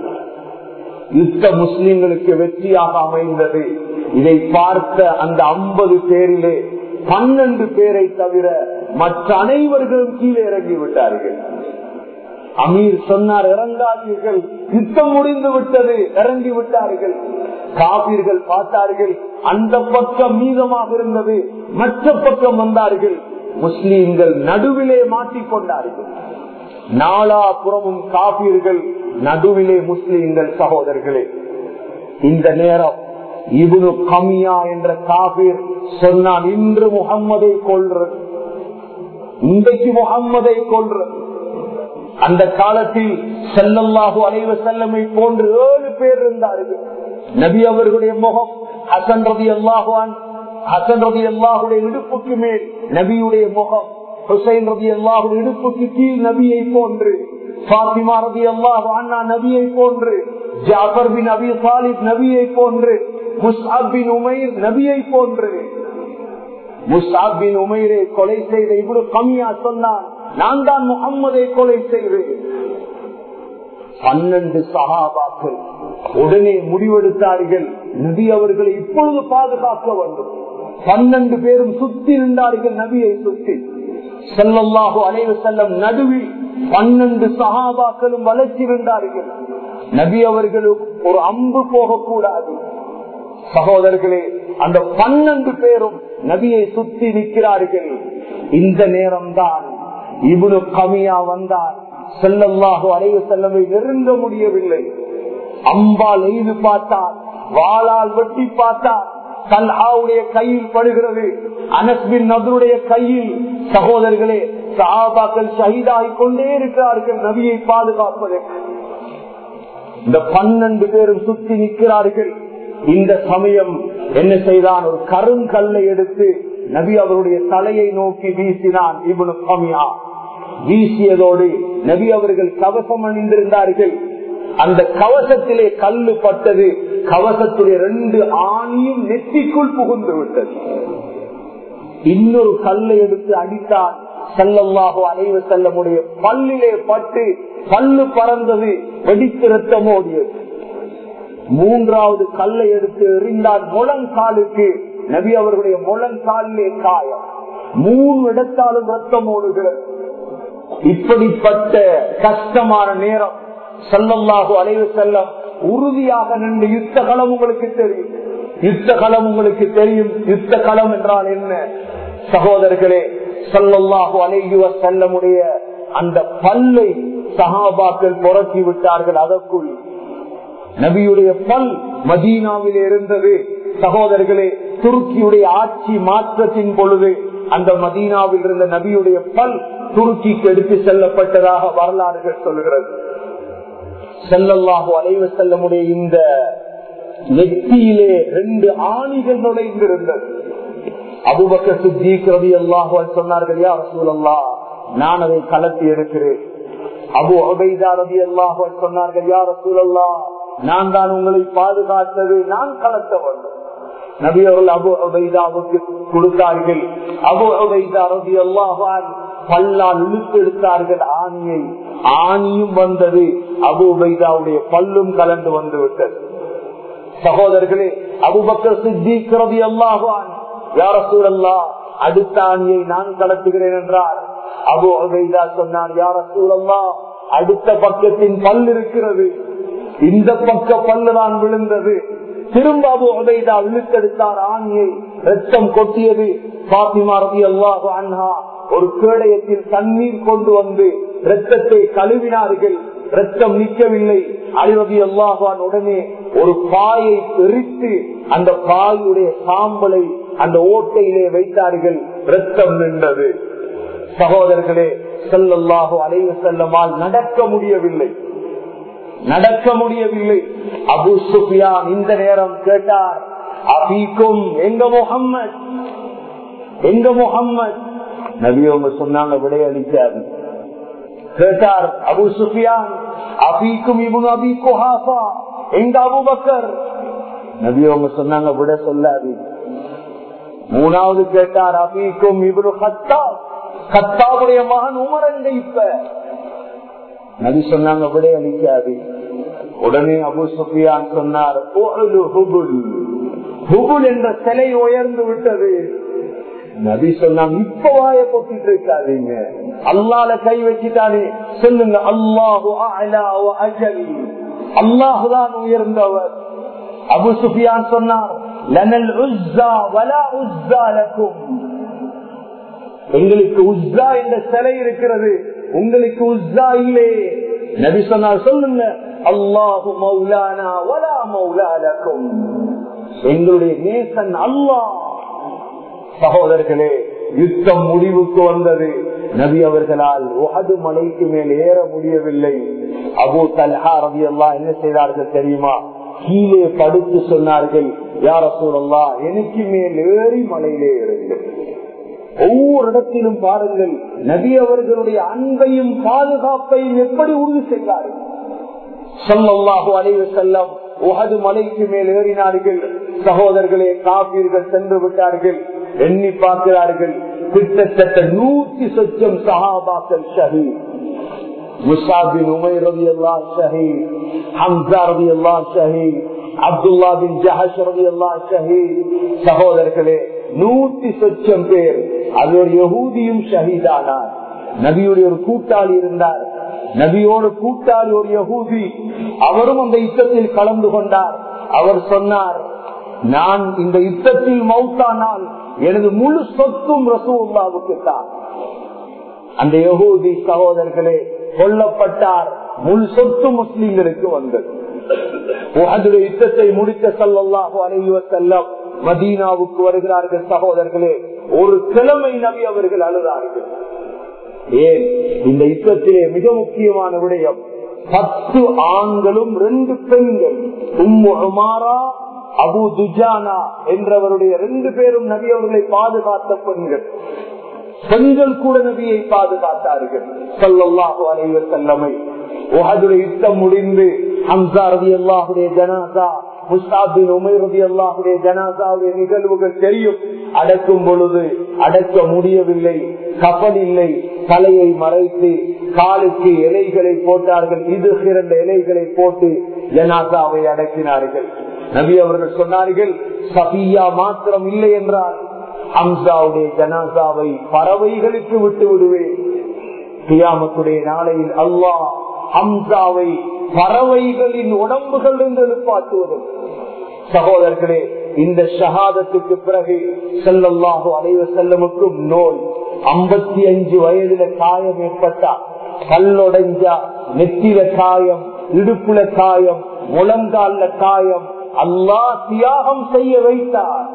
யுத்த முஸ்லிம்களுக்கு வெற்றியாக அமைந்தது இதை பார்த்த அந்த ஐம்பது பேரிலே பன்னெண்டு பேரை தவிர மற்ற அனைவர்களும் கீழே இறங்கி விட்டார்கள் அமீர் சொன்னார் இறங்காதீர்கள் யுத்தம் முடிந்து விட்டது இறங்கி விட்டார்கள் காபீர்கள் பார்த்தார்கள் அந்த பக்கம் மீதமாக இருந்தது மற்ற பக்கம் வந்தார்கள் முஸ்லீம்கள் நடுவிலே மாட்டிக்கொண்டார்கள் நாலாபுறமும் காபீர்கள் நடுவிலே முஸ்லீம்கள் சகோதரர்களே இந்த நேரம் இவனு கமியா என்ற காபீர் சொன்னான் இன்று முகம்மதை கொள்றது இன்றைக்கு முகம்மதை கொள்றது அந்த காலத்தில் செல்லல்லாஹு அலைவ செல்லமை போன்று ஏழு பேர் இருந்தார்கள் நபி அவர்களுடைய முகம் ஹசன் ரதி அல்லாஹான் ஹசன் ரதி அல்லாஹுடைய இடுப்புக்கு மேல் நபியுடைய முகம் ஹுசைன் ரதி அல்லாஹுடைய இடுப்புக்கு கீழ் நபியை போன்று பாத்திமா ரதி அல்லாஹு அண்ணா நபியை போன்று ஜாபர் பின் அபி சாலிப் நபியை போன்று முஸ்அப் பின் உமைர் நபியை போன்று முஸ்அப் பின் உமைரை கொலை செய்த இவ்வளவு கம்மியா சொன்னான் நான் தான் முகம்மதை கொலை செய்வேன் பன்னெண்டு சகாபாக்கள் உடனே முடிவெடுத்தார்கள் நபி அவர்களை இப்பொழுது பாதுகாக்க வேண்டும் பன்னெண்டு பேரும் சுத்தி நின்றார்கள் நபியை சுத்தி செல்லல்லாஹு அலைவு செல்லம் நடுவில் பன்னெண்டு சகாபாக்களும் வளர்ச்சி இருந்தார்கள் நபி அவர்களும் ஒரு அம்பு போகக்கூடாது சகோதரர்களே அந்த பன்னெண்டு பேரும் நபியை சுத்தி நிற்கிறார்கள் இந்த நேரம்தான் இவனு கமியா வந்தார் செல்லல்லாஹு அலைவு செல்லமை நெருங்க முடியவில்லை அம்பால் எய்து பார்த்தார் வாளால் வெட்டி பார்த்தார் கல்ஹாவுடைய கையில் படுகிறது அனஸ்பின் நபருடைய கையில் சகோதரர்களே சஹாபாக்கள் ஷஹீதாகி கொண்டே இருக்கிறார்கள் நபியை பாதுகாப்பதற்கு இந்த பன்னெண்டு பேரும் சுத்தி நிற்கிறார்கள் இந்த சமயம் என்ன செய்தான் ஒரு கருங்கல்லை எடுத்து நபி அவருடைய தலையை நோக்கி வீசினான் இவனு கமியா வீசியதோடு நபி அவர்கள் கவசம் அணிந்திருந்தார்கள் அந்த கவசத்திலே கல்லு பட்டது கவசத்துடைய ரெண்டு ஆணியும் நெத்திக்குள் புகுந்து விட்டது இன்னொரு கல்லை எடுத்து அடித்தான் செல்லல்லாக அலைவ செல்லமுடைய பல்லிலே பட்டு பல்லு பறந்தது வெடித்து ரத்தம் ஓடியது மூன்றாவது கல்லை எடுத்து எறிந்தார் முழங்காலுக்கு நபி அவர்களுடைய முழங்காலிலே காயம் மூணு இடத்தாலும் ரத்தம் ஓடுகிறது இப்படிப்பட்ட கஷ்டமான நேரம் செல்லல்லாக அலைவு செல்லம் உறுதியாக நின்று யுத்த களம் உங்களுக்கு தெரியும் யுத்த களம் உங்களுக்கு தெரியும் யுத்த களம் என்றால் என்ன சகோதரர்களே சொல்லல்லாஹு அலையுவ செல்லமுடைய அந்த பல்லை சகாபாக்கள் புரட்டி விட்டார்கள் அதற்குள் நபியுடைய பல் மதீனாவில் இருந்தது சகோதரர்களே துருக்கியுடைய ஆட்சி மாற்றத்தின் பொழுது அந்த மதீனாவில் இருந்த நபியுடைய பல் துருக்கிக்கு எடுத்து செல்லப்பட்டதாக வரலாறுகள் சொல்கிறது செல்லல்லாஹு அலைவ செல்லமுடைய இந்த நெத்தியிலே ரெண்டு ஆணிகள் நுழைந்திருந்தது அபுபக்க சித்திக் ரவி அல்லாஹு சொன்னார்கள் யா ரசூலல்லா நான் அதை கலத்தி எடுக்கிறேன் அபு அபைதா ரவி அல்லாஹு சொன்னார்கள் யா ரசூலல்லா நான் தான் உங்களை பாதுகாத்தது நான் கலத்த வேண்டும் நபி அவர்கள் அபு அபைதாவுக்கு கொடுத்தார்கள் அபு அபைதா ரவி அல்லாஹான் பல்லால் இழுத்து எடுத்தார்கள் ஆணியை ஆணியும் வந்தது அபு உபைதாவுடைய பல்லும் கலந்து வந்து விட்டது சகோதரர்களே அபுபக்கர் சித்திக் ரவி அல்லாஹான் யார சூழல்லா அடுத்த ஆணியை நான் கலத்துகிறேன் என்றார் அபு உபைதா சொன்னார் யார சூழல்லா அடுத்த பக்கத்தின் பல் இருக்கிறது இந்த பக்க பல்லு தான் விழுந்தது திரும்ப அபு உபைதா இழுத்தெடுத்தார் ஆணியை ரத்தம் கொட்டியது பாத்திமா ரவி அல்லாஹு அன்ஹா ஒரு கேடயத்தில் தண்ணீர் கொண்டு வந்து ரத்தத்தை கழுவினார்கள் ரத்தம் நிற்கவில்லை அழிவதி அல்லாஹான் உடனே ஒரு பாயை எரித்து அந்த பாயுடைய சாம்பலை அந்த ஓட்டையிலே வைத்தார்கள் ரத்தம் நின்றது சகோதரர்களே செல்லல்லாஹோ அலைவ செல்லமால் நடக்க முடியவில்லை நடக்க முடியவில்லை அபு சுஃபியான் இந்த நேரம் கேட்டார் அபீக்கும் எங்க முகம்மது எங்க முகம்மது நபி அவங்க சொன்னாங்க விடையளித்தார் கேட்டார் அபு சுஃபியான் அபீக்கும் இவனு அபி குஹாஃபா எங்க அபுபக்கர் நபி அவங்க சொன்னாங்க விட சொல்லாது மூணாவது கேட்டார் அபீக்கும் இவரு ஹத்தா ஹத்தாவுடைய மகன் உமரங்க இப்ப நபி சொன்னாங்க விட அளிக்காது உடனே அபு சுஃபியான் சொன்னார் "உஹுது ஹுபுல்." ஹுபுல் என்ற சிலை உயர்ந்து விட்டது நபி சொன்னாங்க இப்ப வாய போட்டிட்டு இருக்காதீங்க அல்லால கை வச்சுட்டானே சொல்லுங்க அல்லாஹு அலா வ அஜல் அல்லாஹுதான் உயர்ந்தவர் அபு சுஃபியான் சொன்னார் லனல் உஸ்ஸா வலா உஸ்ஸா லக்கும் எங்களுக்கு உஸ்ஸா என்ற சிலை இருக்கிறது உங்களுக்கு உஸ்ஸா இல்லே நபி சொன்னார் சொல்லுங்க அல்லாஹு மௌலானா வலா மௌலா லக்கும் எங்களுடைய நேசன் அல்லாஹ் சகோதரர்களே யுத்தம் முடிவுக்கு வந்தது நபி அவர்களால் உகது மலைக்கு மேல் ஏற முடியவில்லை அபு தல்ஹா ரவி அல்லா என்ன செய்தார்கள் தெரியுமா கீழே படுத்து சொன்னார்கள் யார சூழல்லா எனக்கு மேல் ஏறி மலையிலே ஏறுங்கள் ஒவ்வொரு இடத்திலும் பாருங்கள் நபி அவர்களுடைய அன்பையும் பாதுகாப்பையும் எப்படி உறுதி செய்தார்கள் சொல்லல்லாஹு அலைவு செல்லம் உகது மலைக்கு மேல் ஏறினார்கள் சகோதரர்களே காப்பீர்கள் சென்று விட்டார்கள் எண்ணி பார்க்கிறார்கள் கிட்டத்தட்ட நூத்தி சொச்சம் சஹாபாக்கள் ஷஹீத் முசாபின் உமை ரவி அல்லா ஷஹீத் ஹம்சா ரவி அல்லா ஷஹீத் அப்துல்லா பின் ஜஹஷ் ரவி அல்லா ஷஹீத் சகோதரர்களே நூத்தி சொச்சம் பேர் அது ஒரு யகூதியும் ஷஹீதானார் நபியுடைய ஒரு கூட்டாளி இருந்தார் நபியோட கூட்டாளி ஒரு யகூதி அவரும் அந்த யுத்தத்தில் கலந்து கொண்டார் அவர் சொன்னார் நான் இந்த யுத்தத்தில் மௌத்தானால் எனது முழு சொத்தும் ரசூல்லாவுக்கு தான் அந்த யகூதி சகோதரர்களே கொல்லப்பட்டார் முழு சொத்து முஸ்லிம்களுக்கு வந்தது உஹதுடைய யுத்தத்தை முடித்த சல்லாஹு அலைவ செல்லம் மதீனாவுக்கு வருகிறார்கள் சகோதரர்களே ஒரு கிழமை நபி அவர்கள் அழுதார்கள் ஏன் இந்த யுத்தத்திலே மிக முக்கியமான விடயம் பத்து ஆண்களும் ரெண்டு பெண்கள் உம்மு உமாரா அபு துஜானா என்றவருடைய ரெண்டு பேரும் நபி அவர்களை பாதுகாத்த பெண்கள் பெண்கள் கூட நபியை பாதுகாத்தார்கள் சொல்லல்லாஹு அலைவர் செல்லமை உஹதுடைய யுத்தம் முடிந்து ஹம்சா ரதி அல்லாஹுடைய ஜனாசா முஸ்தாபின் உமை ரதி அல்லாஹுடைய ஜனாசாவுடைய நிகழ்வுகள் தெரியும் அடக்கும் பொழுது அடக்க முடியவில்லை கப்பல் இல்லை தலையை மறைத்து காலுக்கு இலைகளை போட்டார்கள் இது இரண்ட இலைகளை போட்டு ஜனாசாவை அடக்கினார்கள் நபி அவர்கள் சொன்னார்கள் சபியா மாத்திரம் இல்லை என்றால் ஹம்சாவுடைய ஜனாசாவை பறவைகளுக்கு விட்டு விடுவேன் கியாமத்துடைய நாளையில் அல்லாஹ் ஹம்சாவை பறவைகளின் உடம்புகள் என்று எழுப்பாட்டுவது சகோதரர்களே இந்த ஷஹாதத்துக்கு பிறகு செல்லல்லாஹு அலைவ செல்லமுக்கும் நோய் ஐம்பத்தி அஞ்சு வயதுல காயம் ஏற்பட்டா கல்லொடைஞ்சா நெத்தில காயம் இடுப்புல காயம் முழங்கால காயம் அல்லாஹ் தியாகம் செய்ய வைத்தார்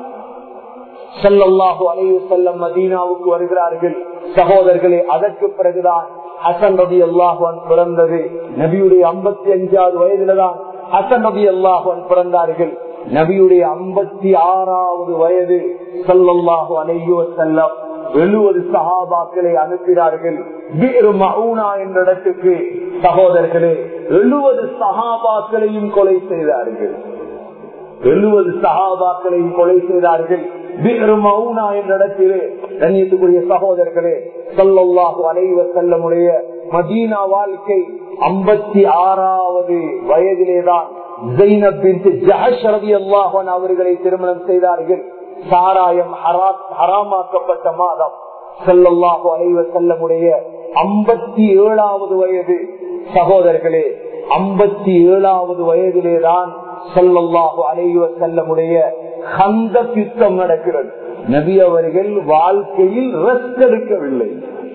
செல்லல்லாஹு அலைவு செல்லம் மதீனாவுக்கு வருகிறார்கள் சகோதரர்களே அதற்கு பிறகுதான் ஹசன் ரபி அல்லாஹுவன் பிறந்தது நபியுடைய ஐம்பத்தி அஞ்சாவது வயதுலதான் ஹசன் ரபி அல்லாஹுவன் பிறந்தார்கள் நபியுடைய ஐம்பத்தி ஆறாவது வயது சல்லல்லாஹு அலையோ செல்லம் எழுபது சகாபாக்களை அனுப்பினார்கள் என்ற இடத்துக்கு சகோதரர்களே எழுபது சகாபாக்களையும் கொலை செய்தார்கள் எழுபது சகாபாக்களையும் கொலை செய்தார்கள் என்ற இடத்திலே கண்ணியத்துக்குரிய சகோதரர்களே சொல்லல்லாஹு அலைவ செல்லமுடைய மதீனா வாழ்க்கை ஐம்பத்தி ஆறாவது வயதிலேதான் அவர்களை திருமணம் செய்தார்கள் சாராயம் ஹராமாக்கப்பட்ட மாதம் செல்லல்லாஹு அலைவ செல்லமுடைய ஐம்பத்தி ஏழாவது வயது சகோதரர்களே ஐம்பத்தி ஏழாவது வயதிலேதான் செல்லல்லாஹு அலைவ செல்லமுடைய கந்த யுத்தம் நடக்கிறது நபி அவர்கள் வாழ்க்கையில் ரெஸ்ட் எடுக்கவில்லை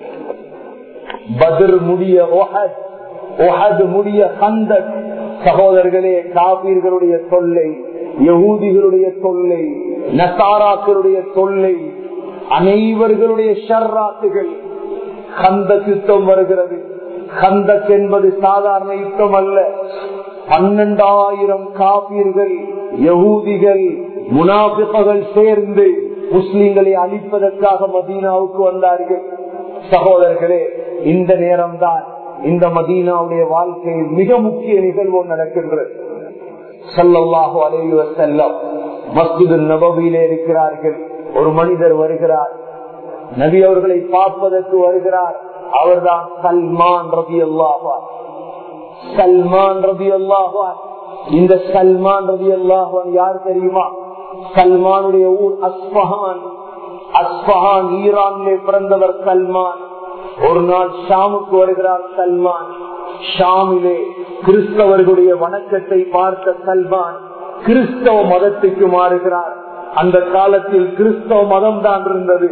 பதிர் முடிய ஒஹது முடிய கந்த சகோதரர்களே காபீர்களுடைய தொல்லை யகூதிகளுடைய தொல்லை நசாராக்களுடைய தொல்லை அனைவர்களுடைய ஷர்ராத்துகள் கந்த யுத்தம் வருகிறது கந்தக் என்பது சாதாரண யுத்தம் அல்ல பன்னெண்டாயிரம் காப்பீர்கள் யகூதிகள் முனாபிப்பகள் சேர்ந்து முஸ்லிம்களை அழிப்பதற்காக மதீனாவுக்கு வந்தார்கள் சகோதரர்களே இந்த நேரம்தான் இந்த மதீனாவுடைய வாழ்க்கையில் மிக முக்கிய நிகழ்வு நடக்கின்றது சல்லல்லாஹு அலைஹி வஸல்லம் மஸ்ஜிது நபவியிலே இருக்கிறார்கள் ஒரு மனிதர் வருகிறார் நபி அவர்களை பார்ப்பதற்கு வருகிறார் அவர்தான் சல்மான் ரபி அல்லாஹான் சல்மான் ரபி அல்லாஹான் இந்த சல்மான் ரபி அல்லாஹான் யார் தெரியுமா சல்மானுடைய ஊர் அஸ்பஹான் அஸ்பஹான் ஈரானிலே பிறந்தவர் சல்மான் ஒரு நாள் ஷாமுக்கு வருகிறார் சல்மான் ஷாமிலே கிறிஸ்தவர்களுடைய வணக்கத்தை பார்த்த சல்மான் கிறிஸ்தவ மதத்துக்கு மாறுகிறார் அந்த காலத்தில் கிறிஸ்தவ மதம் தான் இருந்தது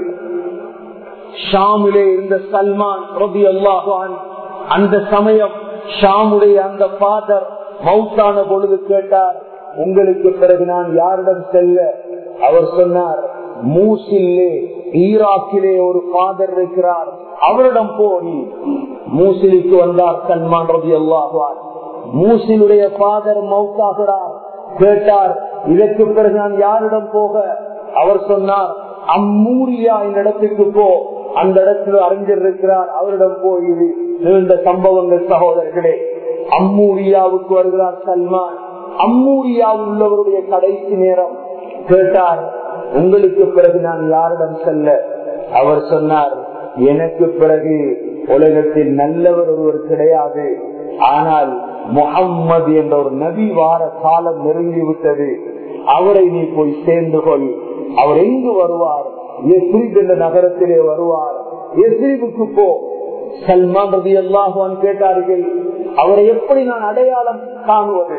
ஷாமிலே இருந்த சல்மான் ரபி அல்லாஹான் அந்த சமயம் ஷாமுடைய அந்த பாதர் மவுத்தான பொழுது கேட்டார் உங்களுக்கு பிறகு நான் யாரிடம் செல்ல அவர் சொன்னார் மூசிலே ஈராக்கிலே ஒரு பாதர் இருக்கிறார் அவரிடம் போய் மூசிலுக்கு வந்தார் சல்மான் ரபி அல்லாஹான் மூசிலுடைய பாதர் மவுத்தாகிறார் கேட்டார் இதற்கு பிறகு நான் யாரிடம் போக அவர் சொன்னார் அம்மூரியா இந்த இடத்துக்கு போ அந்த இடத்துல அறிஞர் இருக்கிறார் அவரிடம் போய் நீண்ட சம்பவங்கள் சகோதரர்களே அம்மூரியாவுக்கு வருகிறார் சல்மான் அம்மூரியாவில் உள்ளவருடைய கடைசி நேரம் கேட்டார் உங்களுக்கு பிறகு நான் யாரிடம் செல்ல அவர் சொன்னார் எனக்கு பிறகு உலகத்தில் நல்லவர் ஒருவர் கிடையாது ஆனால் முகம்மது என்ற ஒரு நபி வார காலம் நெருங்கிவிட்டது அவரை நீ போய் சேர்ந்து கொள் அவர் எங்கு வருவார் எஸ்ரீப் என்ற நகரத்திலே வருவார் எஸ்ரீபுக்கு போ சல்மான் ரவி அல்லாஹான் கேட்டார்கள் அவரை எப்படி நான் அடையாளம் காணுவது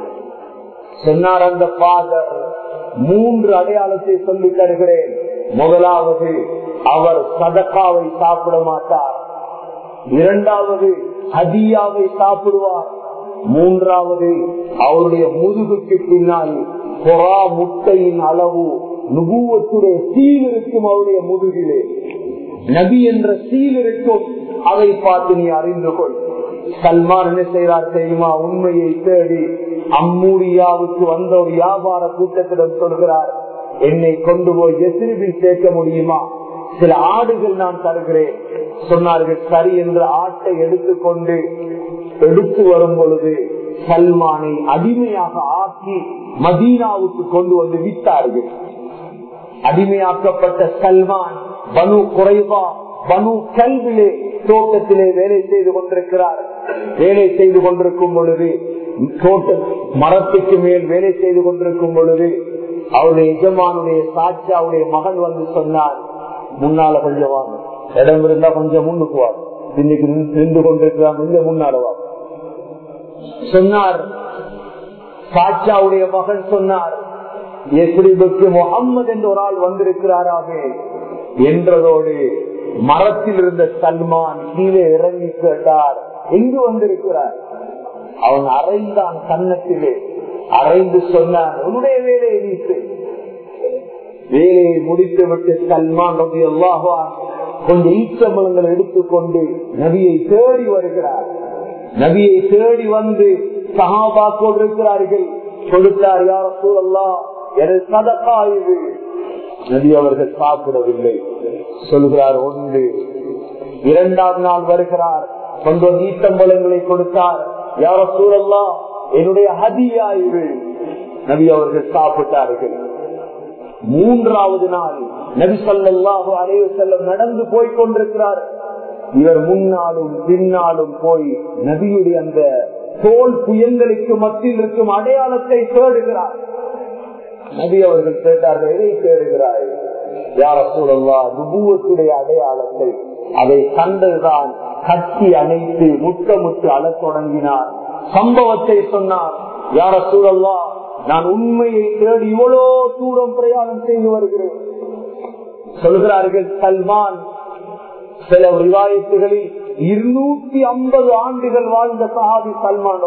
சொன்னார் அந்த பாதர் மூன்று அடையாளத்தை சொல்லி தருகிறேன் முதலாவது அவர் சதக்காவை சாப்பிட மாட்டார் இரண்டாவது ஹதியாவை சாப்பிடுவார் மூன்றாவது அவருடைய முதுகுக்கு பின்னால் பொறா முட்டையின் அளவு நுபுவத்துடைய சீல் இருக்கும் அவருடைய முதுகிலே நபி என்ற சீல் இருக்கும் அதை பார்த்து நீ அறிந்து கொள் சல்மான் என்ன செய்கிறார் தெரியுமா உண்மையை தேடி அம்மூரியாவுக்கு வந்த ஒரு வியாபார கூட்டத்திடம் சொல்கிறார் என்னை கொண்டு போய் எசிரிவில் சேர்க்க முடியுமா சில ஆடுகள் நான் தருகிறேன் சொன்னார்கள் சரி என்ற ஆட்டை எடுத்துக்கொண்டு எடுத்து வரும் பொழுது சல்மானை அடிமையாக ஆக்கி மதீனாவுக்கு கொண்டு வந்து வித்தார்கள் அடிமையாக்கப்பட்ட சல்மான் பனு குறைவா பனு கல்விலே தோட்டத்திலே வேலை செய்து கொண்டிருக்கிறார் வேலை செய்து கொண்டிருக்கும் பொழுது தோட்ட மரத்துக்கு மேல் வேலை செய்து கொண்டிருக்கும் பொழுது அவருடைய எஜமானுடைய சாட்சியாவுடைய மகன் வந்து சொன்னார் முன்னால கொஞ்சம் வாங்க இடம் இருந்தா கொஞ்சம் முன்னுக்கு வா இன்னைக்கு நின்று கொண்டிருக்கிறான் கொஞ்சம் முன்னால வா சொன்னார் சாட்சாவுடைய மகன் சொன்னார் எஸ்ரிபுக்கு முகம்மது என்ற ஒரு ஆள் வந்திருக்கிறாராமே என்றதோடு மரத்தில் இருந்த சல்மான் கீழே இறங்கி கேட்டார் எங்கு வந்திருக்கிறார் அவன் அறைந்தான் கன்னத்திலே அறைந்து சொன்னான் உன்னுடைய வேலையை நீத்து வேலையை முடித்து விட்டு சல்மான் ரவி அல்லாஹா கொஞ்சம் ஈச்சம்பளங்கள் எடுத்துக்கொண்டு நபியை தேடி வருகிறார் நபியை தேடி வந்து சகாபாக்கோடு இருக்கிறார்கள் கொடுத்தார் யார சூழல்லா எனது சதக்கா இது நபி அவர்கள் சாப்பிடவில்லை சொல்கிறார் ஒன்று இரண்டாம் நாள் வருகிறார் கொஞ்சம் ஈட்டம்பளங்களை கொடுத்தார் யார சூழல்லா என்னுடைய ஹதியா இது நபி அவர்கள் சாப்பிட்டார்கள் மூன்றாவது நாள் நபி சொல்லாஹு அலைவு செல்லம் நடந்து போய் கொண்டிருக்கிறார் இவர் முன்னாலும் பின்னாலும் போய் நபியுடைய அந்த தோல் புயல்களுக்கு மத்தியில் இருக்கும் அடையாளத்தை தேடுகிறார் நபி அவர்கள் கேட்டார்கள் எதை தேடுகிறாய் யார சூழல்லா நுபுவத்துடைய அடையாளத்தை அதை கண்டதுதான் கட்டி அணைத்து முத்தமுட்டு அழத் தொடங்கினார் சம்பவத்தை சொன்னார் யார சூழல்லா நான் உண்மையை தேடி இவ்வளோ தூரம் பிரயாணம் செய்து வருகிறேன் சொல்கிறார்கள் சல்மான் சில விவாயத்துகளில் இருநூத்தி ஐம்பது ஆண்டுகள் வாழ்ந்த சஹாபி சல்மான்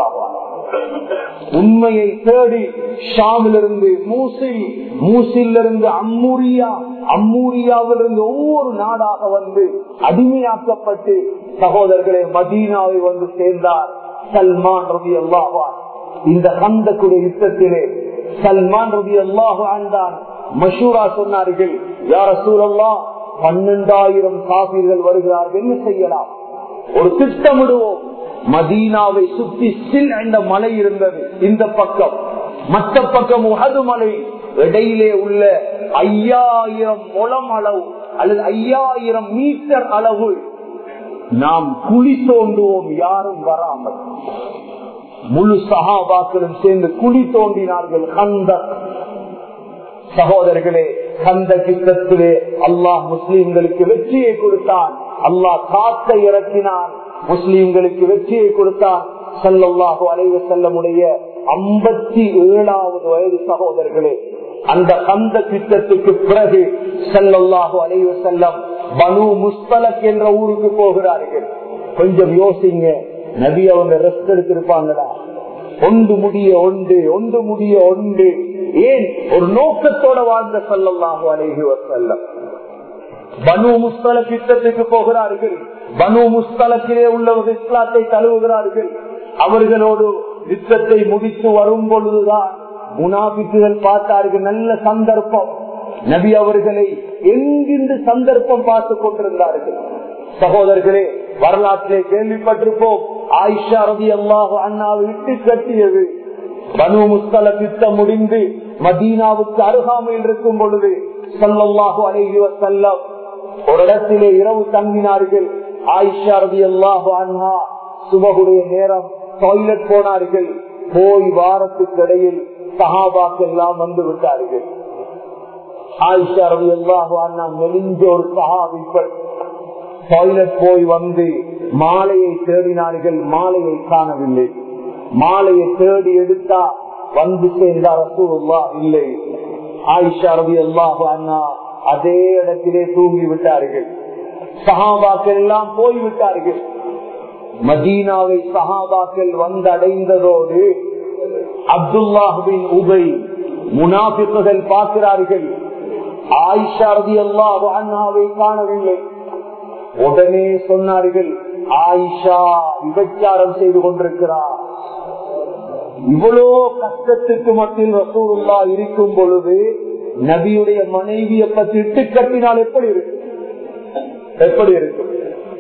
உண்மையை தேடி ஷாமிலிருந்து மூசில் மூசிலிருந்து அம்மூரியா அம்மூரியாவிலிருந்து ஒவ்வொரு நாடாக வந்து அடிமையாக்கப்பட்டு சகோதரர்களே மதீனாவை வந்து சேர்ந்தார் சல்மான் ரவி அல்லாஹா இந்த கந்தக்குடைய யுத்தத்திலே சல்மான் ரவி அல்லாஹு ஆண்டான் மஷூரா சொன்னார்கள் யார சூழல்லா பன்னெண்டாயிரம் காப்பீர்கள் வருகிறார்கள் என்ன செய்யலாம் ஒரு திட்டமிடுவோம் மதீனாவை சுற்றி சில் என்ற மலை இருந்தது இந்த பக்கம் மற்ற பக்கம் உகது மலை இடையிலே உள்ள ஐயாயிரம் முழம் அளவு அல்லது ஐயாயிரம் மீட்டர் அளவு நாம் குழி தோண்டுவோம் யாரும் வராமல் முழு சகாபாக்களும் சேர்ந்து குழி தோண்டினார்கள் கந்த சகோதரர்களே கந்த கிட்டத்திலே அல்லாஹ் முஸ்லீம்களுக்கு வெற்றியை கொடுத்தான் அல்லாஹ் காத்த இறக்கினான் முஸ்லீம்களுக்கு வெற்றியை கொடுத்தான் சல்லல்லாஹு அலைவ செல்லமுடைய ஐம்பத்தி ஏழாவது வயது சகோதரர்களே அந்த கந்த திட்டத்துக்கு பிறகு செல்லல்லாஹு அலைவ செல்லம் பனு முஸ்தலக் என்ற ஊருக்கு போகிறார்கள் கொஞ்சம் யோசிங்க நபி அவங்க ரெஸ்ட் எடுத்திருப்பாங்களா ஒன்று முடிய ஒன்று ஒன்று முடிய ஒன்று ஏன் ஒரு நோக்கத்தோட வாழ்ந்த செல்லல்லாஹு அலைஹி வசல்லம் பனு முஸ்தல திட்டத்துக்கு போகிறார்கள் பனு முஸ்தலத்திலே உள்ளவர்கள் இஸ்லாத்தை தழுவுகிறார்கள் அவர்களோடு யுத்தத்தை முடித்து வரும் பொழுதுதான் முனாபிக்குகள் பார்த்தார்கள் நல்ல சந்தர்ப்பம் நபி அவர்களை எங்கிருந்து சந்தர்ப்பம் பார்த்து கொண்டிருந்தார்கள் சகோதரர்களே வரலாற்றிலே கேள்விப்பட்டிருப்போம் ஆயிஷா ரவி அல்லாஹ் அண்ணாவை விட்டு கட்டியது பனு முஸ்தல யுத்தம் முடிந்து மதீனாவுக்கு அருகாமையில் இருக்கும் பொழுது சல்லாஹு அலைஹி வசல்லம் ஒரு இடத்திலே இரவு தங்கினார்கள் ஆயிஷா ரவி அல்லாஹு அண்ணா சுபகுடைய நேரம் டாய்லெட் போனார்கள் போய் வாரத்துக்கு இடையில் சஹாபாக்கள் எல்லாம் வந்து விட்டார்கள் ஆயிஷா ரவி அல்லாஹு அண்ணா மெலிஞ்ச ஒரு சஹாபிப்பள் டாய்லெட் போய் வந்து மாலையை தேடினார்கள் மாலையை காணவில்லை மாலையை தேடி எடுத்தா வந்து சேர்ந்தா ரசூல்லா இல்லை ஆயிஷா ரவி அல்லாஹு அண்ணா அதே இடத்திலே தூங்கி விட்டார்கள் சஹாபாக்கள் எல்லாம் போய்விட்டார்கள் மதீனாவை சஹாபாக்கள் வந்தடைந்ததோடு அப்துல்லாஹுவின் உபை முனாபிப்புகள் பார்க்கிறார்கள் ஆயிஷா ரவி அல்லாஹு அண்ணாவை காணவில்லை உடனே சொன்னார்கள் ஆயிஷா விபச்சாரம் செய்து கொண்டிருக்கிறார் இவ்வளோ கஷ்டத்துக்கு மத்தியில் ரசூல்லா இருக்கும் பொழுது நபியுடைய மனைவியை பத்தி இட்டு கட்டினால் எப்படி இருக்கும் எப்படி இருக்கும்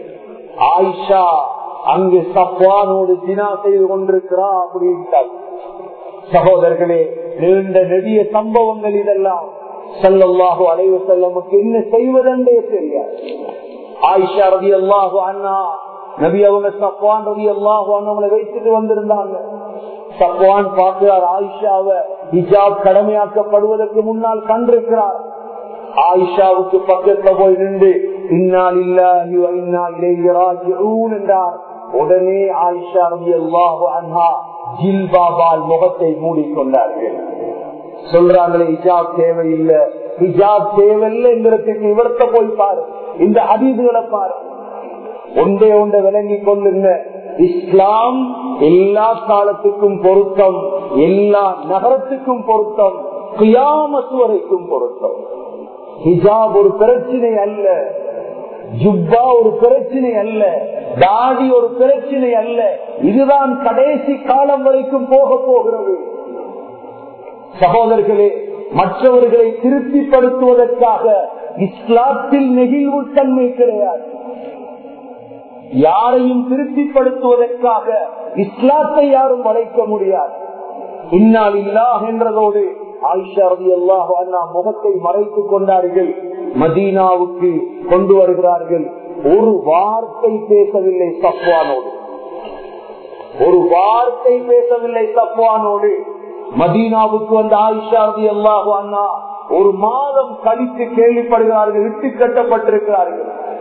ஆயிஷா அங்கு சப்வானோடு தினா செய்து கொண்டிருக்கிறா அப்படின்ட்டார் சகோதரர்களே நீண்ட நெடிய சம்பவங்கள் இதெல்லாம் செல்லல்லாஹு அலைவு செல்லமுக்கு என்ன செய்வதென்றே தெரியாது ஆயிஷா ரவி அல்லாஹு அண்ணா நபி அவங்க சப்வான் ரவி அல்லாஹு அவங்களை வைத்துட்டு வந்திருந்தாங்க சப்வான் பார்க்கிறார் ஆயிஷாவை ஹிஜாப் கடமையாக்கப்படுவதற்கு முன்னால் கண்டிருக்கிறார் ஆயிஷாவுக்கு பக்கத்துல போய் நின்று இன்னால் இல்லாஹி இன்னா இளைஞராஜூன் என்றார் உடனே ஆயிஷா ரவி அல்லாஹு அண்ணா ஜில்பாபால் முகத்தை மூடிக்கொண்டார்கள் சொல்றாங்களே ஹிஜாப் தேவையில்லை ஹிஜாப் தேவையில்லைங்கிறதுக்கு இவர்த்த போய் பாரு இந்த அதிதுகளை பாரு ஒன்றே ஒன்றை விளங்கி கொள்ளுங்க இஸ்லாம் எல்லா காலத்துக்கும் பொருத்தம் எல்லா நகரத்துக்கும் பொருத்தம் கியாமத்து வரைக்கும் பொருத்தம் ஹிஜாப் ஒரு பிரச்சனை அல்ல ஜுப்பா ஒரு பிரச்சனை அல்ல தாடி ஒரு பிரச்சனை அல்ல இதுதான் கடைசி காலம் வரைக்கும் போக போகிறது சகோதரர்களே மற்றவர்களை திருப்திப்படுத்துவதற்காக இஸ்லாத்தில் நெகிழ்வு தன்மை கிடையாது யாரையும் திருப்திப்படுத்துவதற்காக இஸ்லாத்தை யாரும் வளைக்க முடியாது இன்னால் இல்லா என்றதோடு ஆயிஷாரதி அல்லாஹ் அண்ணா முகத்தை மறைத்துக் கொண்டார்கள் மதீனாவுக்கு கொண்டு வருகிறார்கள் ஒரு வார்த்தை பேசவில்லை சப்வானோடு ஒரு வார்த்தை பேசவில்லை சப்வானோடு மதீனாவுக்கு வந்த ஆயிஷாரதி அல்லாஹு அண்ணா ஒரு மாதம் கழித்து கேள்விப்படுகிறார்கள் இட்டு கட்டப்பட்டிருக்கிறார்கள்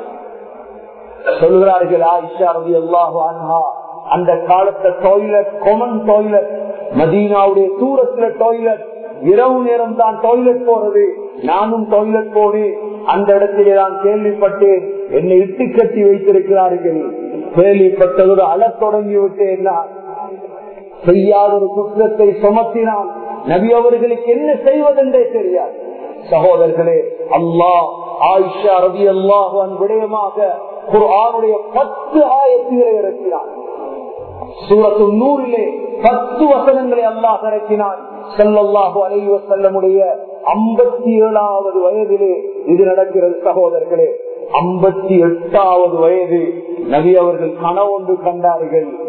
சொல்கிறார்கள் ஆயிஷா ரவி அல்லாஹு அன்ஹா அந்த காலத்துல டாய்லெட் கொமன் டாய்லெட் மதீனாவுடைய தூரத்துல டாய்லெட் இரவு நேரம் தான் டாய்லெட் போறது நானும் டாய்லெட் போனேன் அந்த இடத்திலே நான் கேள்விப்பட்டேன் என்னை இட்டு கட்டி வைத்திருக்கிறார்கள் கேள்விப்பட்டதோடு அழத் தொடங்கி விட்டேன் நான் செய்யாத ஒரு குற்றத்தை சுமத்தினால் நபி அவர்களுக்கு என்ன செய்வதென்றே தெரியாது சகோதரர்களே அல்லாஹ் ஆயிஷா ரவி அல்லாஹுவன் விடயமாக குர்ஆனுடைய பத்து ஆயத்துகளை இறக்கினான் சூரத்து நூறிலே பத்து வசனங்களை அல்லாஹ் இறக்கினான் செல்லல்லாஹு அலைவ செல்லமுடைய ஐம்பத்தி ஏழாவது வயதிலே இது நடக்கிறது சகோதரர்களே ஐம்பத்தி எட்டாவது வயது நபி அவர்கள் கனவொன்று கண்டார்கள்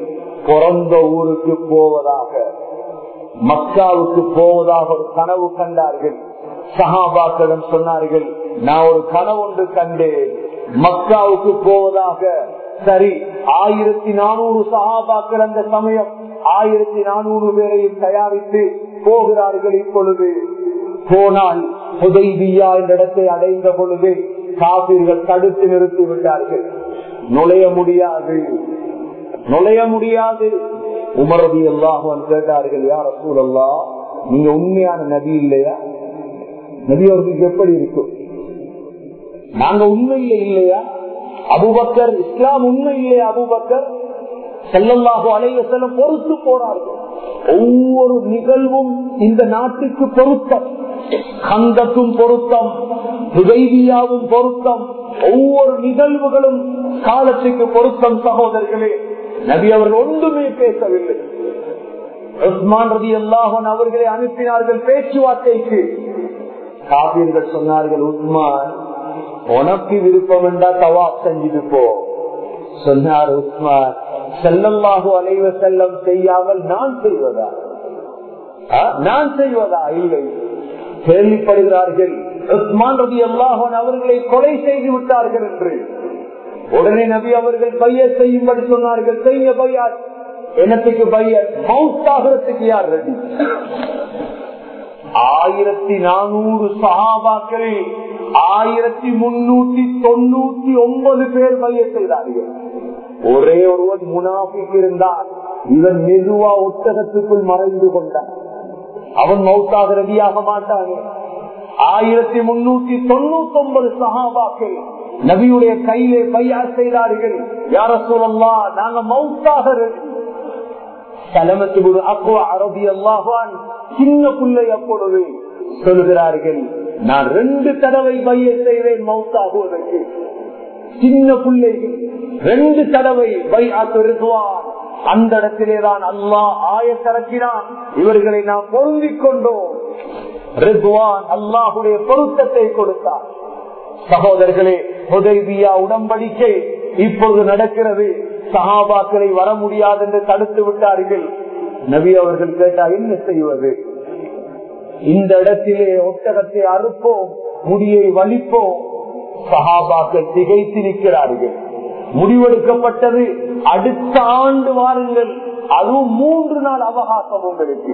பிறந்த ஊருக்கு போவதாக மக்காவுக்கு போவதாக ஒரு கனவு கண்டார்கள் சஹாபாக்களிடம் சொன்னார்கள் நான் ஒரு கனவு ஒன்று கண்டேன் மக்காவுக்கு போவதாக சரி ஆயிரத்தி நானூறு சஹாபாக்கள் அந்த சமயம் ஆயிரத்தி நானூறு பேரையும் தயாரித்து போகிறார்கள் இப்பொழுது போனால் புதைவியா என்ற இடத்தை அடைந்த பொழுது காப்பீர்கள் தடுத்து நிறுத்தி விட்டார்கள் நுழைய முடியாது நுழைய முடியாது உமரதி அல்லாஹுவன் கேட்டார்கள் யார் சூழல்லா நீங்க உண்மையான நபி இல்லையா நபி அவர்களுக்கு எப்படி இருக்கும் நாங்க உண்மையில இல்லையா அபுபக்கர் இஸ்லாம் உண்மை இல்லையா அபுபக்கர் செல்லல்லாஹோ அலைய செல்ல பொறுத்து போறார்கள் ஒவ்வொரு நிகழ்வும் இந்த நாட்டுக்கு பொருத்தம் கந்தக்கும் பொருத்தம் உதவியாவும் பொருத்தம் ஒவ்வொரு நிகழ்வுகளும் காலத்துக்கு பொருத்தம் சகோதரர்களே நபி அவர்கள் ஒன்றுமே பேசவில்லை உஸ்மான் ரதி அல்லாஹன் அவர்களை அனுப்பினார்கள் பேச்சுவார்த்தைக்கு காப்பீர்கள் சொன்னார்கள் உஸ்மான் உனக்கு விருப்பம் என்றா தவா செஞ்சுட்டு போ சொன்னார் உஸ்மான் செல்லல்லாஹு அலைவ செல்லம் செய்யாமல் நான் செய்வதா நான் செய்வதா இல்லை கேள்விப்படுகிறார்கள் உஸ்மான் ரதி அல்லாஹன் அவர்களை கொலை செய்து விட்டார்கள் என்று உடனே நபி அவர்கள் பைய செய்யும்படி சொன்னார்கள் செய்ய பையார் எனத்துக்கு பையர் மவுத்தாகிறதுக்கு யார் ரெடி ஆயிரத்தி நானூறு சகாபாக்களில் ஆயிரத்தி முன்னூத்தி தொண்ணூத்தி ஒன்பது பேர் பைய செய்தார்கள் ஒரே ஒருவன் முனாபிக் இருந்தான் இவன் மெதுவா ஒட்டகத்துக்குள் மறைந்து கொண்டான் அவன் மவுத்தாக ரெடியாக மாட்டாங்க ஆயிரத்தி முன்னூத்தி தொண்ணூத்தி ஒன்பது சகாபாக்கள் நபியுடைய கையிலே பையா செய்தார்கள் யார சொல்லலாம் நாங்க மவுத்தாக ரெடி தலைமத்து அக்குவா அரபி அல்லாஹான் சின்ன பிள்ளை அப்பொழுது சொல்கிறார்கள் நான் ரெண்டு தடவை பைய செய்வேன் மவுத்தாகுவதற்கு சின்ன பிள்ளைகள் ரெண்டு தடவை பை ஆத்துவான் அந்த இடத்திலே தான் அல்லாஹ் ஆயத்திறக்கினான் இவர்களை நாம் பொருந்திக் கொண்டோம் ரித்வான் அல்லாஹுடைய பொருத்தத்தை கொடுத்தார் சகோதரர்களே உதவியா உடம்படிக்கை இப்பொழுது நடக்கிறது சகாபாக்களை வர முடியாது என்று தடுத்து விட்டார்கள் நபி அவர்கள் கேட்டா என்ன செய்வது இந்த இடத்திலே ஒட்டகத்தை அறுப்போம் முடியை வலிப்போம் சகாபாக்கள் திகைத்து நிற்கிறார்கள் முடிவெடுக்கப்பட்டது அடுத்த ஆண்டு வாருங்கள் அதுவும் மூன்று நாள் அவகாசம் உங்களுக்கு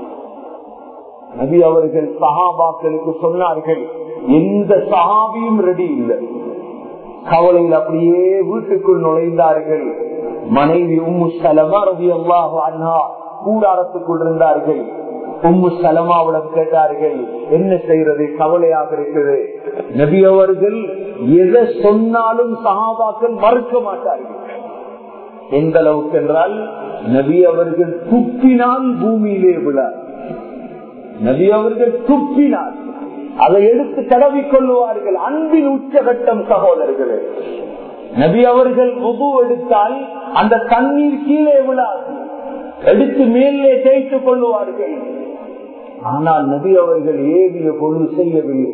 நபி அவர்கள் சஹாபாக்களுக்கு சொன்னார்கள் எந்த சஹாபியும் ரெடி இல்லை கவலையில் அப்படியே வீட்டுக்குள் நுழைந்தார்கள் மனைவி உம்மு சலமா ரவி அல்லாஹு அண்ணா கூடாரத்துக்குள் இருந்தார்கள் உம்மு சலமாவிடம் கேட்டார்கள் என்ன செய்யறது கவலையாக இருக்குது நபி அவர்கள் எதை சொன்னாலும் சகாபாக்கள் மறுக்க மாட்டார்கள் எந்த அளவுக்கு என்றால் நபி அவர்கள் துப்பினால் பூமியிலே விழார் நபி அவர்கள் துப்பினார் அதை எடுத்து தடவி கொள்ளுவார்கள் அன்பின் உச்சகட்டம் சகோதரர்களே நபி அவர்கள் உபு எடுத்தால் அந்த தண்ணீர் கீழே விழாது எடுத்து மேலே தேய்த்துக் கொள்ளுவார்கள் ஆனால் நபி அவர்கள் ஏவிய பொழுது செய்யவில்லை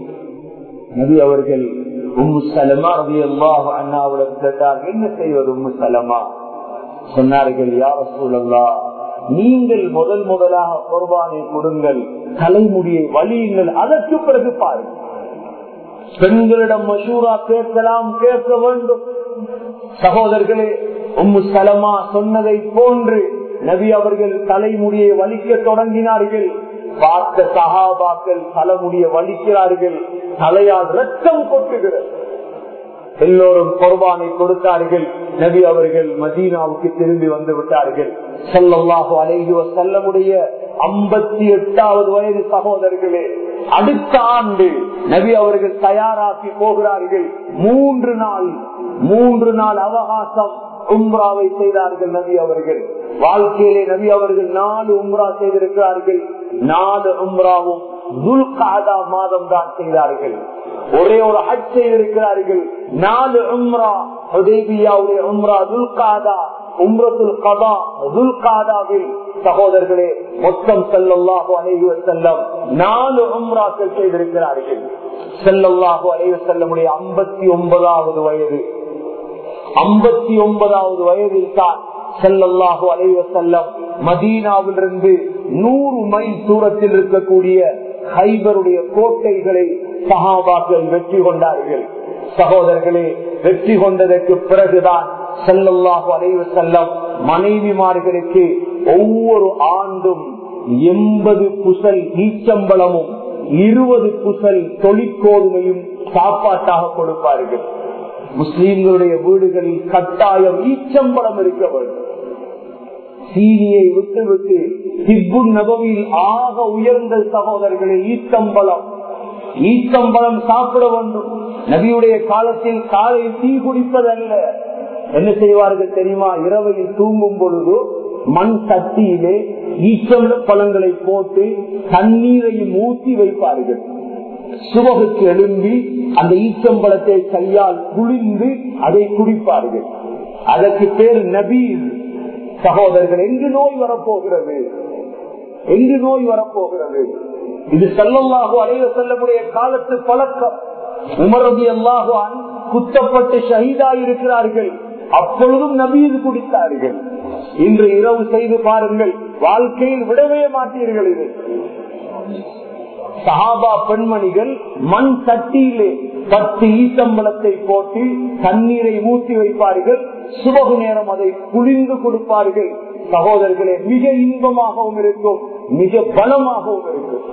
நபி அவர்கள் உம்மு சலமா ரவி அல்லாஹ் அண்ணாவிடம் கேட்டார் என்ன செய்வது உம்மு சலமா சொன்னார்கள் யார சூழல்லா நீங்கள் முதல் முதலாக குர்பானை கொடுங்கள் தலைமுடியை வலியுங்கள் அதற்கு பிறகு பாருங்கள் பெண்களிடம் மசூரா கேட்கலாம் கேட்க வேண்டும் சகோதரர்களே உம்மு சலமா சொன்னதை போன்று நபி அவர்கள் தலைமுடியை வலிக்க தொடங்கினார்கள் பார்த்த சகாபாக்கள் தலைமுடியை வலிக்கிறார்கள் தலையால் ரத்தம் கொட்டுகிறது எல்லோரும் குர்பானை கொடுத்தார்கள் நபி அவர்கள் மதீனாவுக்கு திரும்பி வந்து விட்டார்கள் செல்லல்லாஹு அலைஹி செல்லமுடைய ஐம்பத்தி எட்டாவது வயது சகோதரர்களே அடுத்த ஆண்டு நபி அவர்கள் தயாராக்கி போகிறார்கள் மூன்று நாள் மூன்று நாள் அவகாசம் உம்ராவை செய்தார்கள் நபி அவர்கள் வாழ்க்கையிலே நபி அவர்கள் நாலு உம்ரா செய்திருக்கிறார்கள் நாலு உம்ராவும் துல்காதா மாதம் தான் செய்தார்கள் ஒரே ஒரு ஹஜ் செய்திருக்கிறார்கள் நாலு உம்ரா ஹுதேபியாவுடைய உம்ரா துல்காதா உம்ரத்துல் கதா துல்காதாவில் சகோதரர்களே மொத்தம் செல்லல்லாஹு அலைஹி செல்லம் நாலு உம்ராக்கள் செய்திருக்கிறார்கள் செல்லல்லாஹு அலைஹி செல்லமுடைய ஐம்பத்தி ஒன்பதாவது வயது ஐம்பத்தி ஒன்பதாவது வயதில் தான் செல்லல்லாஹு அலைவ செல்லம் மதீனாவிலிருந்து நூறு மைல் தூரத்தில் இருக்கக்கூடிய ஹைபருடைய கோட்டைகளை சஹாபாக்கள் வெற்றி கொண்டார்கள் சகோதரர்களே வெற்றி கொண்டதற்கு பிறகுதான் செல்லல்லாஹு அலைவ செல்லம் மனைவிமார்களுக்கு ஒவ்வொரு ஆண்டும் எண்பது குசல் ஈச்சம்பளமும் இருபது குசல் தொழிற்கோதுமையும் சாப்பாட்டாக கொடுப்பார்கள் முஸ்லீம்களுடைய வீடுகளில் கட்டாயம் ஈச்சம்பளம் இருக்க வேண்டும் சீனியை விட்டு விட்டு திப்பு நபவியில் ஆக உயர்ந்த சகோதரர்களே ஈச்சம்பளம் ஈச்சம்பளம் சாப்பிட வேண்டும் நபியுடைய காலத்தில் காலை தீ குடிப்பதல்ல என்ன செய்வார்கள் தெரியுமா இரவையில் தூங்கும் பொழுது மண் சட்டியிலே ஈச்சம்பள பழங்களை போட்டு தண்ணீரையும் ஊற்றி வைப்பார்கள் சுவகுக்கு எழும்பி அந்த ஈச்சம்பழத்தை கையால் குளிர்ந்து அதை குடிப்பார்கள் அதற்கு பேர் நபீர் சகோதரர்கள் எங்கு நோய் வரப்போகிறது எங்கு நோய் வரப்போகிறது இது செல்லல்லாகோ அலைவ செல்லக்கூடிய காலத்து பழக்கம் உமரதி அல்லாஹான் குத்தப்பட்டு ஷஹீதா இருக்கிறார்கள் அப்பொழுதும் நபீது குடித்தார்கள் இன்று இரவு செய்து பாருங்கள் வாழ்க்கையில் விடவே மாட்டீர்கள் இது சஹாபா பெண்மணிகள் மண் சட்டியிலே பத்து ஈசம்பளத்தை போட்டு தண்ணீரை ஊற்றி வைப்பார்கள் சுபகு நேரம் அதை குளிர்ந்து கொடுப்பார்கள் சகோதரர்களே மிக இன்பமாகவும் இருக்கும் மிக பலமாகவும் இருக்கும்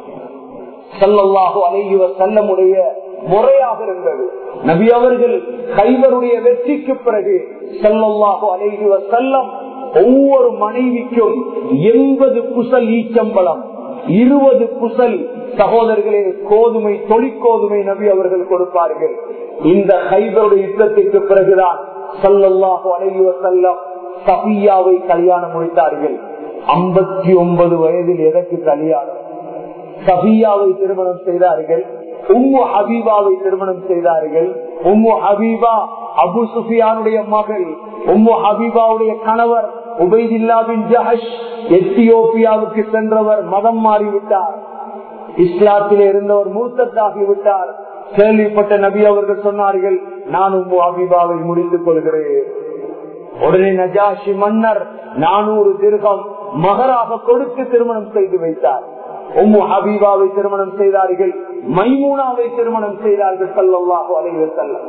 சல்லல்லாஹு அலையுவ செல்லமுடைய முறையாக இருந்தது நபி அவர்கள் கைவருடைய வெற்றிக்கு பிறகு செல்லல்லாஹு அலையுவ செல்லம் ஒவ்வொரு மனைவிக்கும் எண்பது குசல் ஈச்சம்பளம் இருபது குசல் சகோதரர்களே கோதுமை தொழிற்கோதுமை நபி அவர்கள் கொடுப்பார்கள் இந்த ஹைபருடைய யுத்தத்திற்கு பிறகுதான் சல்லல்லாஹு அலையுவ செல்லம் சபியாவை கல்யாணம் முடித்தார்கள் ஐம்பத்தி ஒன்பது வயதில் எதற்கு கல்யாணம் சபியாவை திருமணம் செய்தார்கள் உம்மு ஹபீபாவை திருமணம் செய்தார்கள் உம்மு ஹபீபா அபு சுஃபியானுடைய மகள் உம்மு ஹபீபாவுடைய கணவர் உபைதில்லாவின் ஜஹஷ் எத்தியோப்பியாவுக்கு சென்றவர் மதம் மாறிவிட்டார் இஸ்லாத்திலே இருந்தவர் மூர்த்தத்தாகி விட்டார் கேள்விப்பட்ட நபி அவர்கள் சொன்னார்கள் நான் உம்மு ஹபீபாவை முடித்துக் கொள்கிறேன் உடனே நஜாஷி மன்னர் நானூறு திருகம் மகராக கொடுத்து திருமணம் செய்து வைத்தார் உம்மு ஹபீபாவை திருமணம் செய்தார்கள் மைமூனாவை திருமணம் செய்தார்கள் சல்லாஹு அலைவர் செல்லம்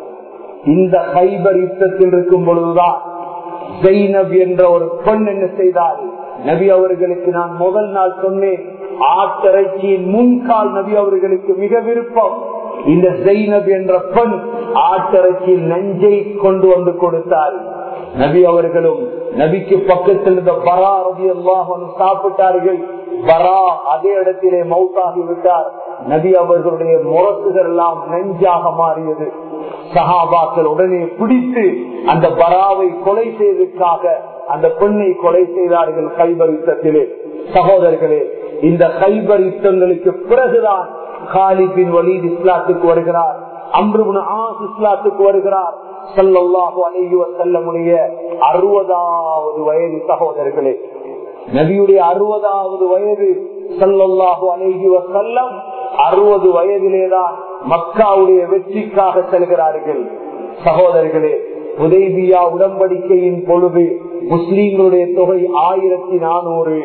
இந்த ஹைபர் யுத்தத்தில் இருக்கும் பொழுதுதான் ஜெய்னப் என்ற ஒரு பெண் என்ன செய்தார் நபி அவர்களுக்கு நான் முதல் நாள் சொன்னேன் ஆட்டிறைச்சியின் முன்கால் நபி அவர்களுக்கு மிக விருப்பம் இந்த ஜெய்னப் என்ற பெண் ஆட்டிறைச்சியின் நஞ்சை கொண்டு வந்து கொடுத்தார் நபி அவர்களும் நபிக்கு பக்கத்தில் இருந்த பரா ரவி அல்லாஹன் சாப்பிட்டார்கள் பரா அதே இடத்திலே மவுத்தாகி விட்டார் நபி அவர்களுடைய முரசுகள் எல்லாம் நெஞ்சாக மாறியது சஹாபாக்கள் உடனே பிடித்து அந்த பராவை கொலை செய்வதற்காக அந்த பெண்ணை கொலை செய்தார்கள் கைபர் யுத்தத்திலே சகோதரர்களே இந்த கைபர் யுத்தங்களுக்கு பிறகுதான் காலிபின் வலீத் இஸ்லாத்துக்கு வருகிறார் அம்ருபுன் ஆஸ் இஸ்லாத்துக்கு வருகிறார் சல்லாஹு அலைஹி வசல்லமுடைய அறுபதாவது வயது சகோதரர்களே நபியுடைய அறுபதாவது வயது சல்லாஹு அலைஹி வசல்லம் அறுபது வயதிலேதான் மக்காவுடைய வெற்றிக்காக செல்கிறார்கள் சகோதரர்களே உதய்பியா உடன்படிக்கையின் பொழுது முஸ்லீம்களுடைய தொகை ஆயிரத்தி நானூறு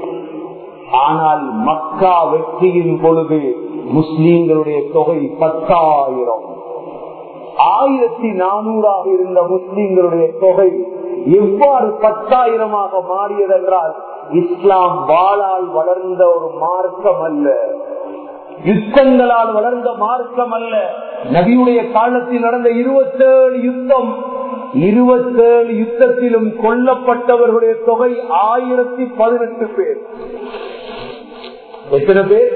ஆனால் மக்கா வெற்றியின் பொழுது முஸ்லீம்களுடைய தொகை பத்தாயிரம் ஆயிரத்தி நானூறாக இருந்த முஸ்லீம்களுடைய தொகை எவ்வாறு பத்தாயிரமாக மாறியதென்றால் இஸ்லாம் வாளால் வளர்ந்த ஒரு மார்க்கம் அல்ல யுத்தங்களால் வளர்ந்த மார்க்கம் அல்ல நபியுடைய காலத்தில் நடந்த இருபத்தேழு யுத்தம் இருபத்தேழு யுத்தத்திலும் கொல்லப்பட்டவர்களுடைய தொகை ஆயிரத்தி பதினெட்டு பேர் எத்தனை பேர்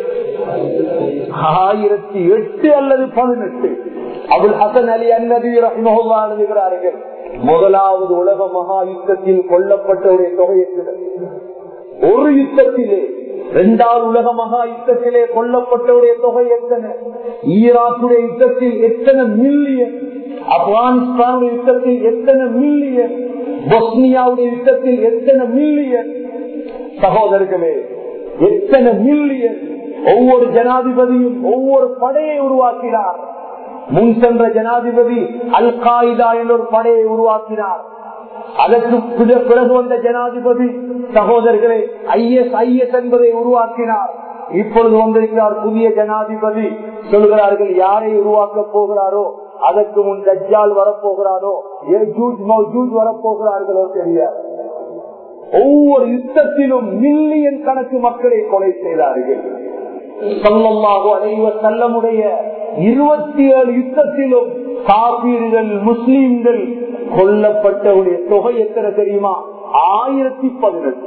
ஆயிரத்தி எட்டு அல்லது பதினெட்டு அபுல் ஹசன் அலி அன்னதி ரஹ்மஹுல்லா எழுதுகிறார்கள் முதலாவது உலக மகா யுத்தத்தில் கொல்லப்பட்டவருடைய தொகை எத்தனை ஒரு யுத்தத்திலே இரண்டாவது உலக மகா யுத்தத்திலே கொல்லப்பட்டவருடைய தொகை எத்தனை ஈராக்குடைய யுத்தத்தில் எத்தனை மில்லியன் ஆப்கானிஸ்தானுடைய யுத்தத்தில் எத்தனை மில்லியன் பொஸ்னியாவுடைய யுத்தத்தில் எத்தனை மில்லியன் சகோதரர்களே எத்தனை மில்லியன் ஒவ்வொரு ஜனாதிபதியும் ஒவ்வொரு படையை உருவாக்கினார் முன் சென்ற ஜனாதிபதி அல் காயிதா என்ற ஒரு படையை உருவாக்கினார் அதற்கு பிற- பிறகு வந்த ஜனாதிபதி சகோதரர்களே ஐஎஸ் ஐஎஸ் என்பதை உருவாக்கினார் இப்பொழுது வந்திருக்கிறார் புதிய ஜனாதிபதி சொல்கிறார்கள் யாரை உருவாக்க போகிறாரோ அதற்கு முன் தஜ்ஜால் வரப்போகிறாரோ யஜூஜ் மௌஜூஜ் வரப்போகிறார்களோ தெரியாது ஒவ்வொரு யுத்தத்திலும் மில்லியன் கணக்கு மக்களை கொலை செய்தார்கள் சொல்லமாக அலைவ செல்லமுடைய இருபத்தி ஏழு யுத்தத்திலும் காப்பீர்கள் முஸ்லீம்கள் கொல்லப்பட்டவுடைய தொகை எத்தனை தெரியுமா ஆயிரத்தி பதினெட்டு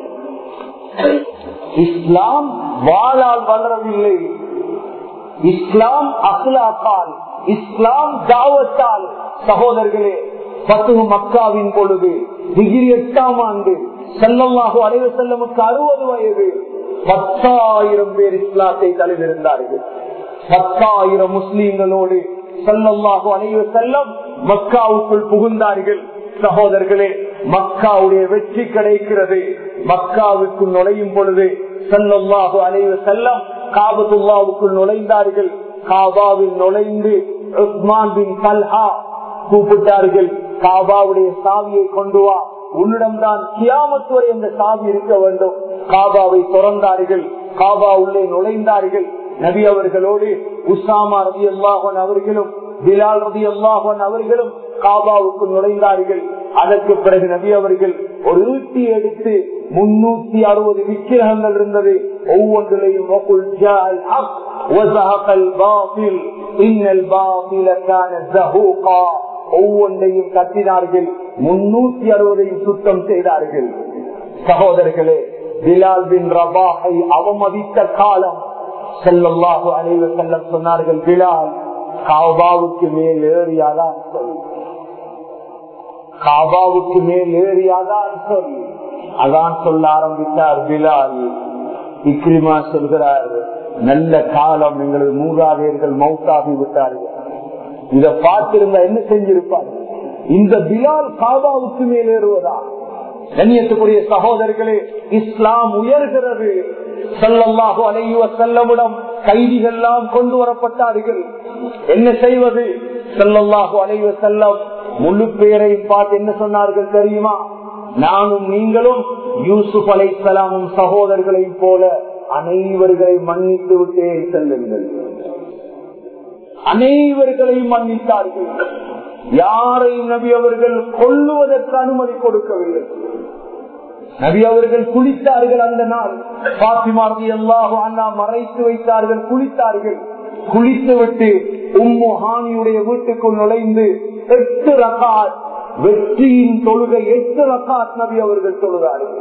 இஸ்லாம் வாழால் வளரவில்லை இஸ்லாம் அஹ்லாக்கால் இஸ்லாம் தாவத்தால் சகோதரர்களே பத்து மக்காவின் பொழுது டிகிரி எட்டாம் ஆண்டு செல்லமாக அலைவ செல்லமுக்கு அறுபது வயது பத்தாயிரம் பேர் இஸ்லாத்தை தலைவிருந்தார்கள் பத்தாயிரம் முஸ்லீம்களோடு செல்லமாக அலைவ செல்லம் மக்காவுக்குள் புகுந்தார்கள் சகோதரர்களே மக்காவுடைய வெற்றி கிடைக்கிறது மக்காவுக்குள் நுழையும் பொழுது செல்லல்லாக அலைவ செல்லம் காபத்துல்லாவுக்குள் நுழைந்தார்கள் காபாவில் நுழைந்து உஸ்மான் பின் பல்ஹா கூப்பிட்டார்கள் காபாவுடைய சாவியை கொண்டு வா உன்னிடம்தான் கியாமத் வரை அந்த சாவி இருக்க வேண்டும் காபாவை திறந்தார்கள் காபா உள்ளே நுழைந்தார்கள் நபி அவர்களோடு உசாமா ரதி அல்லாஹன் அவர்களும் பிலால் ரதி அல்லாஹன் அவர்களும் காபாவுக்கு நுழைந்தார்கள் அதற்கு பிறகு நபி அவர்கள் ஒரு ஈட்டி எடுத்து முன்னூத்தி அறுபது விக்கிரகங்கள் இருந்தது ஒவ்வொன்றிலையும் وَقُلْ جَاءَ الْحَقُّ وَزَهَقَ الْبَاطِلُ إِنَّ الْبَاطِلَ كَانَ زَهُوقًا ஒவ்வொன்றையும் கட்டினார்கள் முன்னூத்தி அறுபதையும் சுத்தம் செய்தார்கள் சகோதரர்களே பிலால் பின் ரபாஹை அவமதித்த காலம் செல்லல்லாஹு அலைவ செல்லம் சொன்னார்கள் பிலால் காபாவுக்கு மேல் ஏறியாதான் சொல் காபாவுக்கு மேல் ஏறியாதான் சொல் அதான் சொல்ல ஆரம்பித்தார் பிலால் இக்ரிமா சொல்கிறார் நல்ல காலம் எங்களது மூதாதையர்கள் மௌத்தாகி விட்டார்கள் இத பார்த்திருந்தா என்ன செஞ்சிருப்பார்கள் இந்த பிலால் காபாவுக்கு மேல் ஏறுவதா கண்ணியத்துக்குரிய சகோதரர்களே இஸ்லாம் உயர்கிறது செல்லல்லாஹு அலையுவ செல்லமிடம் கைதிகள்லாம் கொண்டு வரப்பட்டார்கள் என்ன செய்வது செல்லல்லாஹு அலைவ செல்லம் முழு பேரையும் பார்த்து என்ன சொன்னார்கள் தெரியுமா நானும் நீங்களும் யூசுப் அலை சலாமும் சகோதரர்களைப் போல அனைவர்களை மன்னித்து விட்டே செல்லுங்கள் அனைவர்களையும் மன்னித்தார்கள் யாரையும் நபி அவர்கள் கொல்லுவதற்கு அனுமதி கொடுக்கவில்லை நபி அவர்கள் குளித்தார்கள் அந்த நாள் பாத்திமாரதி எல்லாரும் அண்ணா மறைத்து வைத்தார்கள் குளித்தார்கள் குளித்து விட்டு உம்மு ஹானியுடைய வீட்டுக்குள் நுழைந்து எட்டு ரகாத் வெற்றியின் தொழுகை எட்டு ரகாத் நபி அவர்கள் தொழுதார்கள்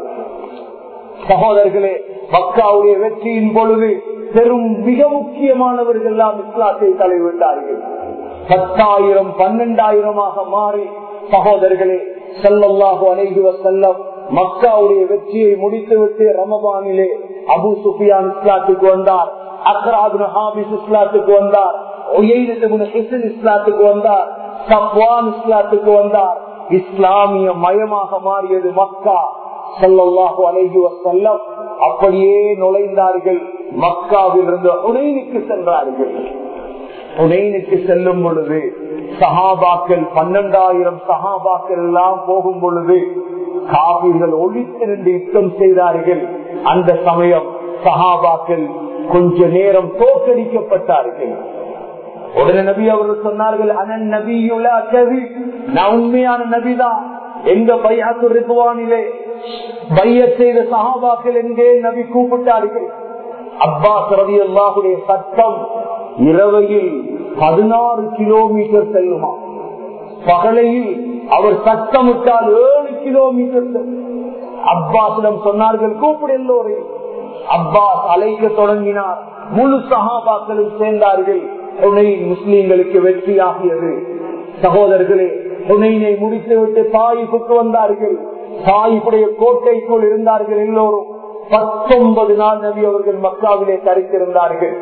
சகோதரர்களே மக்காவுடைய வெற்றியின் பொழுது பெரும் மிக முக்கியமானவர்கள் எல்லாம் இஸ்லாத்தை தலைவிட்டார்கள் பத்தாயிரம் பன்னெண்டாயிரமாக மாறி சகோதரர்களே செல்லல்லாஹு அலைகுவ செல்லம் மக்காவுடைய வெற்றியை முடித்துவிட்டு ரமபானிலே அபு சுஃபியான் இஸ்லாத்துக்கு வந்தார் அக்ராபின் ஹாபிஸ் இஸ்லாத்துக்கு வந்தார் இஸ்லாத்துக்கு வந்தார் சப்வான் இஸ்லாத்துக்கு வந்தார் இஸ்லாமிய மயமாக மாறியது மக்கா சல்லாஹு அலைஹி வசல்லம் அப்படியே நுழைந்தார்கள் மக்காவில் இருந்து உனைனுக்கு சென்றார்கள் உனைனுக்கு செல்லும் பொழுது சஹாபாக்கள் பன்னெண்டாயிரம் சஹாபாக்கள் எல்லாம் போகும் பொழுது காவிர்கள் ஒழித்து நின்று யுத்தம் செய்தார்கள் அந்த சமயம் சஹாபாக்கள் கொஞ்ச நேரம் தோற்கடிக்கப்பட்டார்கள் உடனே நபி அவர்கள் சொன்னார்கள் அனன் நபியுலா கவி நான் உண்மையான நபிதான் எங்க பையாத்து ரிப்புவானிலே பைய செய்த சகாபாக்கள் எங்கே நபி கூப்பிட்டார்கள் அப்பாஸ் ரவி அல்லாஹுடைய சட்டம் இரவையில் பதினாறு கிலோமீட்டர் செல்லுமா பகலையில் அவர் சட்டமிட்டால் ஏழு கிலோமீட்டர் செல்லும் அப்பாசிடம் சொன்னார்கள் கூப்பிடு எல்லோரையும் அப்பாஸ் அழைக்க தொடங்கினார் முழு சகாபாக்களும் சேர்ந்தார்கள் துணை முஸ்லீம்களுக்கு வெற்றியாகியது சகோதரர்களே துணையினை முடித்துவிட்டு தாயிப்புக்கு வந்தார்கள் தாயிப்புடைய கோட்டைக்குள் இருந்தார்கள் எல்லோரும் பத்தொன்பது நாள் நபி அவர்கள் மக்காவிலே தரித்திருந்தார்கள்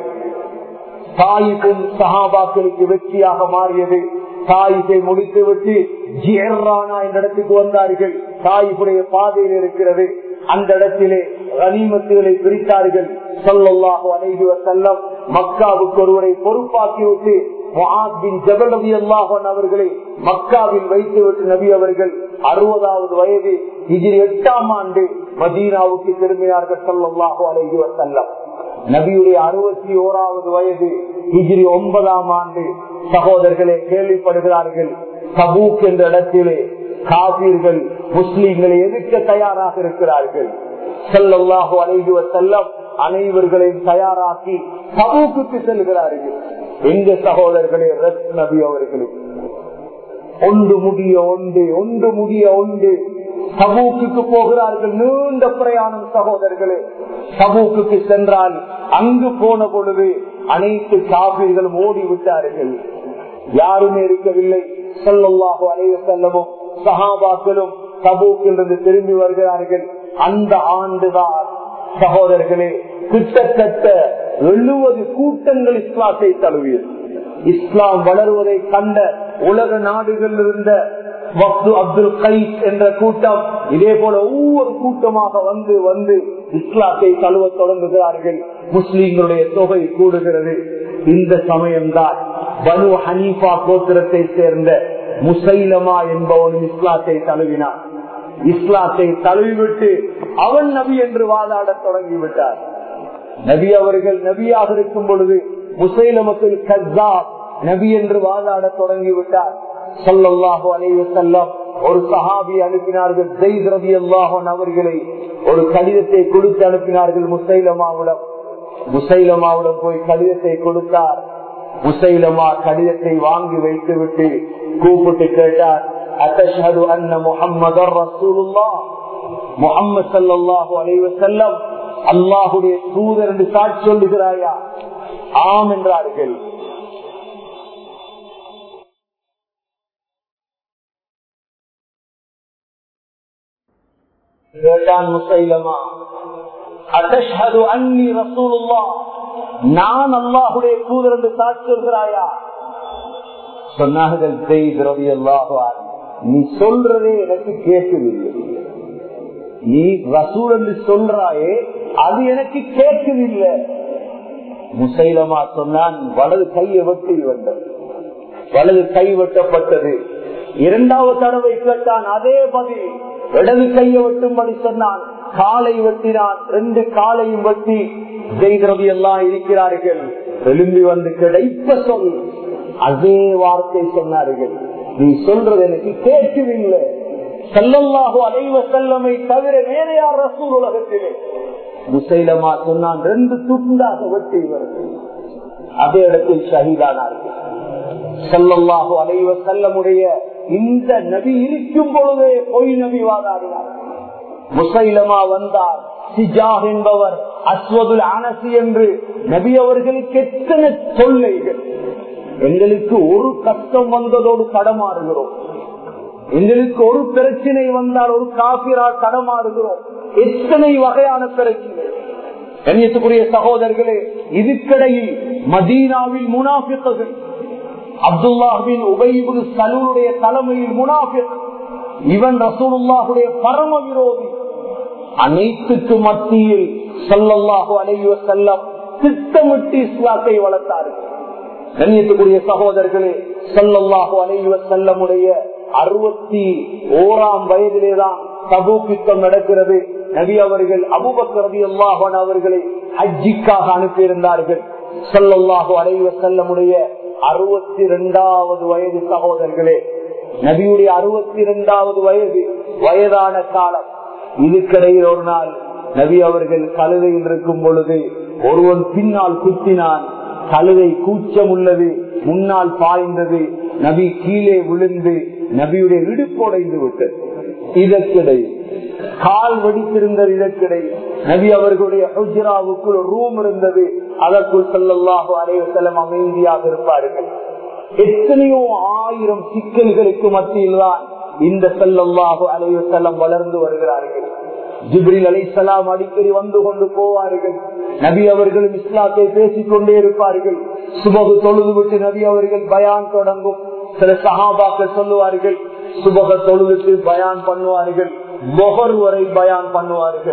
தாயிப்பும் சஹாபாக்களுக்கு வெற்றியாக மாறியது தாயிப்பை முடித்துவிட்டு ஜியர்ரானா என்ற இடத்துக்கு வந்தார்கள் தாயிப்புடைய பாதையில் இருக்கிறது அந்த இடத்திலே கனிமத்துகளை பிரித்தார்கள் சொல்லல்லாஹு அலைகுவ செல்லம் மக்காவுக்கு ஒருவரை பொறுப்பாக்கிவிட்டு ஜபல் நபி அல்லாஹன் அவர்களை மக்காவில் வைத்துவிட்டு நபி அவர்கள் அறுபதாவது வயது இதில் எட்டாம் ஆண்டு மதீனாவுக்கு திரும்பினார்கள் சொல்லல்லாஹோ அலைஹி வசல்லம் நபியுடைய அறுபத்தி ஓராவது வயது இஜிரி ஒன்பதாம் ஆண்டு சகோதரர்களை கேள்விப்படுகிறார்கள் தபூக் என்ற இடத்திலே காபீர்கள் முஸ்லீம்களை எதிர்க்க தயாராக இருக்கிறார்கள் செல்லல்லாஹு அலைஹி வசல்லம் அனைவர்களையும் தயாராக்கி தபூக்கு செல்கிறார்கள் எங்க சகோதரர்களே ரஸ் நபி அவர்களுக்கு ஒன்று முடிய ஒன்று ஒன்று முடிய ஒன்று சபூக்கு போகிறார்கள் நீண்ட பிரயாணம் சகோதரர்களே சபூக்கு சென்றால் அங்கு போன பொழுது அனைத்து காப்பீர்களும் ஓடி விட்டார்கள் யாருமே இருக்கவில்லை சொல்லல்லாஹோ அலைய செல்லவும் சகாபாக்களும் சபூக்கிலிருந்து திரும்பி வருகிறார்கள் அந்த ஆண்டுதான் சகோதரர்களே கிட்டத்தட்ட எழுபது கூட்டங்கள் இஸ்லாத்தை தழுவியது இஸ்லாம் வளருவதை கண்ட உலக நாடுகளில் இருந்த அப்துல் கைஸ் என்ற கூட்டம் இதே போல ஒவ்வொரு கூட்டமாக வந்து வந்து இஸ்லாத்தை தழுவ தொடங்குகிறார்கள் முஸ்லீம்களுடைய தொகை கூடுகிறது இந்த சமயம்தான் பனு ஹனீஃபா கோத்திரத்தை சேர்ந்த முசைலமா என்பவனும் இஸ்லாத்தை தழுவினான் இஸ்லாத்தை தழுவிவிட்டு அவன் நபி என்று வாதாட தொடங்கிவிட்டார் நபி அவர்கள் நபியாக இருக்கும் பொழுது முசைலமத்தில் கஸ்ஸா நபி என்று வாதாட தொடங்கிவிட்டார் சொல்லல்லாஹு அலைவ செல்லம் ஒரு சஹாபி அனுப்பினார்கள் ஜெயித் ரவி அல்லாஹன் அவர்களை ஒரு கடிதத்தை கொடுத்து அனுப்பினார்கள் முசைலமாவிடம் முசைலமாவிடம் போய் கடிதத்தை கொடுத்தார் முசைலமா கடிதத்தை வாங்கி வைத்து விட்டு கூப்பிட்டு கேட்டார் அத்தஷஹது அன்ன முஹம்மதர் ரசூலுல்லாஹ் முஹம்மது ஸல்லல்லாஹு அலைஹி வஸல்லம் அல்லாஹ்வுடைய தூதர் என்று சாட்சி சொல்லுகிறாயா ஆம் என்றார்கள் கேட்டான் முசைலமா அத்தஷஹது அன்னி ரசூலுல்லாஹ் நான் அல்லாஹ்வுடைய தூதர் என்று சாட்சி சொல்கிறாயா சொன்னார்கள் செய்து ரவி அல்லாஹான் நீ சொல்றதே எனக்கு கேட்கவில்லை நீ ரசூல் என்று சொல்றாயே அது எனக்கு கேட்கவில்லை முசைலமா சொன்னான் வலது கையை வெட்டி வந்தது வலது கை வெட்டப்பட்டது இரண்டாவது தடவை கேட்டான் அதே பதில் இடது கையை வெட்டும்படி சொன்னான் காலை வெட்டினான் ரெண்டு காலையும் வெட்டி ஜெய்திரவி எல்லாம் இருக்கிறார்கள் எழும்பி வந்து கிடைப்ப சொல் அதே வார்த்தை சொன்னார்கள் நீ சொல்றது எனக்கு கேட்கவில்லை செல்லல்லாஹோ அலைவ செல்லமை தவிர வேற யார் ரசூல் உலகத்திலே முசைலமா சொன்னான் ரெண்டு துண்டாக வெட்டி வருது அதே இடத்தில் ஷஹீதானார்கள் செல்லல்லாஹோ அலைவ செல்லமுடைய இந்த நபி இருக்கும் பொழுதே பொய் நபி வாதாடினார் முசைலமா வந்தார் சிஜாஹ் என்பவர் அஸ்வதுல் அனசி என்று நபி அவர்களுக்கு எத்தனை தொல்லைகள் எங்களுக்கு ஒரு கஷ்டம் வந்ததோடு கடமாறுகிறோம் எங்களுக்கு ஒரு பிரச்சனை வந்தால் ஒரு காபிரா கடமாறுகிறோம் எத்தனை வகையான பிரச்சனை கண்ணியத்துக்குரிய சகோதரர்களே இதுக்கிடையில் மதீனாவில் முனாபித்தர்கள் அப்துல்லாஹின் உபயிபு சலூருடைய தலைமையில் முனாபித் இவன் ரசூலுல்லாஹுடைய பரம விரோதி அனைத்துக்கு மத்தியில் சொல்லல்லாஹு அலைவ செல்லம் திட்டமிட்டு இஸ்லாத்தை வளர்த்தார்கள் கண்ணியத்துக்குரிய சகோதரர்களே சொல்லல்லாஹு அலைவ செல்லமுடைய அறுபத்தி ஓராம் வயதிலேதான் தபூக்கித்தம் நடக்கிறது நபி அவர்கள் அபுபக்கரதி அல்லாஹன் அவர்களை ஹஜ்ஜிக்காக அனுப்பியிருந்தார்கள் சொல்லல்லாஹு அலைவ செல்லமுடைய அறுபத்தி இரண்டாவது வயது சகோதரர்களே நபியுடைய அறுபத்தி இரண்டாவது வயது வயதான காலம் இதுக்கிடையில் ஒரு நாள் நபி அவர்கள் கழுதையில் இருக்கும் பொழுது ஒருவன் பின்னால் குத்தினான் கழுதை கூச்சம் உள்ளது முன்னால் பாய்ந்தது நபி கீழே விழுந்து நபியுடைய இடுப்போடைந்து விட்டது இதற்கிடையில் கால் வெடித்திருந்தது இதற்கிடையில் நபி அவர்களுடைய ஹுஜராவுக்குள் ரூம் இருந்தது அதற்குள் செல்லல்லாஹோ அலைவசலம் அமைதியாக இருப்பார்கள் எத்தனையோ ஆயிரம் சிக்கல்களுக்கு மத்தியில் தான் இந்த செல்லல்லாஹோ அலைவசல்லம் வளர்ந்து வருகிறார்கள் ஜிப்ரில் அலைசலாம் அடிக்கடி வந்து கொண்டு போவார்கள் நபி அவர்களும் இஸ்லாத்தை பேசிக் கொண்டே இருப்பார்கள் சுபகு தொழுது விட்டு நபி அவர்கள் பயான் தொடங்கும் சில சகாபாக்கள் சொல்லுவார்கள் சுபக தொழுதுட்டு பயான் பண்ணுவார்கள் மொகர் வரை பயான் பண்ணுவார்கள்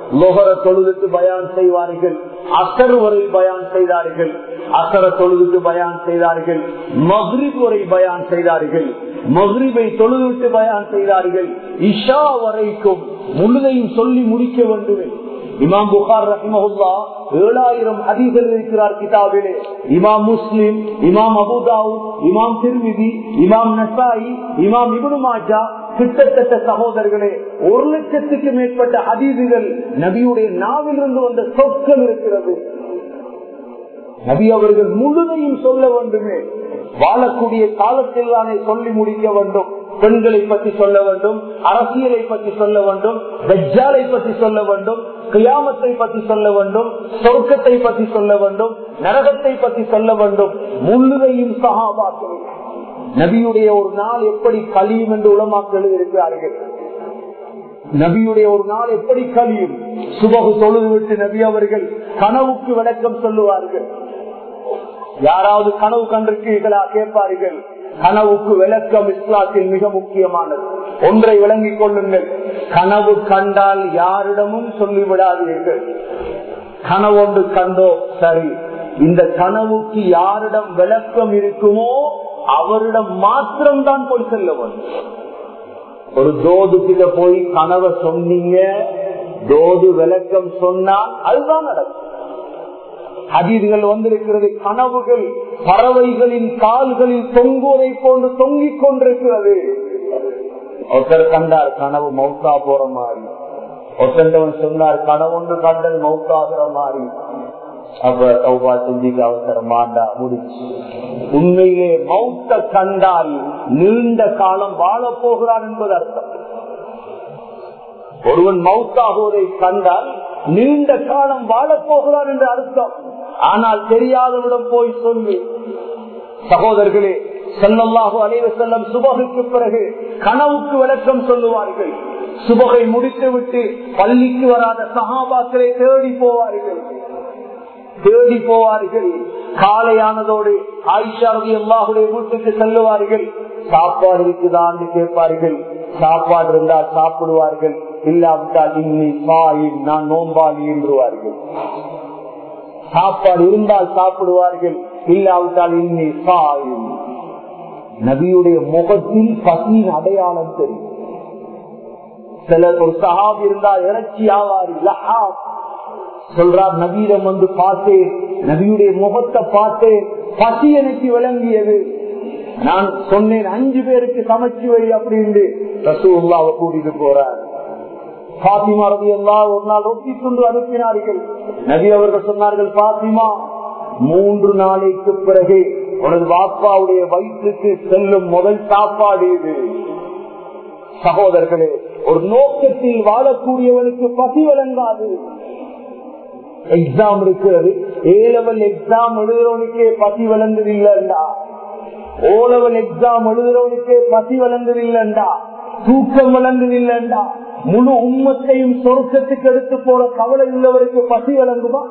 லோகர தொழுதுக்கு பயான் செய்வார்கள் அசர் வரை பயான் செய்தார்கள் அசர தொழுதுக்கு பயான் செய்தார்கள் மஹ்ரிப் வரை பயான் செய்தார்கள் மஹ்ரிபை தொழுதுவிட்டு பயான் செய்தார்கள் இஷா வரைக்கும் முழுதையும் சொல்லி முடிக்க வேண்டுமே இமாம் புகார் ரஹிமஹுல்லா ஏழாயிரம் ஹதீசல் இருக்கிறார் கிதாபிலே இமாம் முஸ்லிம் இமாம் அபுதாவு இமாம் திருமிதி இமாம் நசாயி இமாம் இபுனு மாஜா கிட்டத்தட்ட சகோதரர்களே ஒரு லட்சத்துக்கு மேற்பட்ட ஹதீதுகள் நபியுடைய நாவிலிருந்து வந்த சொற்கள் இருக்கிறது நபி அவர்கள் முழுதையும் சொல்ல வேண்டுமே வாழக்கூடிய காலத்தில் தானே சொல்லி முடிக்க வேண்டும் பெண்களை பற்றி சொல்ல வேண்டும் அரசியலை பற்றி சொல்ல வேண்டும் வெஜ்ஜாலை பற்றி சொல்ல வேண்டும் கியாமத்தை பற்றி சொல்ல வேண்டும் சொர்க்கத்தை பற்றி சொல்ல வேண்டும் நரகத்தை பற்றி சொல்ல வேண்டும் முழுதையும் சகாபாக்கள் நபியுடைய ஒரு நாள் எப்படி கழியும் என்று உளமாக்கள் இருக்கிறார்கள் நபியுடைய ஒரு நாள் எப்படி கழியும் சுபகு தொழுது விட்டு நபி அவர்கள் கனவுக்கு விளக்கம் சொல்லுவார்கள் யாராவது கனவு கண்டிருக்கீர்களா கேட்பார்கள் கனவுக்கு விளக்கம் இஸ்லாத்தில் மிக முக்கியமானது ஒன்றை விளங்கிக் கொள்ளுங்கள் கனவு கண்டால் யாரிடமும் சொல்லிவிடாதீர்கள் கனவொன்று கண்டோ சரி இந்த கனவுக்கு யாரிடம் விளக்கம் இருக்குமோ அவரிடம் மாத்திரம்தான் போய் செல்ல வேண்டும் ஒரு தோது கிட்ட போய் கனவை சொன்னீங்க தோது விளக்கம் சொன்னால் அதுதான் நடக்கும் ஹதீதுகள் வந்திருக்கிறது கனவுகள் பறவைகளின் கால்களில் தொங்குவதை போன்று தொங்கிக் கொண்டிருக்கிறது ஒருத்தர் கண்டார் கனவு மௌத்தா போற மாதிரி ஒருத்தன் சொன்னார் கனவு ஒன்று கண்டல் மௌத்தாகிற மாதிரி அப்ப சௌபா செஞ்சுக்க அவசரமாண்டா முடிச்சு உண்மையிலே மௌத்த கண்டால் நீண்ட காலம் வாழ போகிறான் என்பது அர்த்தம் ஒருவன் மௌத்தாகுவதை கண்டால் நீண்ட காலம் வாழப் போகிறான் என்று அர்த்தம் ஆனால் தெரியாதவிடம் போய் சொல்லு சகோதரர்களே செல்லல்லாஹு அலைவ செல்லம் சுபகுக்கு பிறகு கனவுக்கு விளக்கம் சொல்லுவார்கள் சுபகை முடித்துவிட்டு பள்ளிக்கு வராத சகாபாக்களை தேடி போவார்கள் தேடி போவார்கள் காலையானதோடு ஆயிஷாரதி எல்லாருடைய வீட்டுக்கு செல்லுவார்கள் சாப்பாடு இருக்குதான்னு கேட்பார்கள் சாப்பாடு இருந்தால் சாப்பிடுவார்கள் இல்லாவிட்டால் இன்னி சாயின் நான் நோம்பாளி என்றுவார்கள் சாப்பாடு இருந்தால் சாப்பிடுவார்கள் இல்லாவிட்டால் இன்னி சாயின் நபியுடைய முகத்தில் பசியின் அடையாளம் தெரியும் சிலர் ஒரு சகாப் இருந்தால் இறைச்சி ஆவாரி சொல்றார் நபீரம் வந்து பார்த்தேன் நபியுடைய முகத்தை பார்த்தேன் பசி எனக்கு விளங்கியது நான் சொன்னேன் அஞ்சு பேருக்கு சமைச்சு வை அப்படின்னு ரசூல்லாவை கூட்டிட்டு போறார் பாத்திமா ரவி எல்லாம் ஒரு நாள் ஒட்டி கொண்டு அனுப்பினார்கள் நபி அவர்கள் சொன்னார்கள் பாத்திமா மூன்று நாளைக்கு பிறகு உனது வாப்பாவுடைய வயிற்றுக்கு செல்லும் முதல் சாப்பாடு இது சகோதரர்களே ஒரு நோக்கத்தில் வாழக்கூடியவனுக்கு பசி வழங்காது எக்ஸாம் இருக்கிறது ஏ லெவல் எக்ஸாம் எழுதுறவனுக்கே பசி வளர்ந்தது இல்லைண்டா ஓ லெவல் எக்ஸாம் எழுதுறவனுக்கே பசி வளர்ந்தது இல்லைண்டா தூக்கம் வளர்ந்தது இல்லைண்டா முழு உம்மத்தையும் சொர்க்கத்துக்கு எடுத்து போற கவலை உள்ளவருக்கு பசி வழங்குமா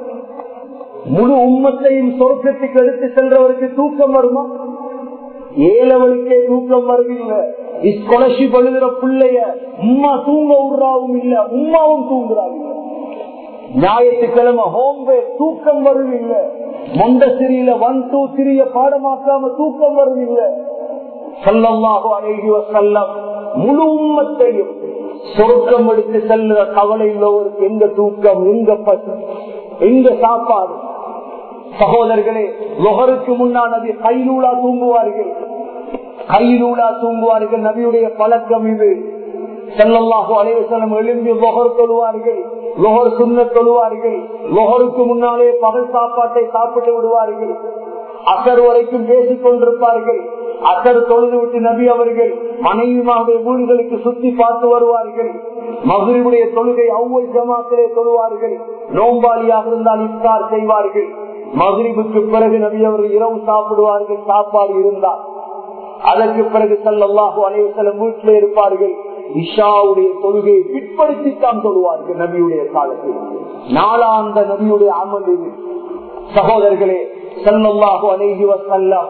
முழு உம்மத்தையும் சொர்க்கத்துக்கு எடுத்து சென்றவருக்கு தூக்கம் வருமா ஏழவனுக்கே தூக்கம் வருவதில்லை ஸ்காலர்ஷிப் எழுதுற பிள்ளைய உமா தூங்க விடுறாவும் இல்ல உமாவும் தூங்குறாங்க ஞாயிற்றுக்கிழமை ஹோம்வே தூக்கம் வருவில்லை மொண்ட சிறியில ஒன் டூ த்ரீய பாடமாக்காம தூக்கம் வருவில்லை சொல்லமாக அழகி செல்லம் முழு உம்மத்தையும் சொர்க்கம் எடுத்து செல்லுற கவலை உள்ளவருக்கு எங்க தூக்கம் எங்க பசி எங்க சாப்பாடு சகோதரர்களே லொகருக்கு முன்னா நபி கைலூலா தூங்குவார்கள் கைலூலா தூங்குவார்கள் நபியுடைய பழக்கம் இது செல்லல்லாஹோ அலைவசனம் எழும்பி லொகர் தொழுவார்கள் லொகர் சுண்ண தொழுவார்கள் லொகருக்கு முன்னாலே பகல் சாப்பாட்டை சாப்பிட்டு விடுவார்கள் அசர் வரைக்கும் பேசிக் கொண்டிருப்பார்கள் அசர் தொழுது விட்டு நபி அவர்கள் மனைவிமாவுடைய வீடுகளுக்கு சுத்தி பார்த்து வருவார்கள் மகிழ்வுடைய தொழுகை அவ்வளவு ஜமாத்திலே தொழுவார்கள் நோம்பாளியாக இருந்தால் இஃப்தார் செய்வார்கள் மகிழ்வுக்கு பிறகு நபி அவர்கள் இரவு சாப்பிடுவார்கள் சாப்பாடு இருந்தால் அதற்கு பிறகு செல்லல்லாஹு அனைவசலம் வீட்டிலே இருப்பார்கள் இஷாவுடைய தொழுகையை பிற்படுத்தித்தான் சொல்லுவார்கள் நபியுடைய காலத்தில் நாளாந்த நபியுடைய அமல் இது சகோதரர்களே செல்லல்லாஹு அனைகி வசல்லாம்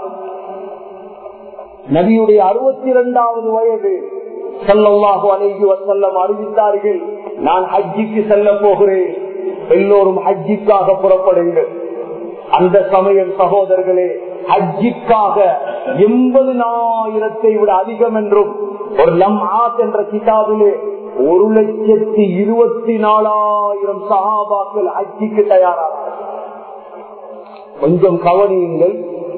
நபியுடைய அறுபத்தி இரண்டாவது வயது செல்லல்லாஹு அனைகி வசல்லம் அறிவித்தார்கள் நான் ஹஜ்ஜிக்கு செல்ல போகிறேன் எல்லோரும் ஹஜ்ஜிக்காக புறப்படுங்கள் அந்த சமயம் சகோதரர்களே ஹஜ்ஜிக்காக எண்பதுனாயிரத்தை விட அதிகம் என்றும் ஒரு லம் ஆத் என்ற கிதாபிலே ஒரு லட்சத்தி இருபத்தி நாலாயிரம் சகாபாக்கள் ஹஜ்ஜிக்கு தயாராக கொஞ்சம் கவனியுங்கள்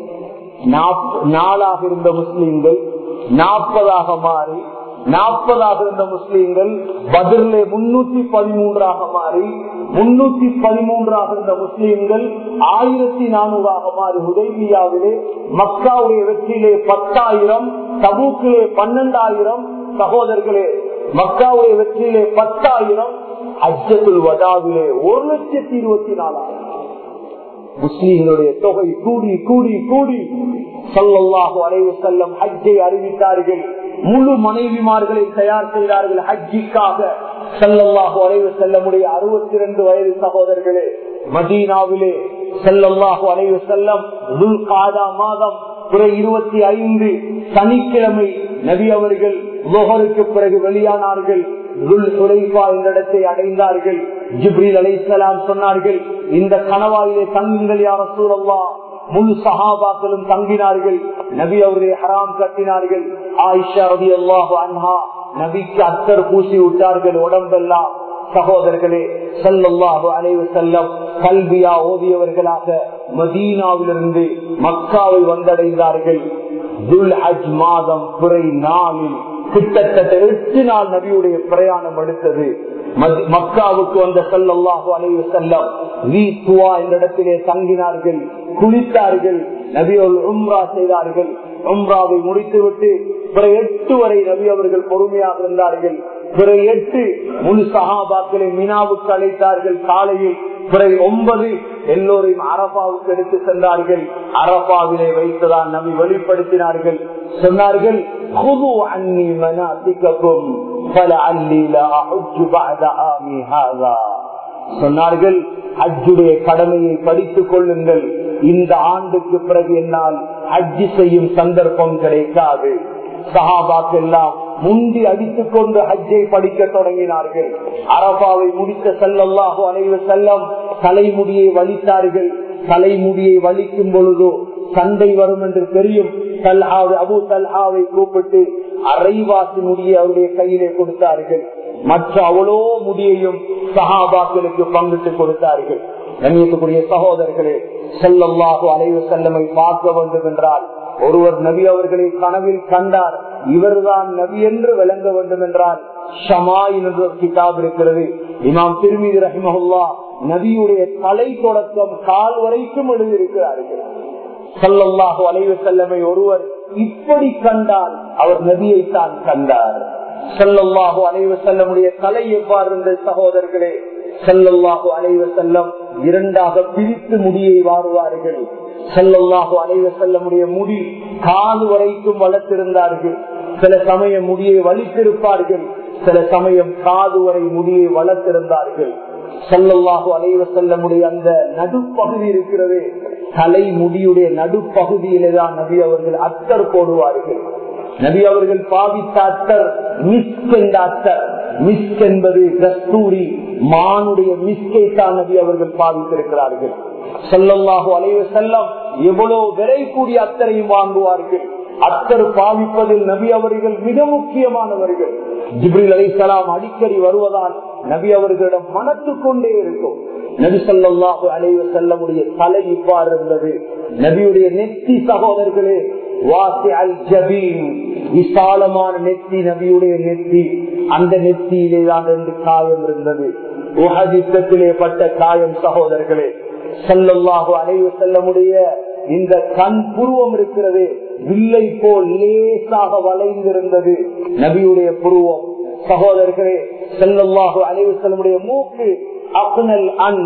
நாலாக இருந்த முஸ்லீம்கள் நாற்பதாக மாறி நாற்பதாக இருந்த முஸ்லீம்கள் பதிலே முன்னூத்தி பதிமூன்றாக மாறி முன்னூத்தி பதிமூன்றாக இருந்த முஸ்லீம்கள் ஆயிரத்தி நானூறாக மாறி உதவியாவிலே மக்காவுடைய வெற்றியிலே பத்தாயிரம் தபூக்கிலே பன்னெண்டாயிரம் சகோதரர்களே மக்காவுடைய வெற்றியிலே பத்தாயிரம் அஜத்துல் வதாவிலே ஒரு லட்சத்தி இருபத்தி நாலாயிரம் முஸ்லீம்களுடைய தொகை கூடி கூடி கூடி சொல்லல்லாஹு அலைவு செல்லம் ஹஜ்ஜை அறிவித்தார்கள் முழு மனைவிமார்களை தயார் செய்தார்கள் ஹஜ்ஜிக்காக செல்லல்லாஹு அலைவு செல்லமுடைய அறுபத்தி ரெண்டு வயது சகோதரர்களே மதீனாவிலே செல்லல்லாஹு அலைவு செல்லம் காதா மாதம் துறை இருபத்தி ஐந்து சனிக்கிழமை நபி அவர்கள் லோகருக்கு பிறகு வெளியானார்கள் என்ற இடத்தை அடைந்தார்கள் ஜிப்ரீல் அலைசலாம் சொன்னார்கள் இந்த கணவாயிலே தங்குங்கள் யார சூழல்லா முழு சகாபாக்களும் தங்கினார்கள் நபி அவருடைய ஹராம் கட்டினார்கள் ஆயிஷா ரவி அல்லாஹு அன்ஹா நபிக்கு அத்தர் பூசி விட்டார்கள் உடம்பெல்லாம் சகோதரர்களே செல்லல்லாஹு அலைவு செல்லம் கல்வியா ஓதியவர்களாக மதீனாவிலிருந்து மக்காவை வந்தடைந்தார்கள் துல் ஹஜ் மாதம் துறை நாளில் கிட்டத்தட்ட எட்டு நாள் நபியுடைய பிரயாணம் எடுத்தது மக்காவுக்கு வந்த செல்லல்லாஹு அலைவு செல்லம் வீத்துவா என்ற இடத்திலே தங்கினார்கள் குளித்தார்கள் நபியோர்கள் உம்ரா செய்தார்கள் உம்ராவை முடித்துவிட்டு பிற எட்டு வரை நபி அவர்கள் பொறுமையாக இருந்தார்கள் பிற எட்டு முழு சகாபாக்களை மினாவுக்கு அழைத்தார்கள் காலையில் பிறை ஒன்பது எல்லோரையும் அரபாவுக்கு எடுத்து சென்றார்கள் அரபாவிலே வைத்துதான் நபி வெளிப்படுத்தினார்கள் சொன்னார்கள் அன்னி மனாசிக்கும் சொன்னார்கள் ஹஜ்ஜுடைய கடமையை படித்துக் கொள்ளுங்கள் இந்த ஆண்டுக்கு பிறகு என்னால் ஹஜ்ஜி செய்யும் சந்தர்ப்பம் கிடைக்காது சஹாபாக்கெல்லாம் முந்தி அடித்துக் கொண்டு ஹஜ்ஜை படிக்க தொடங்கினார்கள் அரபாவை முடித்த செல்லல்லாஹோ அனைவர் செல்லம் தலைமுடியை வலித்தார்கள் தலைமுடியை வலிக்கும் பொழுதோ சண்டை வரும் என்று தெரியும் தல்ஹாவை அபு தல்ஹாவை கூப்பிட்டு அரைவாசி முடியை அவருடைய கையிலே கொடுத்தார்கள் மற்ற அவ்வளோ முடியையும் சஹாபாக்களுக்கு பங்கிட்டு கொடுத்தார்கள் கண்ணியத்துக்குரிய சகோதரர்களே செல்லல்லாஹோ அலைவு செல்லமை பார்க்க வேண்டும் என்றால் ஒருவர் நபி அவர்களை கனவில் கண்டார் இவர்தான் நபி என்று விளங்க வேண்டும் என்றால் ஷமாயின் என்ற ஒரு கிதாப் இருக்கிறது இமாம் திருமீது ரஹிமஹுல்லா நபியுடைய தலை தொடக்கம் கால் வரைக்கும் எழுதியிருக்கிறார்கள் சல்லல்லாஹு அலைவு செல்லமை ஒருவர் இப்படி கண்டால் அவர் நபியை தான் கண்டார் செல்லல்லாஹு அலைவு செல்லமுடைய தலை எவ்வாறு இருந்தது சகோதரர்களே செல்லல்லாஹு அலைவு செல்லம் இரண்டாக பிரித்து முடியை வாருவார்கள் செல்லல்லாஹு அலைவ செல்லமுடைய முடி காது வரைக்கும் வளர்த்திருந்தார்கள் சில சமயம் முடியை வலித்திருப்பார்கள் சில சமயம் காது வரை முடியை வளர்த்திருந்தார்கள் செல்லல்லாஹு அலைவ செல்லமுடைய அந்த நடுப்பகுதி இருக்கிறது தலை முடியுடைய நடுப்பகுதியிலே தான் நபி அவர்கள் அத்தர் போடுவார்கள் நபி அவர்கள் பாவித்த அத்தர் மிஸ்க் என்ற அத்தர் மிஸ்க் என்பது கஸ்தூரி மானுடைய மிஸ்கை தான் நபி அவர்கள் பாவித்திருக்கிறார்கள் செல்லல்லாஹு அலைவ செல்லம் எவ்வளவு விலை கூடிய அத்தரையும் வாங்குவார்கள் அத்தர் பாவிப்பதில் நபி அவர்கள் மிக முக்கியமானவர்கள் ஜிப்ரில் அலி சலாம் அடிக்கடி வருவதால் நபி அவர்களிடம் மனத்து கொண்டே இருக்கும் நபி சொல்லாஹு அலைவ செல்லமுடைய தலை இவ்வாறு இருந்தது நபியுடைய நெத்தி சகோதரர்களே வாசி அல் ஜபீன் விசாலமான நெத்தி நபியுடைய நெத்தி அந்த நெத்தியிலே தான் ரெண்டு காயம் இருந்தது உஹதித்தத்திலே பட்ட காயம் சகோதரர்களே செல்லல்லாஹு அலைவு செல்லமுடைய இந்த கண் புருவம் இருக்கிறது வில்லை போல் லேசாக வளைந்திருந்தது நபியுடைய புருவம் சகோதரர்களே செல்லல்லாஹு அலைவு செல்லமுடைய மூக்கு அப்னல் அன்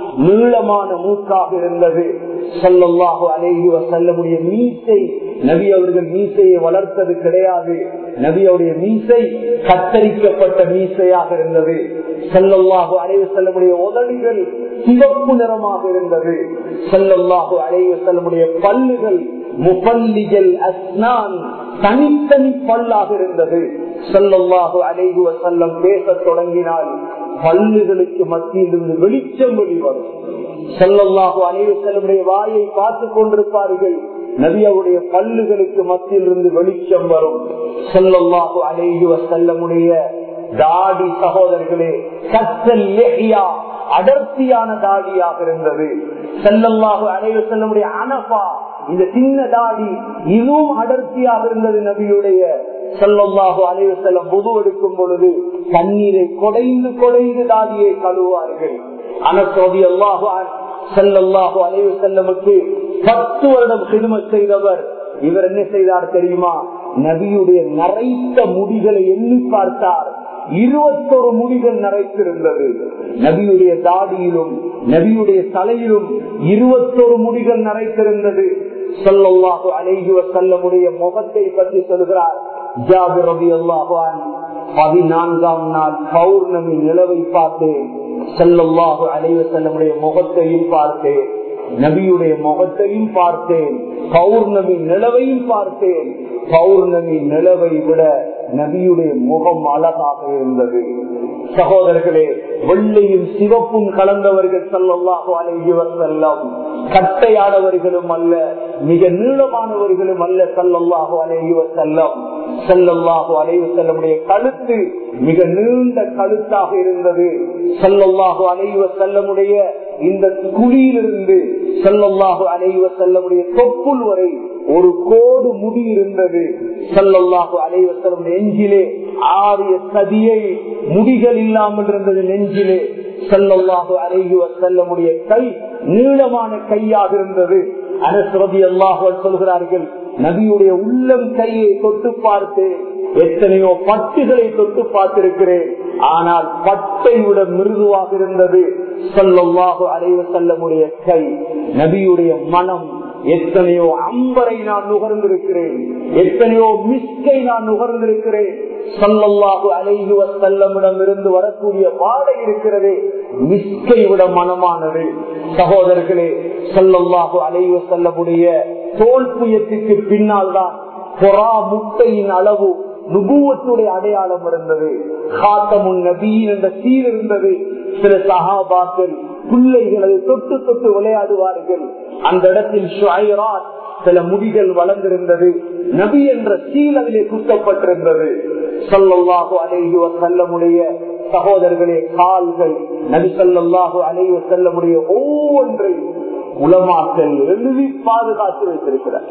நீளமான மூக்காக இருந்தது சொல்லல்லாஹு அலைஹி செல்லமுடைய மீசை நபி அவர்கள் மீசையை வளர்த்தது கிடையாது நபியுடைய மீசை கத்தரிக்கப்பட்ட மீசையாக இருந்தது செல்லல்லாஹு அலைவு செல்லமுடைய உதவிகள் சிவப்பு நிறமாக இருந்தது செல்லல்லாஹு அலைவு செல்லமுடைய பல்லுகள் முபல்லிகள் அஸ்னான் தனித்தனி பல்லாக இருந்தது செல்லல்லாஹு அலைஹு செல்லம் பேச தொடங்கினால் பல்லுகளுக்கு மத்தியில் இருந்து வெளிச்சம் வெளிவரும் செல்லல்லாஹு அனைவருடைய வாயை பார்த்து கொண்டிருப்பார்கள் நபியாவுடைய பல்லுகளுக்கு மத்தியில் இருந்து வெளிச்சம் வரும் செல்லல்லாஹு அலையுவ செல்லமுடைய தாடி சகோதரர்களே கத்தல் லெஹியா அடர்த்தியான தாடியாக இருந்தது செல்லல்லாஹு அலைவ செல்லமுடைய அனபா இந்த சின்ன தாடி இதுவும் அடர்த்தியாக இருந்தது நபியுடைய செல்லல்லாஹு அலைவ செல்லம் பொது எடுக்கும் பொழுது தண்ணீரை கொடைந்து கொடைந்து தாடியை கழுவார்கள் அனசோதி அல்லாஹு செல்லல்லாஹு அலைவ செல்லமுக்கு பத்து வருடம் சிறுமத் செய்தவர் இவர் என்ன செய்தார் தெரியுமா நபியுடைய நரைத்த முடிகளை எண்ணி பார்த்தார் இருபத்தொரு முடிகள் நரைத்திருந்தது நபியுடைய தாடியிலும் நபியுடைய தலையிலும் இருபத்தொரு முடிகள் நரைத்திருந்தது சொல்லல்லாஹு அலைகுவ செல்லமுடைய முகத்தை பற்றி சொல்கிறார் ஜாபி ரபி அல்லாஹான் பதினான்காம் நாள் பௌர்ணமி நிலவை பார்த்தேன் செல்லல்லாஹு அலைவ செல்லமுடைய முகத்தையும் பார்த்தேன் நபியுடைய முகத்தையும் பார்த்தேன் பௌர்ணமி நிலவையும் பார்த்தேன் பௌர்ணமி நிலவை விட நபியுடைய முகம் அழகாக இருந்தது சகோதரர்களே வெள்ளையும் சிவப்பும் கலந்தவர்கள் செல்லல்லாஹோ அலைவர் செல்லம் கட்டையானவர்களும் அல்ல மிக நீளமானவர்களும் அல்ல செல்லல்லாஹோ அலைவர் செல்லம் செல்லல்லாஹோ அலைவு செல்லமுடைய கழுத்து மிக நீண்ட கழுத்தாக இருந்தது செல்லல்லாஹோ அலைவ செல்லமுடைய இந்த குழியிலிருந்து செல்லல்லாஹு அலைவ செல்லமுடைய தொப்புள் வரை ஒரு கோடு முடி இருந்தது செல்லல்லாஹு அலைவ செல்லும் நெஞ்சிலே ஆரிய சதியை முடிகள் இல்லாமல் இருந்தது நெஞ்சிலே செல்லல்லாஹு அலைவ செல்லமுடைய கை நீளமான கையாக இருந்தது அனஸ்ரதி அல்லாஹ் சொல்கிறார்கள் நபியுடைய உள்ளம் கையை தொட்டு பார்த்து எத்தனையோ பட்டுகளை தொட்டு பார்த்திருக்கிறேன் ஆனால் பட்டை விட மிருதுவாக இருந்தது சொல்லல்லாஹு அலைவ செல்லமுடைய கை நபியுடைய மனம் எத்தனையோ அம்பரை நான் நுகர்ந்திருக்கிறேன் எத்தனையோ மிஸ்கை நான் நுகர்ந்திருக்கிறேன் சொல்லல்லாஹு அலைகுவ செல்லமிடம் இருந்து வரக்கூடிய வாடை இருக்கிறதே மிஸ்கை விட மனமானது சகோதரர்களே சொல்லல்லாஹு அலைவ செல்லமுடைய தோல் புயத்துக்கு பின்னால் தான் பொறா முட்டையின் அளவு நுபுவத்துடைய அடையாளம் இருந்தது காத்தமுன் நபியின் என்ற சீர் இருந்தது சில சகாபாக்கள் பிள்ளைகளை தொட்டு தொட்டு விளையாடுவார்கள் அந்த இடத்தில் ஷுஐராத் சில முடிகள் வளர்ந்திருந்தது நபி என்ற சீல் அதிலே குத்தப்பட்டிருந்தது சொல்லல்லாஹு அலைவ செல்லமுடைய சகோதரர்களே கால்கள் நபி சொல்லல்லாஹு அலைவ செல்லமுடைய ஒவ்வொன்றை உலமாக்கள் எழுதி பாதுகாத்து வைத்திருக்கிறார்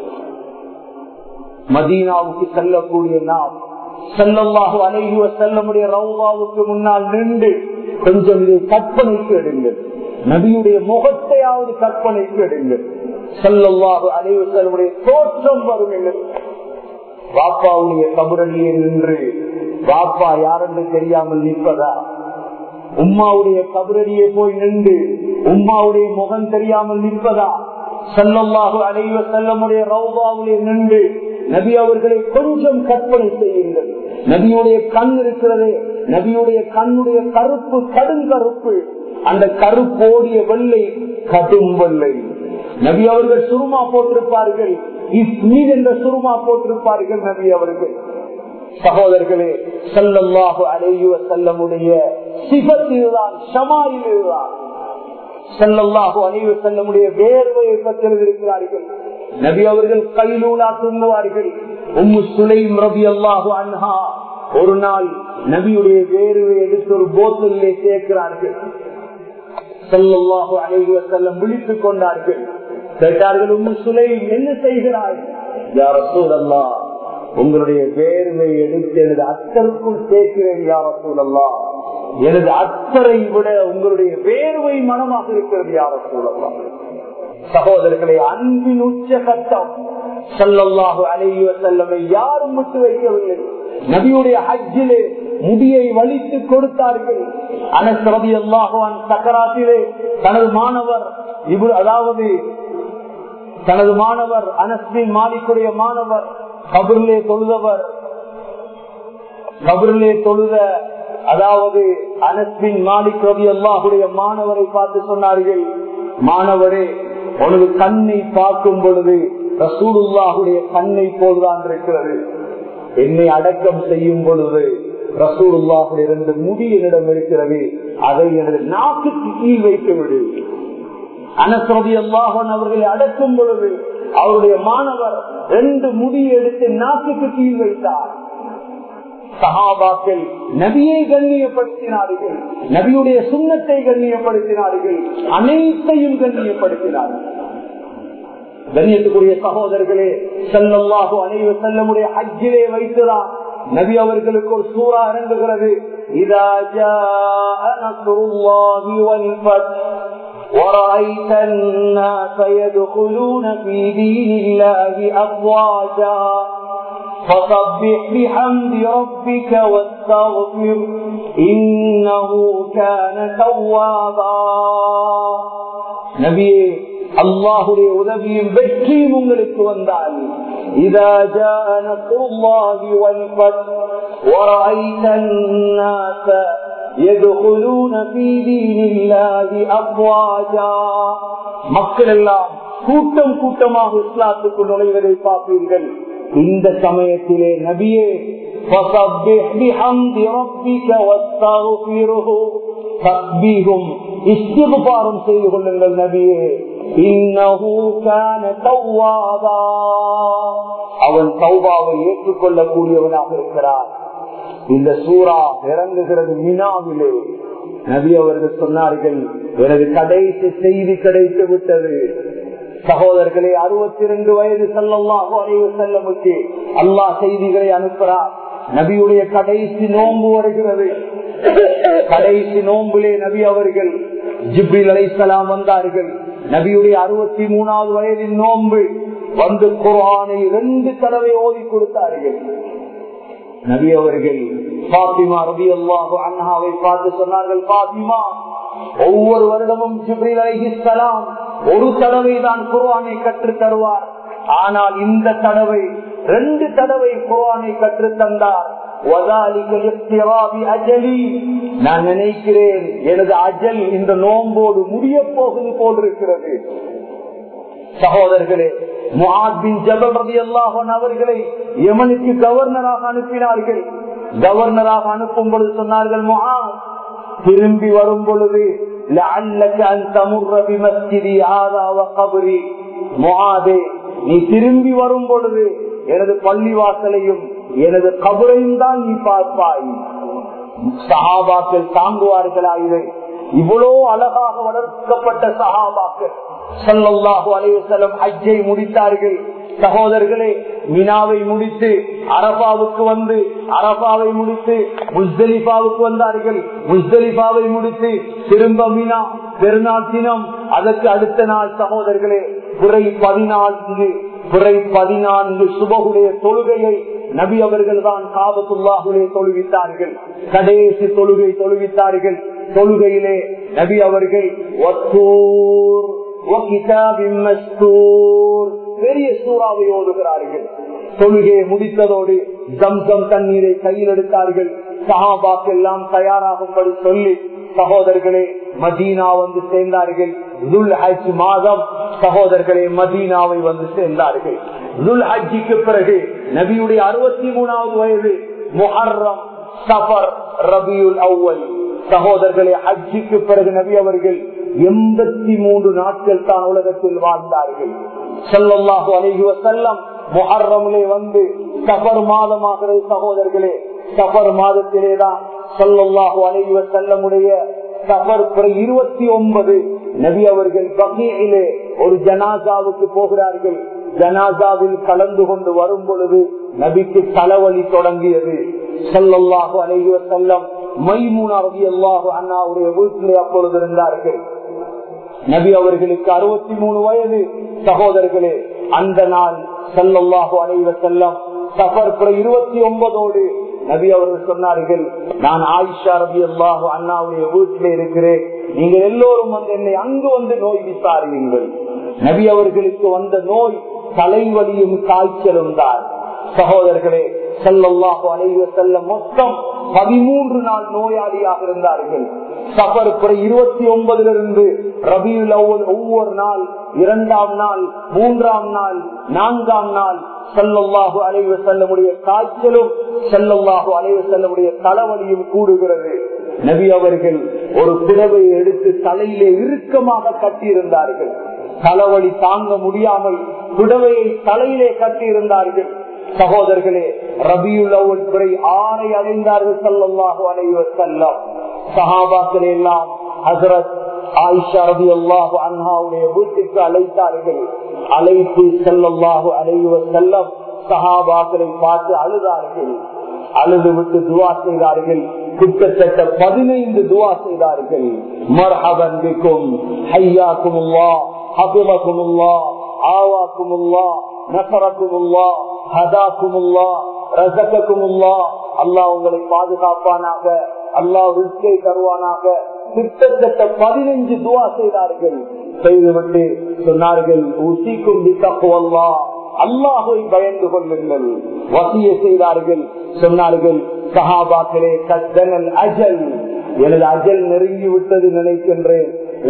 மதீனாவுக்கு செல்லக்கூடிய நாம் செல்லல்லாஹு அலைவ செல்லமுடைய ரவுபாவுக்கு முன்னால் நின்று கொஞ்சம் இதை கற்பனைக்கு எடுங்கள் நபியுடைய முகத்தையாவது கற்பனைக்கு எடுங்கள் செல்லல்லாஹு அலைவ செல்லுடைய தோற்றம் வரும் என்று பாப்பாவுடைய கபரடியை நின்று பாப்பா யாரென்று தெரியாமல் நிற்பதா உம்மாவுடைய கபரடியை போய் நின்று உம்மாவுடைய முகம் தெரியாமல் நிற்பதா செல்லல்லாஹு அலைவ செல்லமுடைய ரவுபாவுடைய நின்று நபி அவர்களை கொஞ்சம் கற்பனை செய்யுங்கள் நபியுடைய கண் இருக்கிறதே நபியுடைய கண்ணுடைய கருப்பு கடும் கருப்பு அந்த கருப்போடிய வெள்ளை கடும் வெள்ளை நபி அவர்கள் சுருமா போட்டிருப்பார்கள் இஸ்மீத் என்ற சுருமா போட்டிருப்பார்கள் நபி அவர்கள் சகோதரர்களே செல்லல்லாஹு அலையுவ செல்லமுடைய சிபத்தில்தான் ஷமாயில்தான் செல்லல்லாஹு அலைவ செல்லமுடைய வேர்வையை பற்றி எழுதியிருக்கிறார்கள் நபி அவர்கள் கைலூலா தூங்குவார்கள் உம்மு சுலைம் ரபி அல்லாஹு அன்ஹா ஒரு நாள் நபியுடைய வேர்வை எடுத்து ஒரு போத்தலிலே சேர்க்கிறார்கள் செல்லல்லாஹு அலைவ செல்லம் விழித்துக் கொண்டார்கள் கேட்டார்கள் உம்மு சுலைம் என்ன செய்கிறாய் யார சூழல்லா உங்களுடைய வேர்வை எடுத்து எனது அத்தருக்குள் சேர்க்கிறேன் யார சூழல்லா எனது அத்தரை விட உங்களுடைய வேர்வை மனமாக இருக்கிறது யார சூழல்லா சகோதரர்களை அன்பின் உச்ச கட்டம் சல்லல்லாஹு அலைவ செல்லமை யாரும் விட்டு வைக்கவில்லை நபியுடைய ஹஜ்ஜிலே முடியை வலித்து கொடுத்தார்கள் அனசரதி அல்லாஹான் சக்கராத்திலே தனது மாணவர் இவர் அதாவது தனது மாணவர் அனஸ்மின் மாலிக்குடைய மாணவர் கபரிலே தொழுதவர் கபரிலே தொழுத அதாவது அனஸ்பின் மாலிக் ரவி அல்லாஹுடைய மாணவரை பார்த்து சொன்னார்கள் மாணவரே உனது கண்ணை பார்க்கும் பொழுது ரசூலுல்லாஹுடைய கண்ணை போதுதான் இருக்கிறது என்னை அடக்கம் செய்யும் பொழுது ரசூலுல்லாஹுடைய இரண்டு முடி என்னிடம் இருக்கிறது அதை எனது நாக்குக்கு கீழ் வைத்து விடு அனசரதி அல்லாஹன் அவர்களை அடக்கும் பொழுது அவருடைய மாணவர் ரெண்டு முடி எடுத்து நாக்குக்கு கீழ் வைத்தார் சகாபாக்கள் நபியை கண்ணியப்படுத்தினார்கள் நபியுடைய சுண்ணத்தை கண்ணியப்படுத்தினார்கள் அனைத்தையும் கண்ணியப்படுத்தினார்கள் கண்ணியத்துக்குரிய சகோதரர்களே செல்லல்லாஹோ அனைவர் செல்லமுடைய ஹஜ்ஜிலே வைத்துதான் நபி அவர்களுக்கு ஒரு சூறா இறங்குகிறது இதா ஜாஅ நஸ்ருல்லாஹி வல் ஃபத் ورأيت الناس يدخلون في دين الله أفواجا فسبح بحمد ربك واستغفر إنه كان توابا நபியே அல்லாஹுடைய உதவியும் வெற்றியும் உங்களுக்கு வந்தால் إذا جاء نصر الله والفتح ورأيت الناس يدخلون في دين الله أفواجا மக்கள் எல்லாம் கூட்டம் கூட்டமாக இஸ்லாத்துக்கு நுழைவதை பார்ப்பீர்கள் இந்த சமயத்திலே நபியே فسبح بحمد ربك واستغفره தஸ்பீகும் இஸ்திபாரும் செய்து கொள்ளுங்கள் நபியே இன்னஹு கான தவ்வாபா அவன் தௌபாவை ஏற்றுக்கொள்ளக்கூடியவனாக இருக்கிறார் இந்த சூறா இறங்குகிறது மினாவிலே நபி அவர்கள் சொன்னார்கள் எனது கடைசி செய்தி கிடைத்து விட்டது சகோதரர்களே அறுபத்தி இரண்டு வயது செல்லமாக அறைவு செல்லமுக்கு அல்லாஹ் செய்திகளை அனுப்புறார் நபியுடைய கடைசி நோன்பு வருகிறது கடைசி நோம்பிலே நபி அவர்கள் ஜிப்ரில் அலைசலாம் வந்தார்கள் நபியுடைய அறுபத்தி மூணாவது வயதின் நோன்பு வந்து குரானை ரெண்டு தடவை ஓதி கொடுத்தார்கள் நபி அவர்கள் பாத்திமா ரபி அல்லாஹு அண்ணாவை பார்த்து சொன்னார்கள் பாத்திமா ஒவ்வொரு வருடமும் ஜிப்ரில் அலைஹிஸ்லாம் ஒரு தடவை தான் குர்ஆனை கற்று தருவார் ஆனால் இந்த தடவை ரெண்டு தடவை குர்ஆனை கற்று தந்தார் நான் நினைக்கிறேன் எனது அஜல் இந்த நோம்போடு முடிய போகுது போல் இருக்கிறது சகோதரர்களே முஹாபின் ஜபல் ரதி அல்லாஹன் அவர்களை யமனுக்கு கவர்னராக அனுப்பினார்கள் கவர்னராக அனுப்பும் பொழுது சொன்னார்கள் முஹாத் திரும்பி வரும் பொழுது நீ திரும்பி வரும் பொழுது எனது பள்ளிவாசலையும் எனது கபரையும் தான் நீ பார்ப்பாய் சஹாபாக்கள் தாங்குவார்களா இதை இவ்வளோ அழகாக வளர்க்கப்பட்ட சஹாபாக்கள் சல்லாஹு அலைவசலம் அஜ்ஜை முடித்தார்கள் சகோதரர்களே மினாவை முடித்து அரபாவுக்கு வந்து அரபாவை முடித்து முஸ்தலிஃபாவுக்கு வந்தார்கள் முஸ்தலிஃபாவை முடித்து திரும்ப மினா பெருநாள் தினம் அதற்கு அடுத்த நாள் சகோதரர்களே பிறை பதினான்கு பிறை பதினான்கு சுபகுடைய தொழுகையை நபி அவர்கள் தான் காபத்துல்லாஹுலே தொழுவித்தார்கள் கடைசி தொழுகை தொழுவித்தார்கள் தொழுகையிலே நபி அவர்கள் ஒத்தூர் பெரிய சூறாவை ஓதுகிறார்கள் தொழுகையை முடித்ததோடு ஜம்சம் தண்ணீரை கையில் எடுத்தார்கள் சஹாபாக்கு எல்லாம் தயாராகும்படி சொல்லி சகோதரர்களே மதீனா வந்து சேர்ந்தார்கள் துல் ஹஜ் மாதம் சகோதரர்களே மதீனாவை வந்து சேர்ந்தார்கள் துல் ஹஜ்ஜிக்கு பிறகு நபியுடைய அறுபத்தி மூணாவது வயது முஹர்ரம் சஃபர் ரபியுல் அவ்வல் சகோதரர்களே ஹஜ்ஜிக்கு பிறகு நபி அவர்கள் எண்பத்தி மூன்று நாட்கள் தான் உலகத்தில் வாழ்ந்தார்கள் செல்லல்லாஹு அழகி செல்லம் முஹர்ரமிலே வந்து சஃபர் மாதமாகிறது சகோதரர்களே சஃபர் மாதத்திலே தான் சொல்லல்லாஹு அழகி செல்லமுடைய சஃபர் இருபத்தி ஒன்பது நபி அவர்கள் பகீயிலே ஒரு ஜனாசாவுக்கு போகிறார்கள் ஜனாசாவில் கலந்து கொண்டு வரும் பொழுது நபிக்கு தலைவலி தொடங்கியது சொல்லல்லாஹு அழகி செல்லம் மைமூனா ரவி அல்லாஹு அண்ணாவுடைய வீட்டிலே அப்பொழுது இருந்தார்கள் நபி அவர்களுக்கு அறுபத்தி மூணு வயது சகோதரர்களே அந்த நாள் சல்லல்லாஹு அலைவ செல்லம் சஃபர் இருபத்தி ஒன்பதோடு நபி அவர்கள் சொன்னார்கள் நான் ஆயிஷா ரபி அல்லாஹு அண்ணாவுடைய வீட்டிலே இருக்கிறேன் நீங்கள் எல்லோரும் வந்து என்னை அங்கு வந்து நோய் விசாரியுங்கள் நபி அவர்களுக்கு வந்த நோய் தலைவலியும் காய்ச்சலும் தான் சகோதரர்களே செல்லல்லாஹு அலைவ செல்லம் மொத்தம் பதிமூன்று நாள் நோயாளியாக இருந்தார்கள் சஃபர் இருபத்தி ஒன்பதிலிருந்து ரபியுல் அவ்வல் ஒவ்வொரு நாள் இரண்டாம் நாள் மூன்றாம் நாள் நான்காம் நாள் செல்லல்லாஹு அலைவ செல்லமுடைய காய்ச்சலும் செல்லல்லாஹு அலைவ செல்லமுடைய தலைவலியும் கூடுகிறது நபி அவர்கள் ஒரு புடவையை எடுத்து தலையிலே இறுக்கமாக கட்டியிருந்தார்கள் தலைவலி தாங்க முடியாமல் புடவையை தலையிலே கட்டியிருந்தார்கள் சகோதரர்களே ரபியுல் அவ்வல் துறை ஆறை அடைந்தார்கள் சல்லல்லாஹு அலைவர் செல்லம் சஹாபாக்கள் எல்லாம் ஹசரத் ஆயிஷா ரபி அல்லாஹு அன்ஹாவுடைய வீட்டுக்கு அழைத்தார்கள் அழைத்து செல்லல்லாஹு அலைவர் செல்லம் சஹாபாக்களை பார்த்து அழுதார்கள் அழுது விட்டு துவா செய்தார்கள் கிட்டத்தட்ட பதினைந்து துவா செய்தார்கள் மர்ஹபன் பிக்கும் ஹையாக்குமுல்லா ஹபிமகுமுல்லா ஆவாக்குமுல்லா நசரக்குமுல்லா ஹதாக்குமுல்லா ரசகக்குமுல்லா அல்லாஹ் உங்களை பாதுகாப்பானாக அல்லாஹ் ரிஸ்கை தருவானாக கிட்டத்தட்ட பதினைஞ்சு துவா செய்தார்கள் செய்துவிட்டு சொன்னார்கள் உசிக்கும் தக்குவல்லா அல்லாஹை பயந்து கொள்ளுங்கள் வசிய செய்தார்கள் சொன்னார்கள் சஹாபாக்களே கத்தனல் அஜல் எனது அஜல் நெருங்கி விட்டது நினைக்கின்றேன்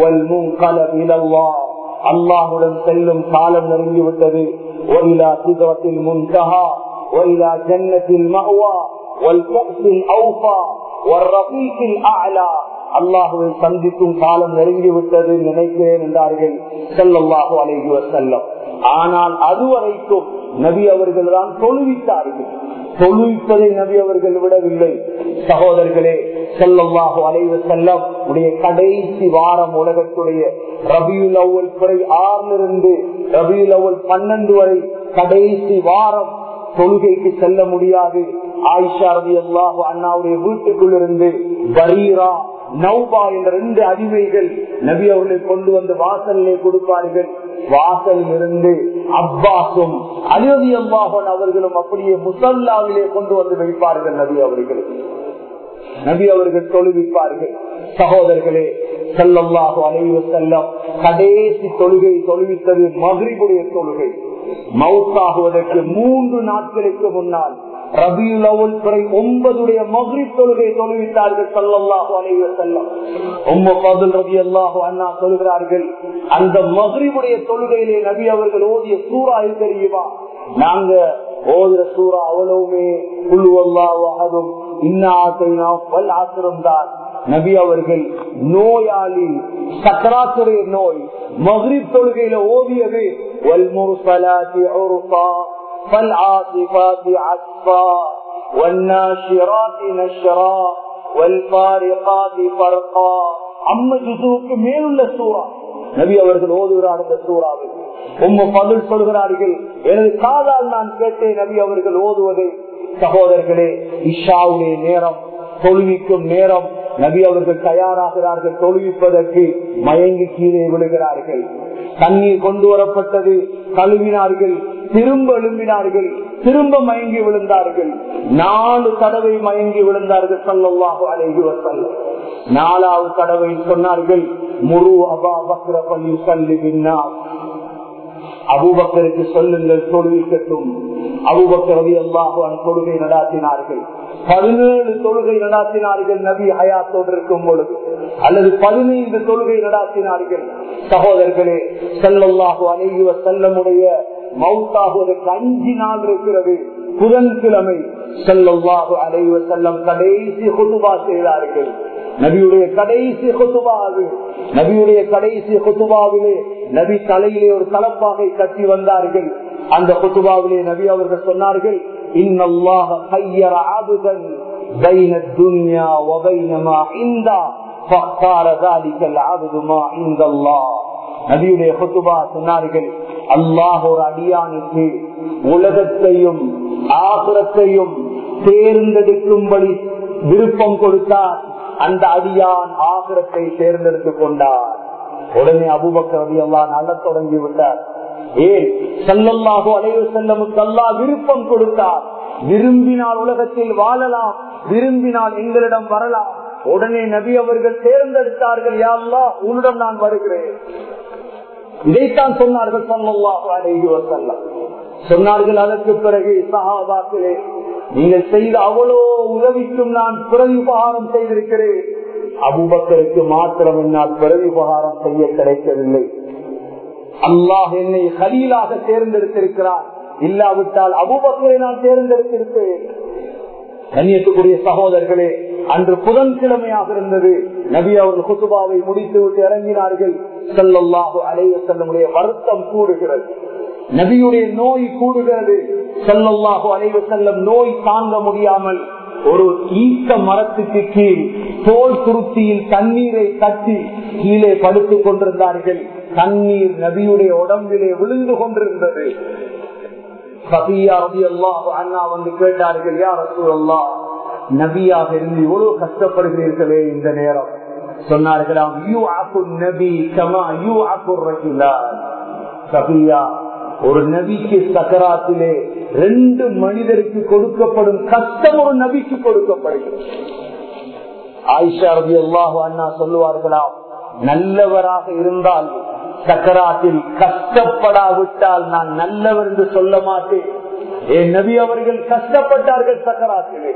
அல்லாஹுடன் செல்லும் காலம் நெருங்கி விட்டது ஒயிலா சிதவத்தில் முன்தஹா ஒயிலா ஜன்னத்தில் மஹ்வா والكأسல் أوفى والرفيق الأعلى அல்லாஹுவை சந்திக்கும் காலம் நெருங்கி விட்டது நினைக்கிறேன் என்றார்கள் செல்லல்லாஹு அலைஹி வசல்லம் ஆனால் அதுவரைக்கும் நபி அவர்கள் தான் தொழுவித்தார்கள் தொழுவிப்பதை நபி அவர்கள் விடவில்லை சகோதரர்களே செல்லல்லாஹு அலைவ செல்லம் உடைய கடைசி வாரம் உலகத்துடைய ரபியுல் அவ்வல் குறை ஆறிலிருந்து ரபியுல் அவ்வல் பன்னெண்டு வரை கடைசி வாரம் தொழுகைக்கு செல்ல முடியாது ஆயிஷா ரவி அல்லாஹு அண்ணாவுடைய வீட்டுக்குள் இருந்து பரீரா நௌபா என்ற ரெண்டு அடிமைகள் நபி அவர்களை கொண்டு வந்து வாசலிலே கொடுப்பார்கள் வாசல் இருந்து அப்பாசும் அலிவதி அம்பாஹன் அவர்களும் அப்படியே முசல்லாவிலே கொண்டு வந்து வைப்பார்கள் நபி அவர்கள் நபி அவர்கள் தொழுவிப்பார்கள் சகோதரர்களே செல்லல்லாஹு அலைவ செல்லம் கடைசி தொழுகை தொழுவித்தது மகிழ்வுடைய தொழுகை மவுத்தாகுவதற்கு மூன்று நாட்களுக்கு முன்னால் ரபியுல் அவல் துறை ஒன்பதுடைய மகிழ் தொழுகை தொழுவித்தார்கள் சல்லல்லாஹு அலைவ செல்லம் உம்ம பதில் ரவி அல்லாஹு அண்ணா சொல்கிறார்கள் அந்த மகிழ்வுடைய தொழுகையிலே நபி அவர்கள் ஓதிய சூறா இது தெரியுமா நாங்க ஓதுற சூறா அவ்வளவுமே குழுவல்லாவும் இன்னும் தான் நபி அவர்கள் நோயாளி சக்கராத்துடைய நோய் மகிழ்ப் தொழுகையில ஓதியது والمرسلات عرفا فالعاصفات عصفا والناشرات نشرا والفارقات فرقا அம்ம ஜுசுவுக்கு மேலுள்ள சூறா நபி அவர்கள் ஓதுகிறார் அந்த சூறாவில் உம்ம பதில் சொல்கிறார்கள் எனது காதால் நான் கேட்டேன் நபி அவர்கள் ஓதுவது சகோதரர்களே இஷாவுடைய நேரம் தொழுவிக்கும் நேரம் நபி அவர்கள் தயாராகிறார்கள் தொழுவிப்பதற்கு மயங்கி கீழே விழுகிறார்கள் தண்ணீர் கொண்டு வரப்பட்டது கழுவினார்கள் திரும்ப எழும்பினார்கள் திரும்ப மயங்கி விழுந்தார்கள் நாலு தடவை மயங்கி விழுந்தார்கள் சொல்லவாக அழகி வசல்லம் நாலாவது தடவை சொன்னார்கள் முரு அபா பக்ர பள்ளி சல்லி பின்னார் அபுபக்கருக்கு சொல்லுங்கள் தொழுவிக்கட்டும் அபுபக்கரவி அல்லாஹான் தொழுகை நடாத்தினார்கள் பதினேழு தொழுகை நடாத்தினார்கள் நபி ஹயாத்தோடு இருக்கும் பொழுது அல்லது பதினைந்து தொழுகை நடாத்தினார்கள் சகோதரர்களே செல்லல்லாஹு அணைகுவ செல்லமுடைய மவுத்தாகுவதற்கு அஞ்சு நாள் இருக்கிறது புதன்கிழமை செல்லல்லாஹு அலைவ செல்லம் கடைசி குதுபா செய்தார்கள் நபியுடைய கடைசி கொத்துபா அது நபியுடைய கடைசி கொத்துபாவிலே நபி தலையிலே ஒரு தலப்பாகை கட்டி வந்தார்கள் அந்த கொத்துபாவிலே நபி அவர்கள் சொன்னார்கள் இன்னல்லாக கையற ஆபுதன் بين الدنيا وبين ما عنده فاختار ذلك العبد ما عند الله நபியுடைய கொத்துபா சொன்னார்கள் அல்லாஹ் ஒரு அடியானுக்கு உலகத்தையும் ஆசுரத்தையும் தேர்ந்தெடுக்கும்படி விருப்பம் கொடுத்தார் அந்த அடியான் ஆகிரத்தை தேர்ந்தெடுத்துக் கொண்டார் உடனே அபுபக்கர் ரவி அல்லா நல்ல தொடங்கி விட்டார் ஏன் செல்லல்லாகோ அலைவு செல்லமுக்கு அல்லா விருப்பம் கொடுத்தார் விரும்பினால் உலகத்தில் வாழலாம் விரும்பினால் எங்களிடம் வரலாம் உடனே நபி அவர்கள் தேர்ந்தெடுத்தார்கள் யாருலா உன்னிடம் நான் வருகிறேன் இதைத்தான் சொன்னார்கள் சொல்லல்லாஹு அலைஹி வசல்லம் சொன்னார்கள் அதற்கு பிறகு சஹாபாக்களே நீங்கள் செய்த அவ்வளோ உதவிக்கும் நான் பிரதிபகாரம் செய்திருக்கிறேன் அபுபக்கருக்கு மாத்திரம் என்னால் பிரதிபகாரம் செய்ய கிடைக்கவில்லை அல்லாஹ் என்னை ஹலீலாக தேர்ந்தெடுத்திருக்கிறார் இல்லாவிட்டால் அபுபக்கரை நான் தேர்ந்தெடுத்திருப்பேன் கண்ணியத்துக்குரிய சகோதரர்களே அன்று புதன்கிழமையாக இருந்தது நபி அவர்கள் குசுபாவை முடித்து விட்டு இறங்கினார்கள் செல்லல்லாஹு அலைய செல்லமுடைய வருத்தம் கூடுகிறது நபியுடைய நோய் கூடுகிறது செல்லல்லாஹு அலைவ செல்லம் நோய் தாங்க முடியாமல் ஒரு ஈக்க மரத்துக்கு கீழ் தோல் துருத்தியில் தண்ணீரை தட்டி கீழே படுத்துக் கொண்டிருந்தார்கள் தண்ணீர் நபியுடைய உடம்பிலே விழுந்து கொண்டிருந்தது அண்ணா வந்து கேட்டார்கள் யார் அல்லா நபியாக இருந்து எவ்வளவு கஷ்டப்படுகிறீர்களே இந்த நேரம் சொன்னார்களாம் யூ ஆக்கு நபி கமா யூ ஆக்கு சபியா ஒரு நபிக்கு சக்கராத்திலே ரெண்டு மனிதருக்கு கொடுக்கப்படும் கஷ்டம் ஒரு நபிக்கு கொடுக்கப்படுகிறது ஆயிஷா ரபி அல்லாஹு அண்ணா சொல்லுவார்களாம் நல்லவராக இருந்தால் சக்கராத்தில் கஷ்டப்படாவிட்டால் நான் நல்லவர் என்று சொல்ல மாட்டேன் என் நபி அவர்கள் கஷ்டப்பட்டார்கள் சக்கராத்திலே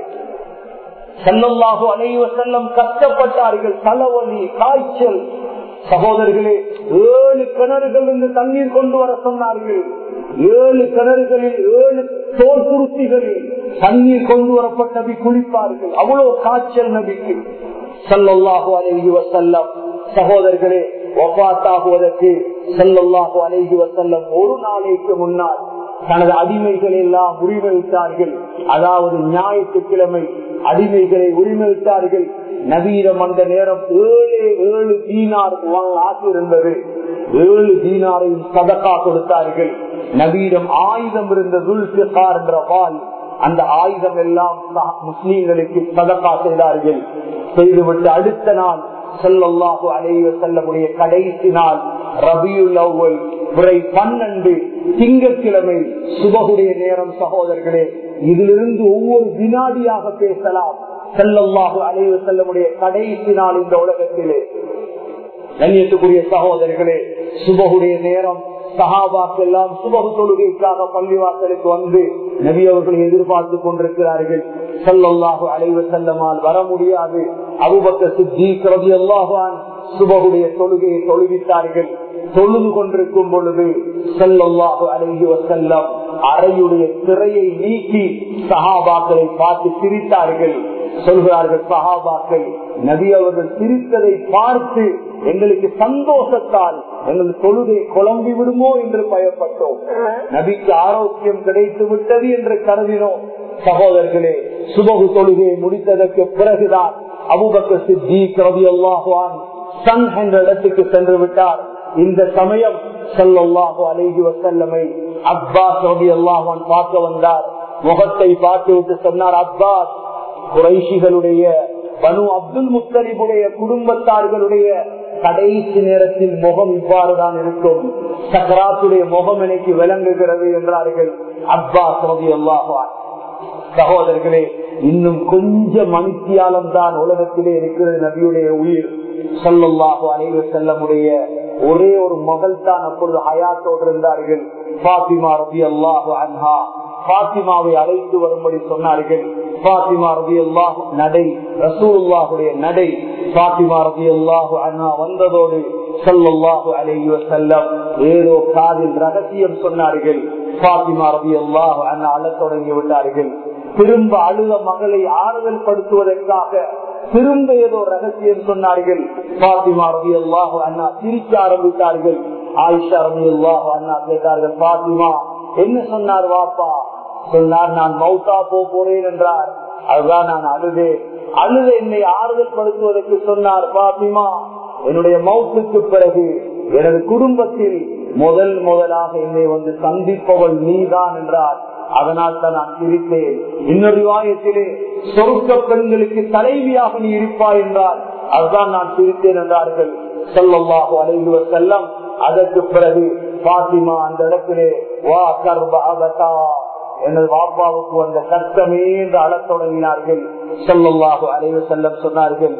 செல்லல்லாஹு அலைவ செல்லம் கஷ்டப்பட்டார்கள் தலைவலி காய்ச்சல் சகோதரர்களே ஏழு கிணறுகள் இருந்து தண்ணீர் கொண்டு வர சொன்னார்கள் ஏழு கிணறுகளில் ஏழு தோல் துருத்திகளில் தண்ணீர் கொண்டு வரப்பட்ட நபி குளிப்பார்கள் அவ்வளவு காய்ச்சல் நபிக்கு சல்லல்லாஹு அலைஹி வசல்லம் சகோதரர்களே ஒப்பாத்தாகுவதற்கு செல்லல்லாஹு அலைஹி வசல்லம் ஒரு நாளைக்கு முன்னால் தனது அடிமைகளை எல்லாம் உரிமையிட்டார்கள் அதாவது ஞாயிற்றுக்கிழமை அடிமைகளை உரிமையிட்டார்கள் நவீனம் அந்த நேரம் ஏழு ஏழு தீனார் ஆசை இருந்தது ஏழு தீனாரையும் சதக்கா கொடுத்தார்கள் நவீனம் ஆயுதம் இருந்த துல்பிகார் என்ற வால் அந்த ஆயுதம் எல்லாம் முஸ்லீம்களுக்கு சதக்கா செய்தார்கள் செய்துவிட்டு அடுத்த நாள் செல்லல்லாஹு அலைவ செல்லமுடைய கடைசி நாள் ரபியுல் அவ்வல் முறை பன்னெண்டு திங்கட்கிழமை சுபகுடைய நேரம் சகோதரர்களே இதிலிருந்து ஒவ்வொரு வினாடியாக பேசலாம் செல்லல்லாஹு அலைவ செல்லமுடைய கடைசி நாள் இந்த உலகத்திலே கண்ணியத்துக்குரிய சகோதரர்களே சுபகுடைய நேரம் சகாபாக்கெல்லாம் சுபகு தொழுகைக்காக பள்ளிவாசலுக்கு வந்து நபி அவர்களை எதிர்பார்த்து கொண்டிருக்கிறார்கள் செல்லல்லாஹு அலைவ செல்லமால் வர முடியாது அபுபக்க சித்தி கரதி அல்லாஹான் சுபகுடைய தொழுகையை தொழுவித்தார்கள் தொழுது கொண்டிருக்கும் பொழுது செல்லல்லாஹு அலைஹி வசல்லம் அறையுடைய திரையை நீக்கி சகாபாக்களை பார்த்து சிரித்தார்கள் சொல்கிறார்கள் சகாபாக்கள் நபி அவர்கள் சிரித்ததை பார்த்து எங்களுக்கு சந்தோஷத்தால் எங்கள் தொழுகை குழம்பி விடுமோ என்று பயப்பட்டோம் நபிக்கு ஆரோக்கியம் கிடைத்து விட்டது என்று கருதினோம் சகோதரர்களே சுபகு தொழுகையை முடித்ததற்கு பிறகுதான் அபுபக்க சித்தி கரவி அல்லாஹான் சன் என்ற இடத்துக்கு சென்று விட்டார் இந்த சமயம் செல்லாஹு அலைகி வசல்லமை அப்பாஸ் ரவி அல்லாஹான் பார்க்க வந்தார் முகத்தை பார்த்து விட்டு சொன்னார் அப்பாஸ் குறைஷிகளுடைய பனு அப்துல் முத்தலிபுடைய குடும்பத்தார்களுடைய கடைசி நேரத்தில் முகம் இவ்வாறுதான் இருக்கும் சக்கராத்துடைய முகம் எனக்கு விளங்குகிறது என்றார்கள் அப்பாஸ் ரவி அல்லாஹான் சகோதரர்களே இன்னும் கொஞ்ச மனுத்தியாலம் தான் உலகத்திலே இருக்கிறது நபியுடைய உயிர் சொல்லல்லாஹு அனைவ செல்லமுடைய ஒரே ஒரு மகள் தான் அப்பொழுது ஹயாத்தோடு இருந்தார்கள் பாத்திமா ரபி அல்லாஹு அன்ஹா பாத்திமாவை அழைத்து வரும்படி சொன்னார்கள் பாத்திமா ரபி அல்லாஹு நடை ரசூல்லாஹுடைய நடை பாத்திமா ரபி அல்லாஹு அண்ணா வந்ததோடு சொல்லல்லாஹு அலைவ செல்லம் ஏதோ காதில் ரகசியம் சொன்னார்கள் பாத்திமா ரபி அல்லாஹு அண்ணா அழத் தொடங்கி விட்டார்கள் திரும்ப அழுத மகளை ஆறுதல் படுத்துவதற்காக திரும்ப ஏதோ ரகசியம் சொன்னார்கள் பாத்திமா ரவி அல்லாஹு அண்ணா சிரிக்க ஆரம்பித்தார்கள் ஆயிஷா ரவி அல்லாஹு அண்ணா கேட்டார்கள் பாத்திமா என்ன சொன்னார் வாப்பா சொன்னார் நான் மௌத்தா போ போறேன் என்றார் அதுதான் நான் அழுதேன் அழுத என்னை ஆறுதல் படுத்துவதற்கு சொன்னார் பாத்திமா என்னுடைய மௌத்துக்கு பிறகு எனது குடும்பத்தில் முதல் முதலாக என்னை வந்து சந்திப்பவள் நீதான் என்றார் அதனால் தான் நான் சிரித்தேன் இன்னொரு விவாயத்திலே சொருக்க பெண்களுக்கு தலைவியாக நீ இருப்பாய் என்றால் அதுதான் நான் சிரித்தேன் என்றார்கள் சொல்லல்லாஹு அலைவர் செல்லம் அதற்கு பிறகு பாத்திமா அந்த இடத்திலே வா கர்பா எனது வாப்பாவுக்கு வந்த கஷ்டமே என்று அழத் தொடங்கினார்கள் சொல்லல்லாஹு அலைவ செல்லம் சொன்னார்கள்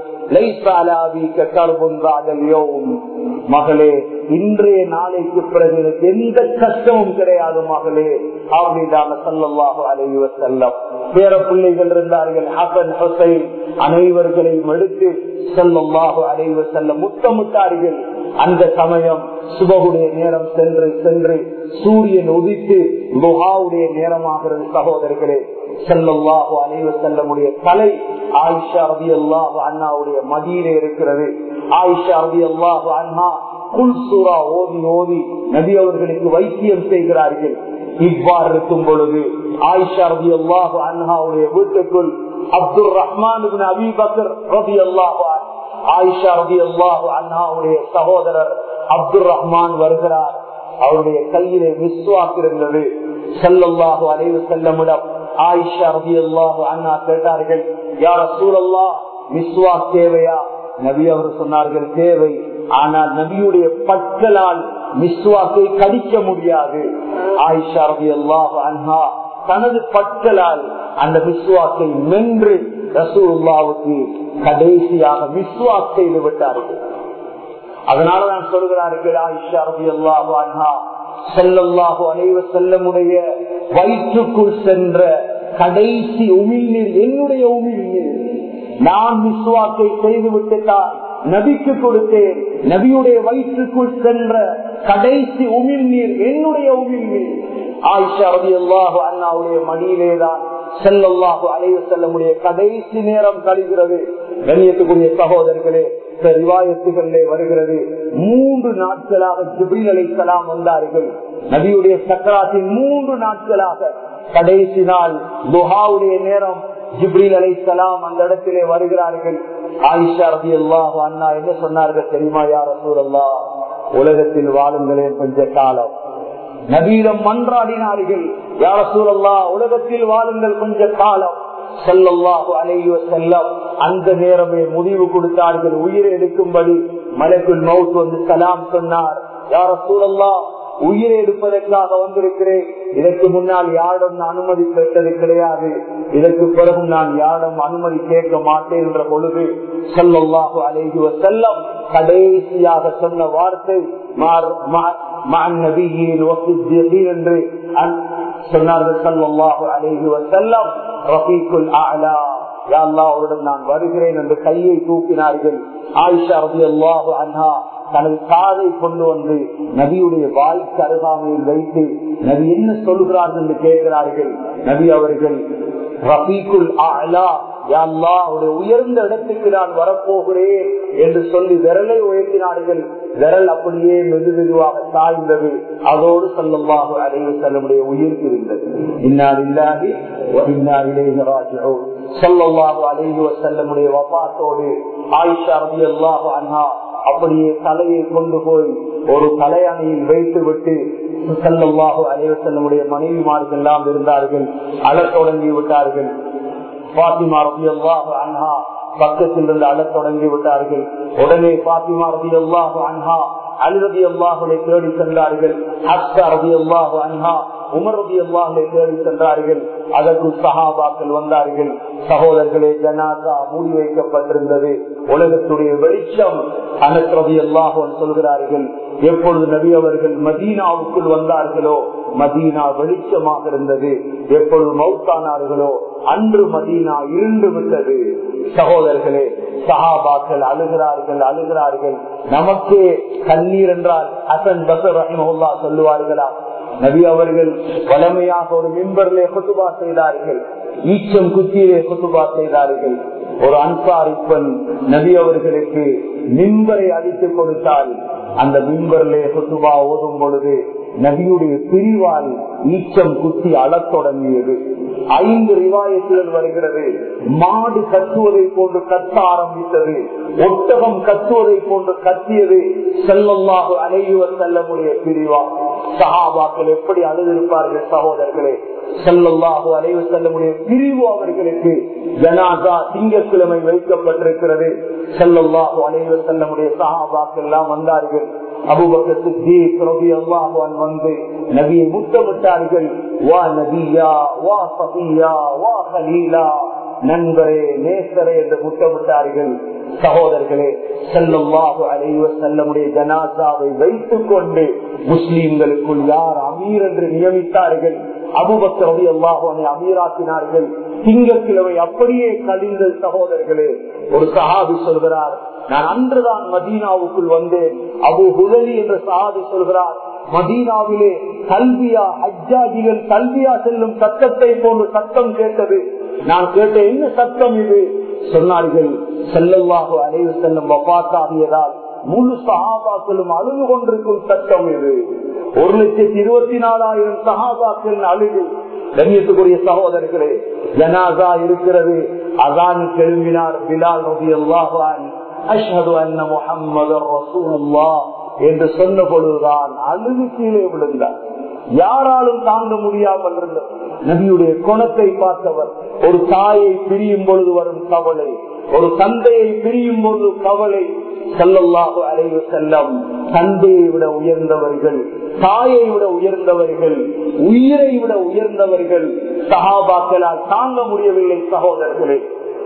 மகளே இன்றைய நாளைக்கு பிறகு எனக்கு எந்த கஷ்டமும் கிடையாது மகளே அப்படின்றாங்க சல்லல்லாஹு அலைவ செல்லம் பேர பிள்ளைகள் இருந்தார்கள் ஹசன் ஹுசைன் அனைவர்களையும் எடுத்து செல்லல்லாஹு அலைவ செல்லம் முத்தமுத்தார்கள் அந்த சமயம் சுபகுடைய நேரம் சென்று சென்று சூரியன் உதித்து புகாவுடைய நேரமாகிறது சகோதரர்களே செல்லல்லாஹு அலைவ செல்லமுடைய தலை ஆயிஷா ரவி அல்லாஹு அண்ணாவுடைய மடியிலே இருக்கிறது ஆயிஷா ரவி அல்லாஹு அண்ணா குல் சூரா ஓதி ஓதி நபி அவர்களுக்கு வைத்தியம் செய்கிறார்கள் இவ்வாறு இருக்கும் பொழுது ஆயிஷா ரவி அல்லாஹு அண்ணாவுடைய வீட்டுக்குள் அப்துல் ரஹ்மான் அபி பக்கர் ரவி அல்லாஹு ஆயிஷா ரவி அல்லாஹு அண்ணாவுடைய சகோதரர் அப்துல் ரஹ்மான் வருகிறார் அவருடைய கையிலே மிஸ்வாக் இருந்தது செல்லல்லாஹு அலைவு செல்லமிடம் ஆயிஷா ரவி அல்லாஹு அண்ணா கேட்டார்கள் யார சூழல்லா மிஸ்வாக் தேவையா நபி அவர் சொன்னார்கள் தேவை ஆனால் நபியுடைய பற்களால் மிஸ்வாக்கை கடிக்க முடியாது ஆயிஷா ரவி அல்லாஹு அண்ணா தனது பற்களால் அந்த மிஸ்வாக்கை மென்று ரசூல்லாவுக்கு கடைசியாக மிஸ்வாக் செய்து விட்டார்கள் அதனாலதான் சொல்கிறார்கள் ஆயிஷா ரவி அல்லாஹு அண்ணா செல்லல்லாஹு அனைவ செல்லமுடைய வயிற்றுக்குள் சென்ற கடைசி உமிழ்நீர் என்னுடைய உமிழ்நீர் நான் விசுவாக்கை செய்து விட்டுத்தான் நபிக்கு கொடுத்தேன் நபியுடைய வயிற்றுக்குள் சென்ற கடைசி உமிழ்நீர் என்னுடைய உமிழ்நீர் ஆயிஷா ரவி அல்லாஹு அண்ணாவுடைய மடியிலேதான் செல்லல்லாஹு அலைவு செல்லமுடைய கடைசி நேரம் கழிகிறது கண்ணியத்துக்குரிய சகோதரர்களே ரிவாயத்துகளிலே வருகிறது மூன்று நாட்களாக ஜிபில் அலைசலாம் வந்தார்கள் நபியுடைய சக்கராத்தின் மூன்று நாட்களாக கடைசி நாள் துஹாவுடைய நேரம் ஜிப்ரீல் அலைசலாம் அந்த இடத்திலே வருகிறார்கள் ஆயிஷா ரபி அல்லாஹ் அண்ணா என்ன சொன்னார்கள் தெரியுமா யார் அல்லா உலகத்தில் வாழுங்களே கொஞ்ச காலம் நபீரம் மன்றாடினார்கள் யார சூழல்லா உலகத்தில் வாழுங்கள் கொஞ்ச காலம் செல்லல்லாஹு அலையோ செல்லம் அந்த நேரமே முடிவு கொடுத்தார்கள் உயிரை எடுக்கும்படி மலைக்குள் மவுத் வந்து சலாம் சொன்னார் யார சூழல்லா உயிரை எடுப்பதற்காக வந்திருக்கிறேன் இதற்கு முன்னால் யாரும் அனுமதி கேட்டது கிடையாது இதற்கு பிறகு நான் யாரும் அனுமதி கேட்க மாட்டேன் என்ற பொழுது செல்லல்லாஹு அலைஹி செல்லம் கடைசியாக சொன்ன வார்த்தை என்று சொன்னார்கள் சல்லாஹு அலைஹி செல்லம் ரஃபீக்குல் ஆலா அவருடன் நான் வருகிறேன் என்று கையை தூக்கினார்கள் ஆயிஷா ரபி அல்லாஹு அன்ஹா தனது காதை கொண்டு வந்து நபியுடைய வாய்க்கு அருகாமையில் வைத்து நபி என்ன சொல்கிறார்கள் என்று கேட்கிறார்கள் நபி அவர்கள் ரபீக்குல் ஆலா உயர்ந்த இடத்துக்கு நான் வரப்போகிறேன் என்று சொல்லி விரலை உயர்த்தினார்கள் விரல் அப்படியே மெது மெதுவாக தாழ்ந்தது அதோடு சொல்லமாக அடைவு செல்லமுடைய உயிர் இருந்தது இன்னாரில்லாகி சொல்லமாக அலைவ செல்லமுடைய வபாத்தோடு ஆயிஷா ரபி அல்லாஹு அண்ணா அப்படியே தலையை கொண்டு போய் ஒரு தலையணையில் வைத்து விட்டு செல்லவாக அலைவ செல்லமுடைய மனைவிமார்கள் எல்லாம் இருந்தார்கள் அழத் தொடங்கி விட்டார்கள் பாத்திமா ரபி அல்லாஹு அன்ஹா பக்கத்தில் இருந்து அழத் தொடங்கி விட்டார்கள் உடனே பாத்திமா ரபி அல்லாஹு அன்ஹா அலிரபி அல்லாஹுடைய தேடி சென்றார்கள் ஹஸ்தா ரபி அல்லாஹு அன்ஹா உமர் ரபி அல்லாஹுடைய தேடி சென்றார்கள் அதற்கு சஹாபாக்கள் வந்தார்கள் சகோதரர்களே ஜனாசா மூடி வைக்கப்பட்டிருந்தது உலகத்துடைய வெளிச்சம் அனத் ரபி அல்லாஹன் சொல்கிறார்கள் எப்பொழுது நபி அவர்கள் மதீனாவுக்குள் வந்தார்களோ மதீனா வெளிச்சமாக இருந்தது எப்பொழுது மௌத்தானார்களோ அன்று மதீனா இருண்டு விட்டது சகோதரர்களே சஹாபாக்கள் அழுகிறார்கள் அழுகிறார்கள் நமக்கே கண்ணீர் என்றால் அசன் பசர் ரஹிமல்லா சொல்லுவார்களா நபி அவர்கள் வளமையாக ஒரு மின்பரிலே குத்துபா செய்தார்கள் ஈச்சம் குத்தியிலே குத்துபா செய்தார்கள் ஒரு அன்சாரி பெண் நபி அவர்களுக்கு மின்பரை அடித்து கொடுத்தால் அந்த மின்பரிலே குத்துபா ஓதும் பொழுது நபியுடைய பிரிவால் ஈச்சம் குத்தி அழத் தொடங்கியது ஐந்து ரிவாயத்துகள் வருகிறது மாடு கத்துவதை போன்று கத்த ஆரம்பித்தது ஒட்டகம் கத்துவதை போன்று கத்தியது செல்லமாக அணையுவர் செல்லமுடைய பிரிவா சகாபாக்கள் எப்படி அழுதிருப்பார்கள் சகோதரர்களே செல்லல்லாஹு அலைவு செல்லமுடைய பிரிவு அவர்களுக்கு ஜனாதா திங்கட்கிழமை வைக்கப்பட்டிருக்கிறது செல்லல்லாஹு அலைவு செல்லமுடைய சகாபாக்கள் எல்லாம் வந்தார்கள் அபுபக்கத்துக்கு வந்து நபியை முத்தமிட்டார்கள் வா நபியா வா சபியா வா ஹலீலா நண்பரே நேசரே என்று முத்தமிட்டார்கள் சகோதரர்களே செல்லமாக அலைவ செல்லமுடைய ஜனாசாவை வைத்துக் கொண்டு முஸ்லீம்களுக்குள் யார் அமீர் என்று நியமித்தார்கள் அபுபக்கரவி அல்லாஹனை அமீராக்கினார்கள் திங்கட்கிழமை அப்படியே கழிந்த சகோதரர்களே ஒரு சஹாபி சொல்கிறார் நான் அன்றுதான் மதீனாவுக்குள் வந்தேன் அபு ஹுதலி என்ற சஹாபி சொல்கிறார் மதீனாவிலே கல்வியா ஹஜ்ஜாஜிகள் கல்வியா செல்லும் சத்தத்தை போன்று சத்தம் கேட்டது நான் கேட்ட என்ன சத்தம் இது சொன்னார்கள் செல்லவாக அலைவு செல்லும் வபாத்தாகியதால் முழு சகாபாக்களும் அழுது கொண்டிருக்கும் சட்டம் இது ஒரு லட்சத்தி இருபத்தி நாலாயிரம் சகாபாக்கள் அழுகு கண்ணியத்துக்குரிய சகோதரர்களே ஜனாசா இருக்கிறது அதான் எழும்பினார் பிலால் ரபி அல்லாஹான் அஷ்ஹது அன்ன முஹம்மது ரசூலுல்லாஹ் என்று சொன்ன பொழுதுதான் அழுது கீழே விழுந்தார் யாராலும் தாங்க முடியாமல் இருந்த நபியுடைய குணத்தை பார்த்தவர் ஒரு தாயை பிரியும் பொழுது வரும் கவலை ஒரு தந்தையை பிரியும் பொழுது கவலை செல்லல்லாக அலைவு செல்லம் தந்தையை விட உயர்ந்தவர்கள் தாயை விட உயர்ந்தவர்கள் உயிரை விட உயர்ந்தவர்கள் சகாபாக்களால் தாங்க முடியவில்லை சகோதரர்களே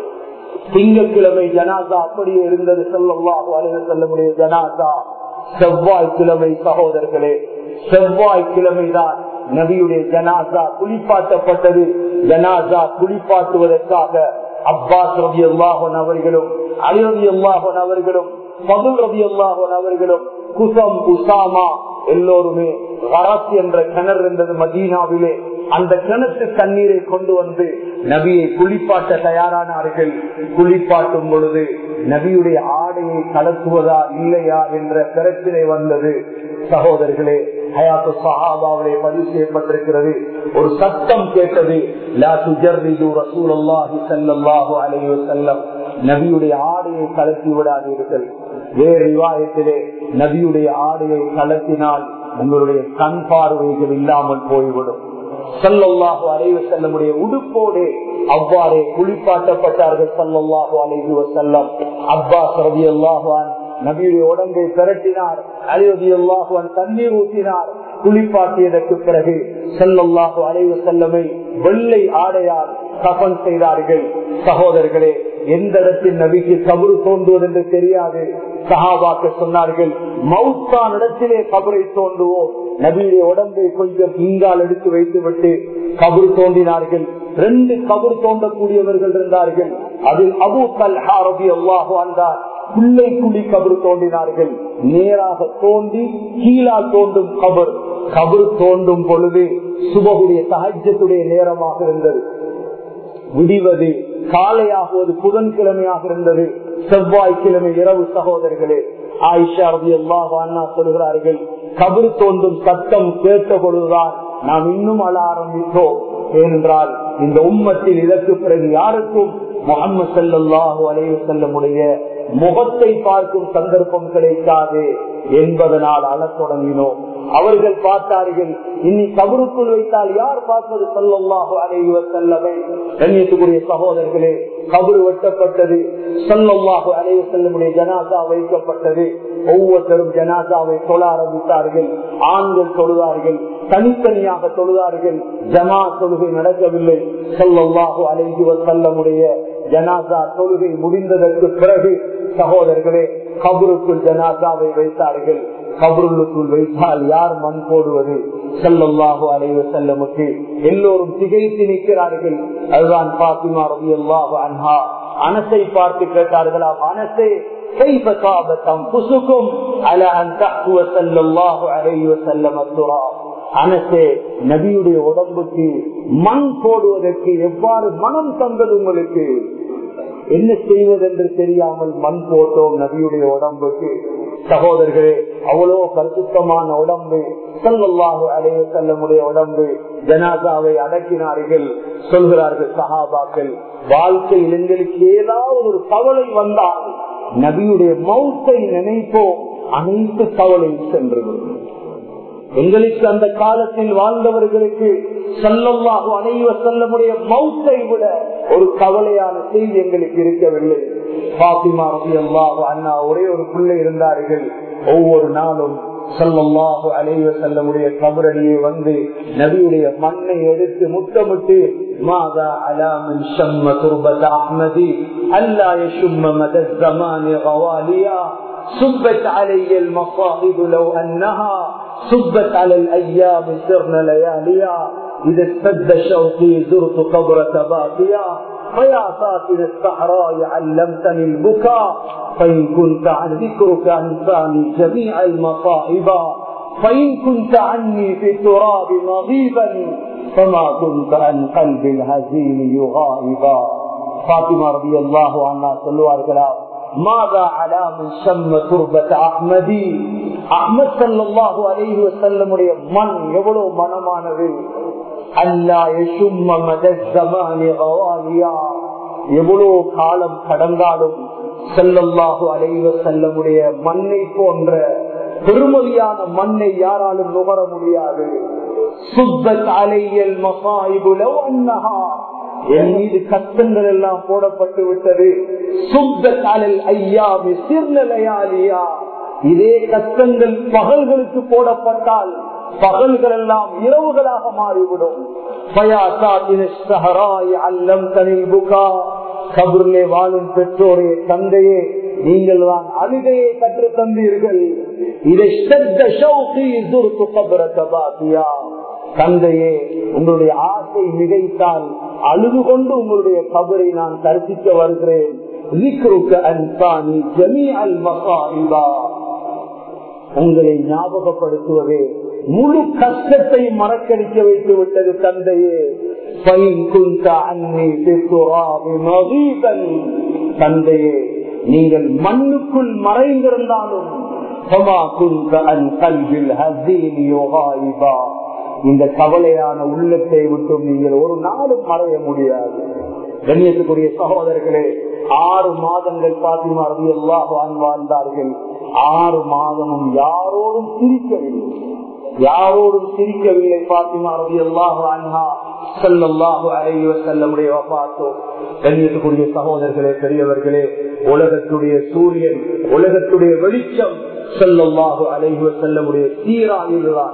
திங்கட்கிழமை ஜனாசா அப்படியே இருந்தது செல்லல்லாக அலைவு செல்லமுடைய ஜனாசா செவ்வாய்க்கிழமை சகோதரர்களே செவ்வாய்க்கிழமைதான் நபியுடைய ஜனாசா குளிப்பாட்டப்பட்டது ஜனாசா குளிப்பாட்டுவதற்காக அப்பாஸ் ரபி அல்லாஹன் அவர்களும் அலி ரபி அல்லாஹன் அவர்களும் பதுல் ரபி அல்லாஹன் அவர்களும் குசம் உசாமா எல்லோருமே வரஸ் என்ற கிணறு இருந்தது மதீனாவிலே அந்த கிணத்து தண்ணீரை கொண்டு வந்து நபியை குளிப்பாட்ட தயாரானார்கள் குளிப்பாட்டும் பொழுது நபியுடைய ஆடையை கலத்துவதா இல்லையா என்ற பிரச்சனை வந்தது சகோதரர்களே ஹயாத்து சஹாபாவிலே பதிவு செய்யப்பட்டிருக்கிறது ஒரு சத்தம் கேட்டது லா துஜர்ரிது ரசூலுல்லாஹி ஸல்லல்லாஹு அலைஹி வஸல்லம் நபியுடைய ஆடையை கலத்தி விடாதீர்கள் வேறு விவாதத்திலே நபியுடைய ஆடையை கலத்தினால் உங்களுடைய கண் பார்வைகள் இல்லாமல் போய்விடும் சல்லல்லாஹு அலைவு செல்லமுடைய உடுப்போடு அவ்வாறே குளிப்பாட்டப்பட்டார்கள் சல்லல்லாஹு அலைவு செல்லம் அப்பாஸ் ரவி அல்லாஹான் நபியுடைய உடம்பை திரட்டினார் அலிரதி அல்லாஹுவான் தண்ணீர் ஊற்றினார் குளிப்பாட்டியதற்கு பிறகு செல்லல்லாஹு அலைவு செல்லமை வெள்ளை ஆடையால் கபன் செய்தார்கள் சகோதரர்களே எந்த இடத்தில் நபிக்கு கபரு தோன்றுவது என்று தெரியாது சஹாபாக்க சொன்னார்கள் மவுத்தான் இடத்திலே கபரை தோன்றுவோம் நபியுடைய உடம்பை கொஞ்சம் இங்கால் எடுத்து வைத்து விட்டு கபரு தோன்றினார்கள் ரெண்டு கபரு தோன்றக்கூடியவர்கள் இருந்தார்கள் அதில் அபு கல்ஹா ரபி அல்லாஹு வந்தார் பிள்ளை குழி கபரு தோன்றினார்கள் நேராக தோண்டி கீழால் தோன்றும் கபர் கபரு தோன்றும் பொழுது சுபகுடைய சஹஜத்துடைய நேரமாக இருந்தது விடிவது காலையாகுவது புதன்கிழமையாக இருந்தது செவ்வாய்க்கிழமை இரவு சகோதரர்களே ஆயிஷா ரவி அண்ணா சொல்கிறார்கள் கபரு தோன்றும் சத்தம் கேட்ட பொழுதுதான் நாம் இன்னும் அழ ஆரம்பித்தோம் ஏனென்றால் இந்த உம்மத்தில் இதற்கு பிறகு யாருக்கும் முகமது செல்லாஹு அலைவு செல்லமுடைய முகத்தை பார்க்கும் சந்தர்ப்பம் கிடைக்காது என்பதனால் அழத் தொடங்கினோம் அவர்கள் பார்த்தார்கள் இனி கபருக்குள் வைத்தால் யார் பார்ப்பது சொல்லல்லாஹு அலைவ செல்லவே கண்ணியத்துக்குரிய சகோதரர்களே கபரு வெட்டப்பட்டது சொல்லல்லாஹு அலைவ செல்லமுடைய ஜனாசா வைக்கப்பட்டது ஒவ்வொருத்தரும் ஜனாசாவை தொழ ஆரம்பித்தார்கள் ஆண்கள் தொழுதார்கள் தனித்தனியாக தொழுதார்கள் ஜமா தொழுகை நடக்கவில்லை சொல்லல்லாஹு அலைஹி செல்லமுடைய ஜனாசா தொழுகை முடிந்ததற்கு பிறகு சகோதரர்களே கபருக்குள் ஜனாசாவை வைத்தார்கள் கபருளுக்குள் வைத்தால் யார் மண் போடுவது செல்லல்லாஹு அலைவ செல்லமுக்கு எல்லோரும் திகைத்து நிற்கிறார்கள் அதுதான் பாத்திமா ரவி அல்லாஹு அன்ஹா அனசை பார்த்து கேட்டார்களாம் அனசே كيف طابت انفسكم على ان تحكوا صلى الله عليه وسلم التراب அனசே நபியுடைய உடம்புக்கு மண் போடுவதற்கு எவ்வாறு மனம் தந்தது உங்களுக்கு என்ன செய்வதென்று தெரியாமல் மண் போட்டோம் நபியுடைய உடம்புக்கு சகோதரர்களே அவ்வளோ பரிசுத்தமான உடம்பு சொல்லல்லாஹு அலைய செல்லமுடைய உடம்பு ஜனாசாவை அடக்கினார்கள் சொல்கிறார்கள் சஹாபாக்கள் வாழ்க்கையில் எங்களுக்கு ஏதாவது ஒரு கவலை வந்தால் நபியுடைய மௌத்தை நினைப்போம் அனைத்து கவலையும் சென்று எங்களுக்கு அந்த காலத்தில் வாழ்ந்தவர்களுக்கு செல்லமாக அனைவ செல்லமுடைய மௌத்தை விட ஒரு கவலையான செய்தி எங்களுக்கு இருக்கவில்லை பாத்திமா ரபி அல்லாஹு அண்ணா ஒரே ஒரு பிள்ளை இருந்தார்கள் ஒவ்வொரு நாளும் சொல்லல்லாஹு அலைவ செல்லமுடைய கபரடியை வந்து நபியுடைய மண்ணை எடுத்து முத்தமிட்டு மாதா அலாமின் ஷம்ம துர்பத் அஹ்மதி அல்லா யஷும்ம மத الزمان غواليا صبت علي المصائب لو انها صبت على الايام سرن لياليا اذا اشتد شوقي زرت قبرة باقيا فيا ساكن الصحراء علمتني البكاء فإن كنت عن ذكرك أنساني جميع المصائب فإن كنت عني في التراب مغيبا فما كنت عن قلب الهزيم يغائبا பாத்திமா ரபி அல்லாஹு அண்ணா சொல்லுவார்களா மாதா அலாமின் சம்ம துர்பத் அஹ்மதி அஹ்மத் சல்லாஹு அலைஹி வசல்லமுடைய மண் எவ்வளவு மனமானது அல்லா யசும்ம மதஸ்ஸமானி கவாலியா எவ்வளவு காலம் கடந்தாலும் செல்லல்லாஹு அலைவ செல்லமுடைய மண்ணை போன்ற பெருமதியான மண்ணை யாராலும் நுகர முடியாது சுத்தத் அலையல் மசாயிபுலவ் அன்னஹா என் மீது கஷ்டங்கள் எல்லாம் போடப்பட்டு விட்டது சுத்த காலில் ஐயாமி சிறுநிலையாலியா இதே கஷ்டங்கள் பகல்களுக்கு போடப்பட்டால் பகல்கள் எல்லாம் இரவுகளாக மாறிவிடும் கபூர்லே வாழும் பெற்றோரே தந்தையே நீங்கள் தான் அழுகையை கற்று தந்தீர்கள் இதை தந்தையே உங்களுடைய ஆசை மிகைத்தால் அழுது கொண்டு உங்களுடைய கபரை நான் தரிசிக்க வருகிறேன் உங்களை ஞாபகப்படுத்துவதே முழு கஷ்டத்தை மறக்கடிக்க வைத்து விட்டது தந்தையே தந்தையே நீங்கள் மண்ணுக்குள் மறைந்திருந்தாலும் இந்த கவலையான உள்ளத்தை விட்டும் நீங்கள் ஒரு நாளும் மறைய முடியாது கண்ணியத்துக்குரிய சகோதரர்களே ஆறு மாதங்கள் பாத்திமா ரவி எல்லா வாழ்ந்தார்கள் ஆறு மாதமும் யாரோடும் சிரிக்கவில்லை யாரோடும் சிரிக்கவில்லை பாத்திமா ரவி அல்லாஹு அன்ஹா செல்லல்லாஹு அலைவ செல்லமுடைய வபாத்தோ கண்ணியத்துக்குரிய சகோதரர்களே பெரியவர்களே உலகத்துடைய சூரியன் உலகத்துடைய வெளிச்சம் செல்லல்லாஹு அலைவ செல்லமுடைய சீரா இதுதான்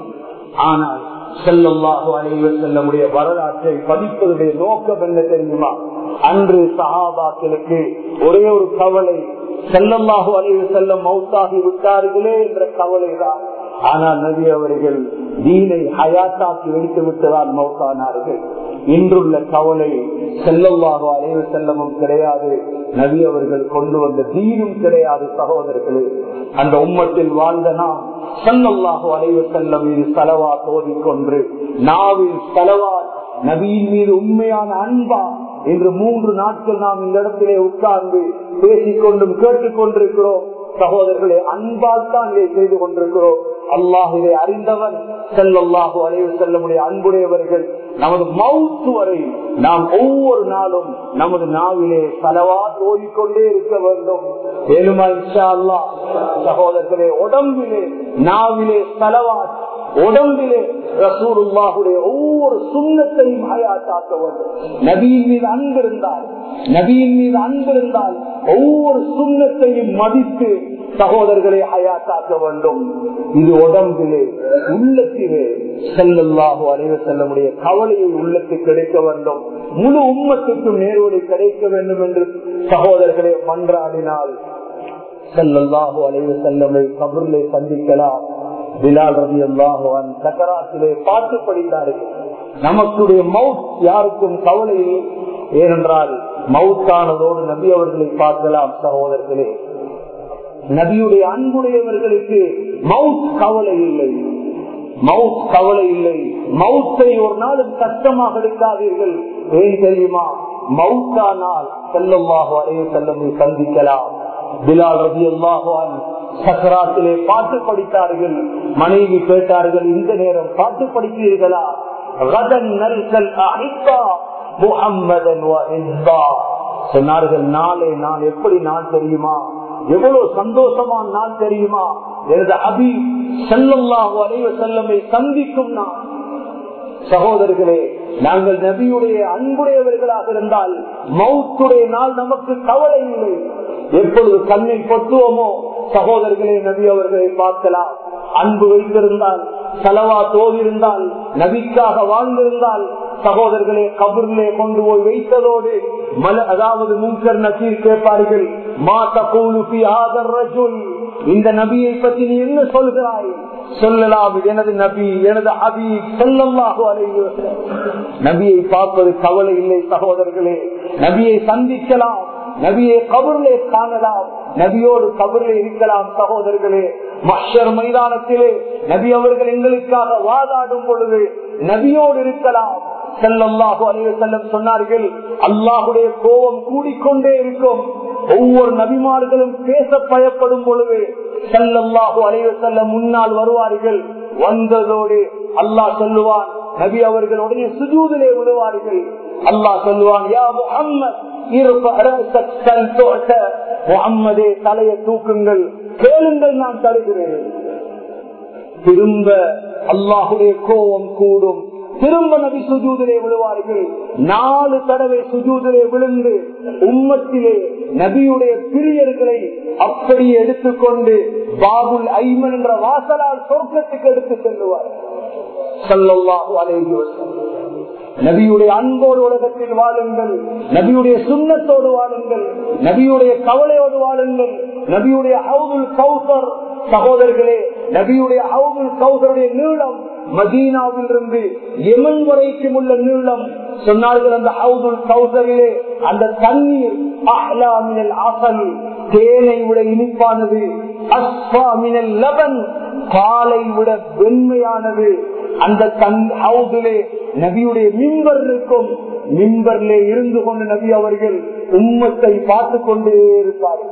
ஆனால் செல்லல்லாஹு அலைவ செல்லமுடைய வரலாற்றை படிப்பதுடைய நோக்கம் என்ன தெரியுமா அன்று சஹாபாக்களுக்கு ஒரே ஒரு கவலை செல்லல்லாஹு அலைவ செல்லம் மௌத்தாகி விட்டார்களே என்ற கவலை தான் ஆனால் நபி அவர்கள் தீனை ஹயாத்தாக்கி வைத்து விட்டுதான் மௌத்தானார்கள் இன்றுள்ள கவலை செல்லல்லாக அலைவு செல்லமும் கிடையாது நபி அவர்கள் கொண்டு வந்த தீனும் கிடையாது சகோதரர்களே அந்த உம்மத்தில் வாழ்ந்த நாம் செல்லல்லாக அலைவு செல்லம் மீது செலவா தோதிக்கொன்று நாவில் செலவா நபியின் மீது உண்மையான அன்பா என்று மூன்று நாட்கள் நாம் இந்த இடத்திலே உட்கார்ந்து பேசிக்கொண்டும் கேட்டுக்கொண்டிருக்கிறோம் சகோதரர்களே அன்பால் தான் இதை செய்து கொண்டிருக்கிறோம் அல்லாஹுவை அறிந்தவன் செல்லல்லாஹு அலைவு செல்லமுடைய அன்புடையவர்கள் நமது மவுத்து வரை நாம் ஒவ்வொரு நாளும் நமது நாவிலே செலவா ஓடிக்கொண்டே இருக்க வேண்டும் வேணுமா இன்ஷா அல்லா சகோதரர்களே உடம்பிலே நாவிலே செலவா உடம்பிலே ரசூருல்லாஹுடைய ஒவ்வொரு சுண்ணத்தையும் ஹயாத்தாக்க வேண்டும் நபியின் மீது அன்பு இருந்தால் நபியின் மீது அன்பு இருந்தால் ஒவ்வொரு சுண்ணத்தையும் மதித்து சகோதரர்களை ஹயாத்தாக்க வேண்டும் இது உடம்பிலே உள்ளத்திலே செல்லல்லாஹோ அறிவு செல்லமுடைய கவலையை உள்ளத்துக்கு கிடைக்க வேண்டும் முழு உம்மத்துக்கும் நேர்வழி கிடைக்க வேண்டும் என்று சகோதரர்களை மன்றாடினால் செல்லல்லாஹோ அறிவு செல்லமை கபூர்லை சந்திக்கலாம் பிலால் ரவி அல்லாஹுவான் சக்கராத்திலே பாட்டு படித்தார்கள் நமக்குடைய மவுத் யாருக்கும் கவலை இல்லை ஏனென்றால் மவுத்தானதோடு நபி அவர்களை பார்க்கலாம் சகோதரர்களே நபியுடைய அன்புடையவர்களுக்கு மவுத் கவலை இல்லை மவுத் கவலை இல்லை மவுத்தை ஒரு நாளும் கஷ்டமாக எடுக்காதீர்கள் ஏன் தெரியுமா மவுத்தானால் செல்லமாக அறைய செல்லமை சந்திக்கலாம் பிலால் ரவி அல்லாஹான் சக்கராத்திலே பாட்டு படித்தார்கள் மனைவி கேட்டார்கள் இந்த நேரம் பாட்டு படித்தீர்களா ரதன் நரிசல் அஹிப்பா முகம்மதன் சொன்னார்கள் நாளே நான் எப்படி நான் தெரியுமா எவ்வளவு சந்தோஷமான நாள் தெரியுமா எனது அபி செல்லல்லாஹு அலைவ செல்லமை சந்திக்கும் நான் சகோதரர்களே நாங்கள் நபியுடைய அன்புடையவர்களாக இருந்தால் மவுத்துடைய நாள் நமக்கு கவலை இல்லை எப்பொழுது கண்ணை பொத்துவோமோ சகோதரர்களே நபி அவர்களை பார்க்கலாம் அன்பு வைத்திருந்தால் செலவா தோதிருந்தால் நபிக்காக வாழ்ந்திருந்தால் சகோதரர்களே கபூரிலே கொண்டு போய் வைத்ததோடு மல அதாவது முன்கர் நசீர் கேட்பார்கள் மாத்த கூலுபி ஆதர் ரஜுல் இந்த நபியை பற்றி நீ என்ன சொல்கிறாய் சொல்லலாம் எனது நபி எனது அபி சொல்லல்லாஹு அலைவு நபியை பார்ப்பது கவலை இல்லை சகோதரர்களே நபியை சந்திக்கலாம் நபியை கபூரிலே காணலாம் நபியோடு கபூரில் இருக்கலாம் சகோதரர்களே மஷர் மைதானத்திலே நபி அவர்கள் எங்களுக்காக வாதாடும் பொழுது நபியோடு இருக்கலாம் செல்லல்லாஹு அலைய செல்லம் சொன்னார்கள் அல்லாஹுடைய கோபம் கூடிக்கொண்டே இருக்கும் ஒவ்வொரு நபிமார்களும் பேச பயப்படும் பொழுது செல்லல்லாஹு அலைய செல்லம் முன்னால் வருவார்கள் வந்ததோடு அல்லாஹ் சொல்லுவான் நபி அவர்கள் உடனே சுஜூதிலே விடுவார்கள் அல்லாஹ் சொல்லுவான் யா முஹம்மத் முகம்மதே தலையை தூக்குங்கள் கேளுங்கள் நான் தருகிறேன் திரும்ப அல்லாஹுடைய கோபம் கூடும் திரும்ப நபி சுஜூதிலே விழுவார்கள் நாலு தடவை சுஜூதிலே விழுந்து உம்மத்திலே நபியுடைய பிரியர்களை அப்படி எடுத்துக்கொண்டு பாபுல் ஐமன் என்ற வாசலால் சொர்க்கத்துக்கு எடுத்து செல்லுவார் சல்லாஹு அலைஹி வஸல்லம் நபியுடைய அன்போடு உலகத்தில் வாழுங்கள் நபியுடைய சுண்ணத்தோடு வாழுங்கள் நபியுடைய கவலையோடு வாழுங்கள் நபியுடைய ஹவுதுல் கௌசர் சகோதரர்களே நபியுடைய ஹவுதுல் கௌசருடைய நீளம் மதீனாவில் இருந்து எமன் வரைக்கும் உள்ள நீளம் சொன்னார்கள் அந்த ஹவுதுல் கௌசரிலே அந்த தண்ணீர் அஹ்லாமினல் அசல் தேனை விட இனிப்பானது அஸ்வாமினல் லபன் பாலை விட வெண்மையானது அந்த தன் ஹவுதிலே நபியுடைய மின்பர் இருக்கும் மின்பர்லே இருந்து கொண்டு நபி அவர்கள் உம்மத்தை பார்த்து கொண்டே இருப்பார்கள்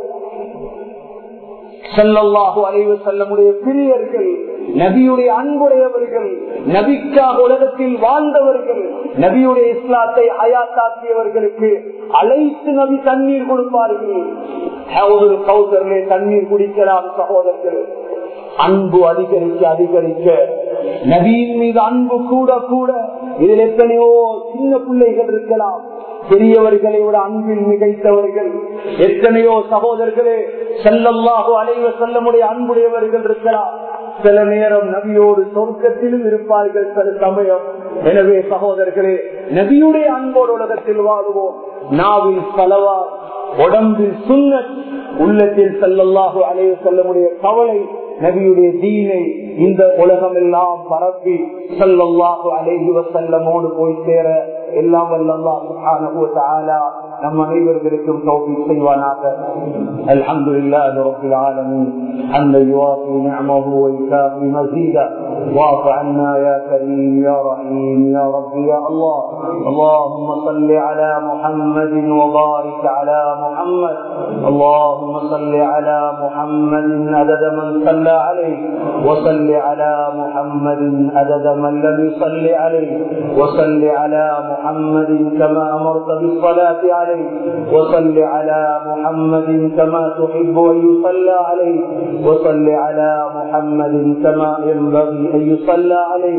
செல்லல்லாஹு அலைவு செல்லமுடைய பிரியர்கள் நபியுடைய அன்புடையவர்கள் நபிக்காக உலகத்தில் வாழ்ந்தவர்கள் நபியுடைய இஸ்லாத்தை அயாத்தாக்கியவர்களுக்கு அழைத்து நபி தண்ணீர் கொடுப்பார்கள் கௌசர்லே தண்ணீர் குடிக்கலாம் சகோதரர்கள் அன்பு அதிகரிக்க அதிகரிக்க நபியின் மீது அன்பு கூட கூட இதில் எத்தனையோ சின்ன பிள்ளைகள் இருக்கலாம் பெரியவர்களை விட அன்பில் மிகைத்தவர்கள் எத்தனையோ சகோதரர்களே செல்லல்லாக அலைவ செல்லமுடைய அன்புடையவர்கள் இருக்கலாம் சில நேரம் நபியோடு சொர்க்கத்திலும் இருப்பார்கள் சில சமயம் எனவே சகோதரர்களே நபியுடைய அன்போடு உலகத்தில் வாழுவோம் நாவில் செலவா உடம்பில் சுண்ணத் உள்ளத்தில் செல்லல்லாக அலைவ செல்லமுடைய கவலை நபியுடைய தீனை இந்த உலகம் எல்லாம் பரப்பி செல்லல்லாக அலைஹி வசல்லமோடு போய் சேர எல்லாம் வல்லல்லா சுப்ஹானஹு வ தஆலா நம் அனைவர்களுக்கும் தௌஃபீக் செய்வானாக அல்ஹம்துலில்லாஹி ரப்பில் ஆலமீன் حمدا يوافي نعمه ويكافي مزيدا واعف عنا يا كريم يا رحيم يا رب يا الله اللهم صل على محمد وبارك على محمد اللهم صل على محمد عدد من صلى عليه وصل على محمد عدد من لم يصل عليه وصل على محمد كما امرت بالصلاه عليه وصل على محمد كما تحب ان يصلى عليه وصل على محمد كما ينبغي ان يصلى عليه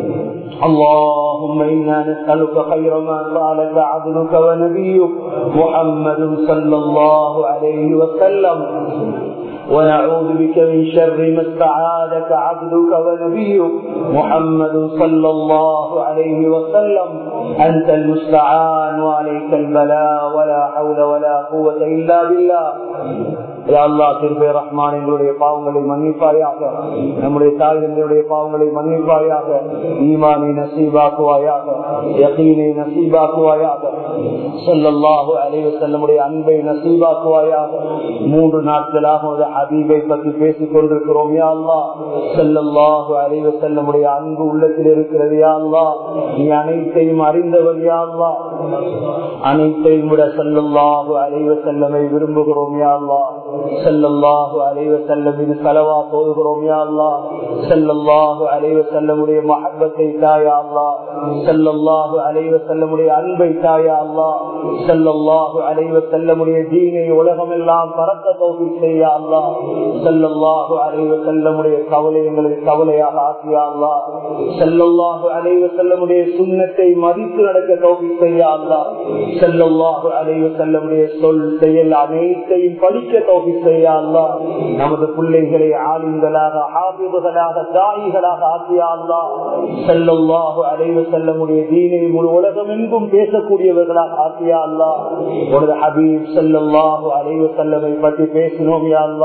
اللهم انا نسالك خير ما سالك عبدك ونبيك محمد صلى الله عليه وسلم ونعوذ بك من شر ما استعاذك عبدك ونبيك محمد صلى الله عليه وسلم أنت المستعان وعليك البلاء ولا حول ولا قوة إلا بالله அல்லா திருப்பை ரஹ்மான் எங்களுடைய பாவங்களை மன்னிப்பாயாக நம்முடைய தாய்களுடைய பாவங்களை மன்னிப்பாயாக ஈமானை நசீபாக்குவாயாக யகீனை நசீபாக்குவாயாக சொல்லல்லாஹு அலைவ செல்லமுடைய அன்பை நசீபாக்குவாயாக மூன்று நாட்களாக ஒரு ஹபீபை பற்றி பேசிக் கொண்டிருக்கிறோம் யா அல்லா செல்லல்லாஹு அலைவ செல்லமுடைய அன்பு உள்ளத்தில் இருக்கிறது யா அல்லா நீ அனைத்தையும் அறிந்தவர் யா அல்லா அனைத்தையும் விட செல்லல்லாஹு அலைவ செல்லமை விரும்புகிறோம் யா அல்லா செல்லல்லாஹு அலைவ செல்லமின் செலவா போதுகிறோம் யா அல்லா செல்லல்லாஹு அலைவ செல்லமுடைய மஹப்பத்தை தாயா அல்லா செல்லல்லாஹு அலைவ செல்லமுடைய அன்பை தாயா அல்லா செல்லல்லாஹு அலைவ செல்லமுடைய தீனை உலகம் எல்லாம் பறக்க தோல்வி செய்யா அல்லா செல்லல்லாஹு அலைவ செல்லமுடைய கவலை எங்களை கவலையாக ஆக்கியா அல்லா செல்லல்லாஹு அலைவ செல்லமுடைய சுண்ணத்தை மதித்து நடக்க தோல்வி செய்யா அல்லா செல்லல்லாஹு அலைவ செல்லமுடைய சொல் செயல் அனைத்தையும் படிக்க தோல்வி செய்யா அல்லா நமது பிள்ளைகளை ஆளுங்களாக ஆபிபுகளாக தாயிகளாக ஆக்கியா அல்லா செல்லல்லாஹு அலைவ செல்லமுடைய தீனை முழு உலகம் எங்கும் பேசக்கூடியவர்களாக ஆக்கியா அல்லா உனது ஹபீப் செல்லல்லாஹு அலைவ செல்லமை பற்றி பேசினோம் யா அல்லா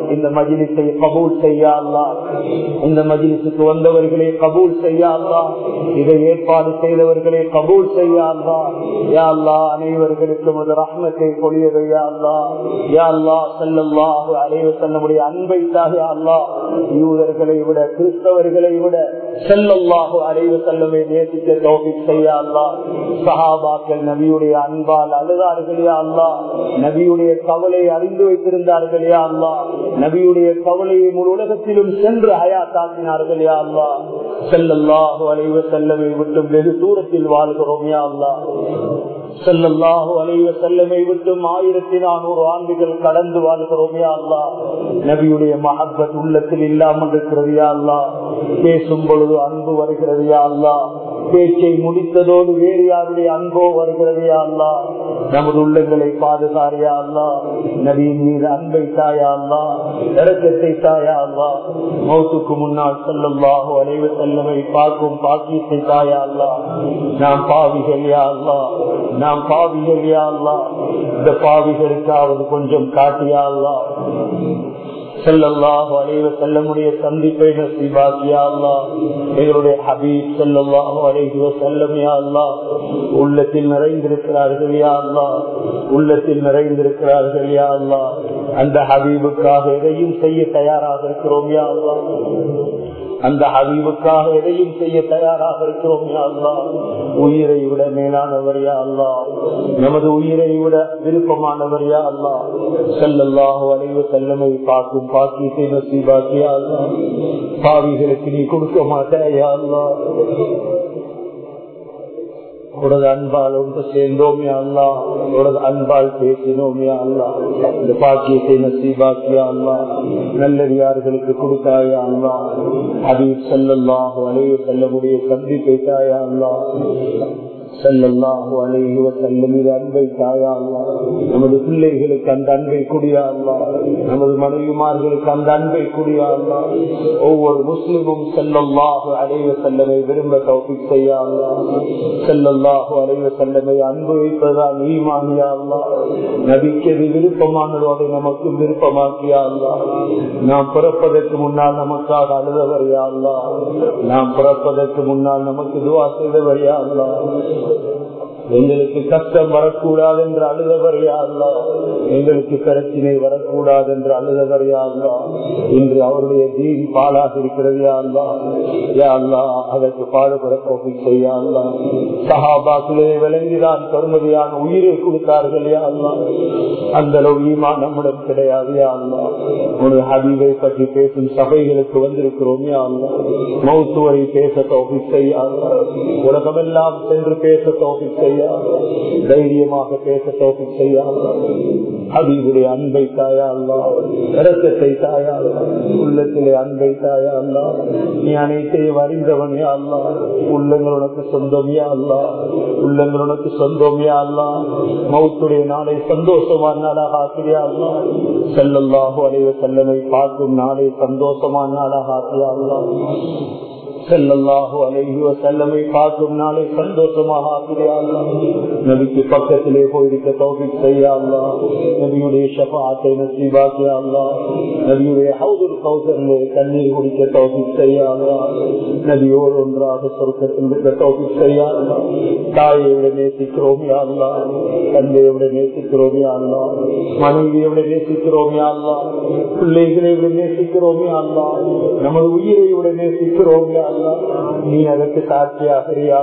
இந்த மஜிலிசை கபூல் செய்யா அல்லா இந்த மஜிலிசுக்கு வந்தவர்களே கபூல் செய்யா அல்லா இதை ஏற்பாடு செய்தவர்களே கபூல் செய்யா அல்லா யா அல்லா அனைவர்களுக்கும் ஒரு ரஹ்மத்தை பொழியவை யா அல்லா யா அல்லா செல்லல்லாஹு அலைவ நம்முடைய அன்பை தாயா அல்லா யூதர்களை விட கிறிஸ்தவர்களை விட செல்லல்லாஹு அலைவ செல்லமே நேசிக்க தோபிக் செய்யா அல்லா சஹாபாக்கள் நபியுடைய அன்பால் அழுதார்கள் யா அல்லா நபியுடைய கவலை அறிந்து வைத்திருந்தார்கள் யா அல்லா நபியுடைய கவலையை முழு உலகத்திலும் சென்று ஹயாத்தாக்கினார்கள் யா அல்லா செல்லல்லாஹு அலைவ செல்லமை விட்டு வெகு தூரத்தில் வாழ்கிறோம் யா அல்லா செல்லல்லாஹு அலைவ செல்லமை விட்டும் ஆயிரத்தி நானூறு ஆண்டுகள் கடந்து வாழ்கிறோம் யா அல்லா நபியுடைய மகப்பத் உள்ளத்தில் இல்லாமல் இருக்கிறது யா அல்லா பேசும் பொழுது அன்பு வருகிறது யா அல்லா பேச்சை முடித்ததோடு வேறு யாருடைய அன்போ வருகிறது யா அல்லா நமது உள்ளங்களை பாதுகாரியா அல்லா நபியின் மீது அன்பை தாயா அல்லா இறக்கத்தை தாயா அல்லா மௌத்துக்கு முன்னால் செல்லல்லாஹோ அலைவ செல்லமை பார்க்கும் பாக்கியத்தை தாயா அல்லா நாம் பாவிகள் யா அல்லா நாம் பாவிகள் யா அல்லா இந்த பாவிகளுக்காவது கொஞ்சம் காட்டியா அல்லா செல்லல்லாஹு அலைவ செல்லமுடைய சந்திப்பை நசீபாக்கியா அல்லா எங்களுடைய ஹபீப் செல்லல்லாஹு அலைவ செல்லமையா அல்லா உள்ளத்தில் நிறைந்திருக்கிறார்கள் யா அல்லா உள்ளத்தில் நிறைந்திருக்கிறார்கள் யா அல்லா அந்த ஹபீபுக்காக எதையும் செய்ய தயாராக இருக்கிறோம் யா அல்லா அந்த ஹபீபுக்காக எதையும் செய்ய தயாராக இருக்கிறோம் யா அல்லா உயிரை விட மேலானவர் யா அல்லா நமது உயிரை விட விருப்பமானவர் யா அல்லா செல்லல்லாஹு அலைவ செல்லமை பார்க்கும் பாக்கியத்தை நசீபாக்கியா அல்லா பாவிகளுக்கு நீ கொடுக்க மாட்டாயா அல்லா உனது அன்பால் ஒன்று சேர்ந்தோமே அல்லா உனது அன்பால் பேசினோமே அல்லா இந்த பாக்கியத்தை நசீபாக்கியா அல்லா நல்லடியார்களுக்கு கொடுத்தாயா அல்லா ஹபீப் செல்லல்லாஹு அலைய செல்லமுடைய சந்திப்பை தாயா அல்லா செல்லல்லாஹு அலைஹி வசல்லம் இது அன்பை தாயா அல்லா நமது பிள்ளைகளுக்கு அந்த அன்பை குடியா அல்லா நமது மனைவிமார்களுக்கு அந்த அன்பை குடியா அல்லா ஒவ்வொரு முஸ்லிமும் செல்லல்லாஹு அலைவ செல்லமை விரும்ப தௌபிக் செய்யா அல்லா செல்லல்லாஹு அலைவ செல்லமை அன்பு வைப்பதால் ஈமானியா அல்லா நபிக்கது விருப்பமானதோ அதை நமக்கு விருப்பமாக்கியா அல்லா நாம் பிறப்பதற்கு முன்னால் நமக்காக அழுதவர் யா அல்லா நாம் பிறப்பதற்கு முன்னால் நமக்கு துவா செய்தவர் யா அல்லா எங்களுக்கு கஷ்டம் வரக்கூடாது என்று அழுதவர் யாருலா எங்களுக்கு பிரச்சினை வரக்கூடாது என்று அழுதவர் யாருலா இன்று அவருடைய தீன் பாலாக இருக்கிறது யாருலா யாருலா அதற்கு பாடுபட கோப்பை செய்யாருலா சஹாபாக்களே விளங்கிதான் பெருமதியான உயிரை கொடுத்தார்கள் யாருலா அந்த அளவு ஈமா நம்மிடம் கிடையாது யாருலா ஒரு ஹபீபை பற்றி பேசும் சபைகளுக்கு வந்திருக்கிறோம் யாருலா மௌத்துவரை பேச தோப்பி செய்யாருலா உலகமெல்லாம் சென்று பேச தோப்பி செய்ய தைரியமாக பேச தோப்பி செய்யாதா ஹபீபுடைய அன்பை தாயா அல்லா இரக்கத்தை தாயா அல்லா உள்ளத்திலே அன்பை தாயா அல்லா நீ அனைத்தையும் அறிந்தவன் யா அல்லா உள்ளங்கள் உனக்கு சொந்தம் யா அல்லா உள்ளங்கள் உனக்கு சொந்தம் யா அல்லா மௌத்துடைய நாளை சந்தோஷமான நாளாக ஆக்கிறியா அல்லா செல்லல்லாஹு அலைவ செல்லமை பார்க்கும் நாளை சந்தோஷமான நாளாக ஆக்கியா அல்லா செல்லல்லாஹு அலைஹி வசல்லமை பார்க்கும் நாளை சந்தோஷமாக ஆக்குறியா நபிக்கு பக்கத்திலே போயிருக்க தௌபிக் செய்யா நபியுடைய ஷபாத்தை நசீபாக்கியா நபியுடைய ஹவுதுல் கௌசரிலே தண்ணீர் குடிக்க தௌபிக் செய்யா நபியோடு ஒன்றாக சொர்க்கத்தில் இருக்க தௌபிக் செய்யா தாயை விட நேசிக்கிறோம் யாருலா தந்தையை விட நேசிக்கிறோம் யாருலா மனைவியை விட நேசிக்கிறோம் யாருலா பிள்ளைகளை விட நேசிக்கிறோம் யாருலா நமது உயிரை விட நேசிக்கிறோம் யாருலா நீ அதற்கு சாட்சியாக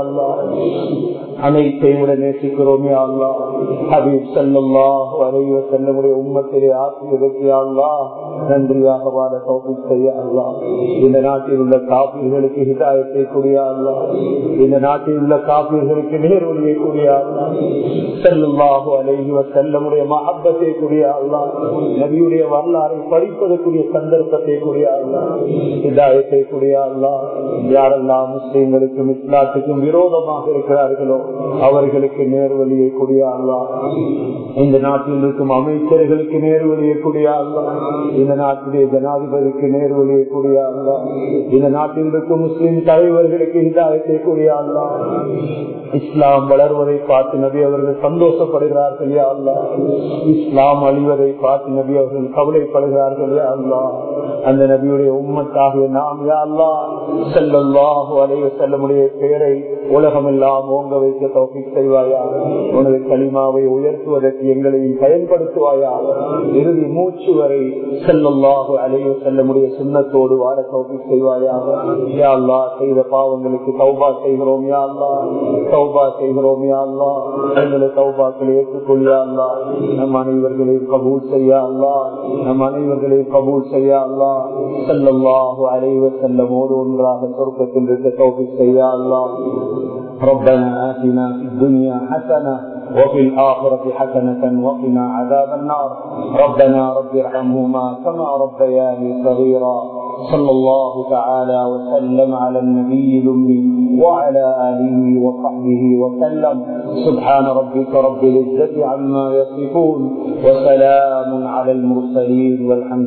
அனைத்தை விட நேசிக்கிறோமே அல்லா ஹபீப் சல்லா வரைவ செல்லமுடைய உம்மத்திலே ஆசிரியருக்கு அல்லா நன்றியாக வாழ தோப்பிக் செய்ய அல்லா இந்த நாட்டில் உள்ள காப்பீர்களுக்கு ஹிதாயத்தை கூடிய அல்லா இந்த நாட்டில் உள்ள காப்பீர்களுக்கு நேர்வழியை கூடிய அல்லா செல்லுல்லாஹு அலைவ செல்லமுடைய மஹப்பத்தை கூடிய அல்லா நபியுடைய வரலாறை படிப்பதற்குரிய சந்தர்ப்பத்தை கூடிய அல்லா ஹிதாயத்தை கூடிய அல்லா யாரெல்லாம் முஸ்லீம்களுக்கும் இஸ்லாத்துக்கும் விரோதமாக இருக்கிறார்களோ அவர்களுக்கு நேர்வழியை கூடிய அல்லா இந்த நாட்டில் இருக்கும் அமைச்சர்களுக்கு நேர்வழியை கூடிய அல்லா இந்த நாட்டுடைய ஜனாதிபதிக்கு நேர்வழியை கூடிய அல்லா இந்த நாட்டில் இருக்கும் முஸ்லிம் தலைவர்களுக்கு இதாயத்தை கூடிய அல்லா இஸ்லாம் வளர்வதை பார்த்து நபி அவர்கள் சந்தோஷப்படுகிறார்கள் யா அல்லா இஸ்லாம் அழிவதை பார்த்து நபி அவர்கள் கவலைப்படுகிறார்கள் யா அல்லா அந்த நபியுடைய உம்மத்தாகிய நாம் யா அல்லா செல்லல்லாஹு அலைவ செல்லமுடைய பெயரை உலகமெல்லாம் ஓங்க வைக்க தோப்பி செய்வாயா உனது களிமாவை உயர்த்துவதற்கு எங்களையும் பயன்படுத்துவாயா இறுதி மூச்சு வரை செல்லல்லாஹு அலைவ செல்லமுடைய சுண்ணத்தோடு வாழ தோப்பி செய்வாயா யா அல்லா செய்த பாவங்களுக்கு தௌபா செய்கிறோம் யா அல்லா தௌபா செய்கிறோம் யா அல்லா எங்களை தௌபாக்களை ஏற்றுக்கொள்ளியா அல்லா நம் அனைவர்களையும் கபூல் செய்யா அல்லா நம் அனைவர்களையும் கபூல் செய்யா அல்லா செல்லல்லாஹு அலைவ செல்லமோடு ஒன்றாக சொர்க்கத்தில் இருக்க தோப்பி செய்யா அல்லா ربنا آتنا في الدنيا حسنة وفي الآخرة حسنة وقنا عذاب النار ربنا رب ارحمهما كما ربياني صغيرا صلى الله تعالى وسلم على النبي الأمي وعلى آله وصحبه وسلم سبحان ربك رب العزة عما يصفون وسلام على المرسلين والحمد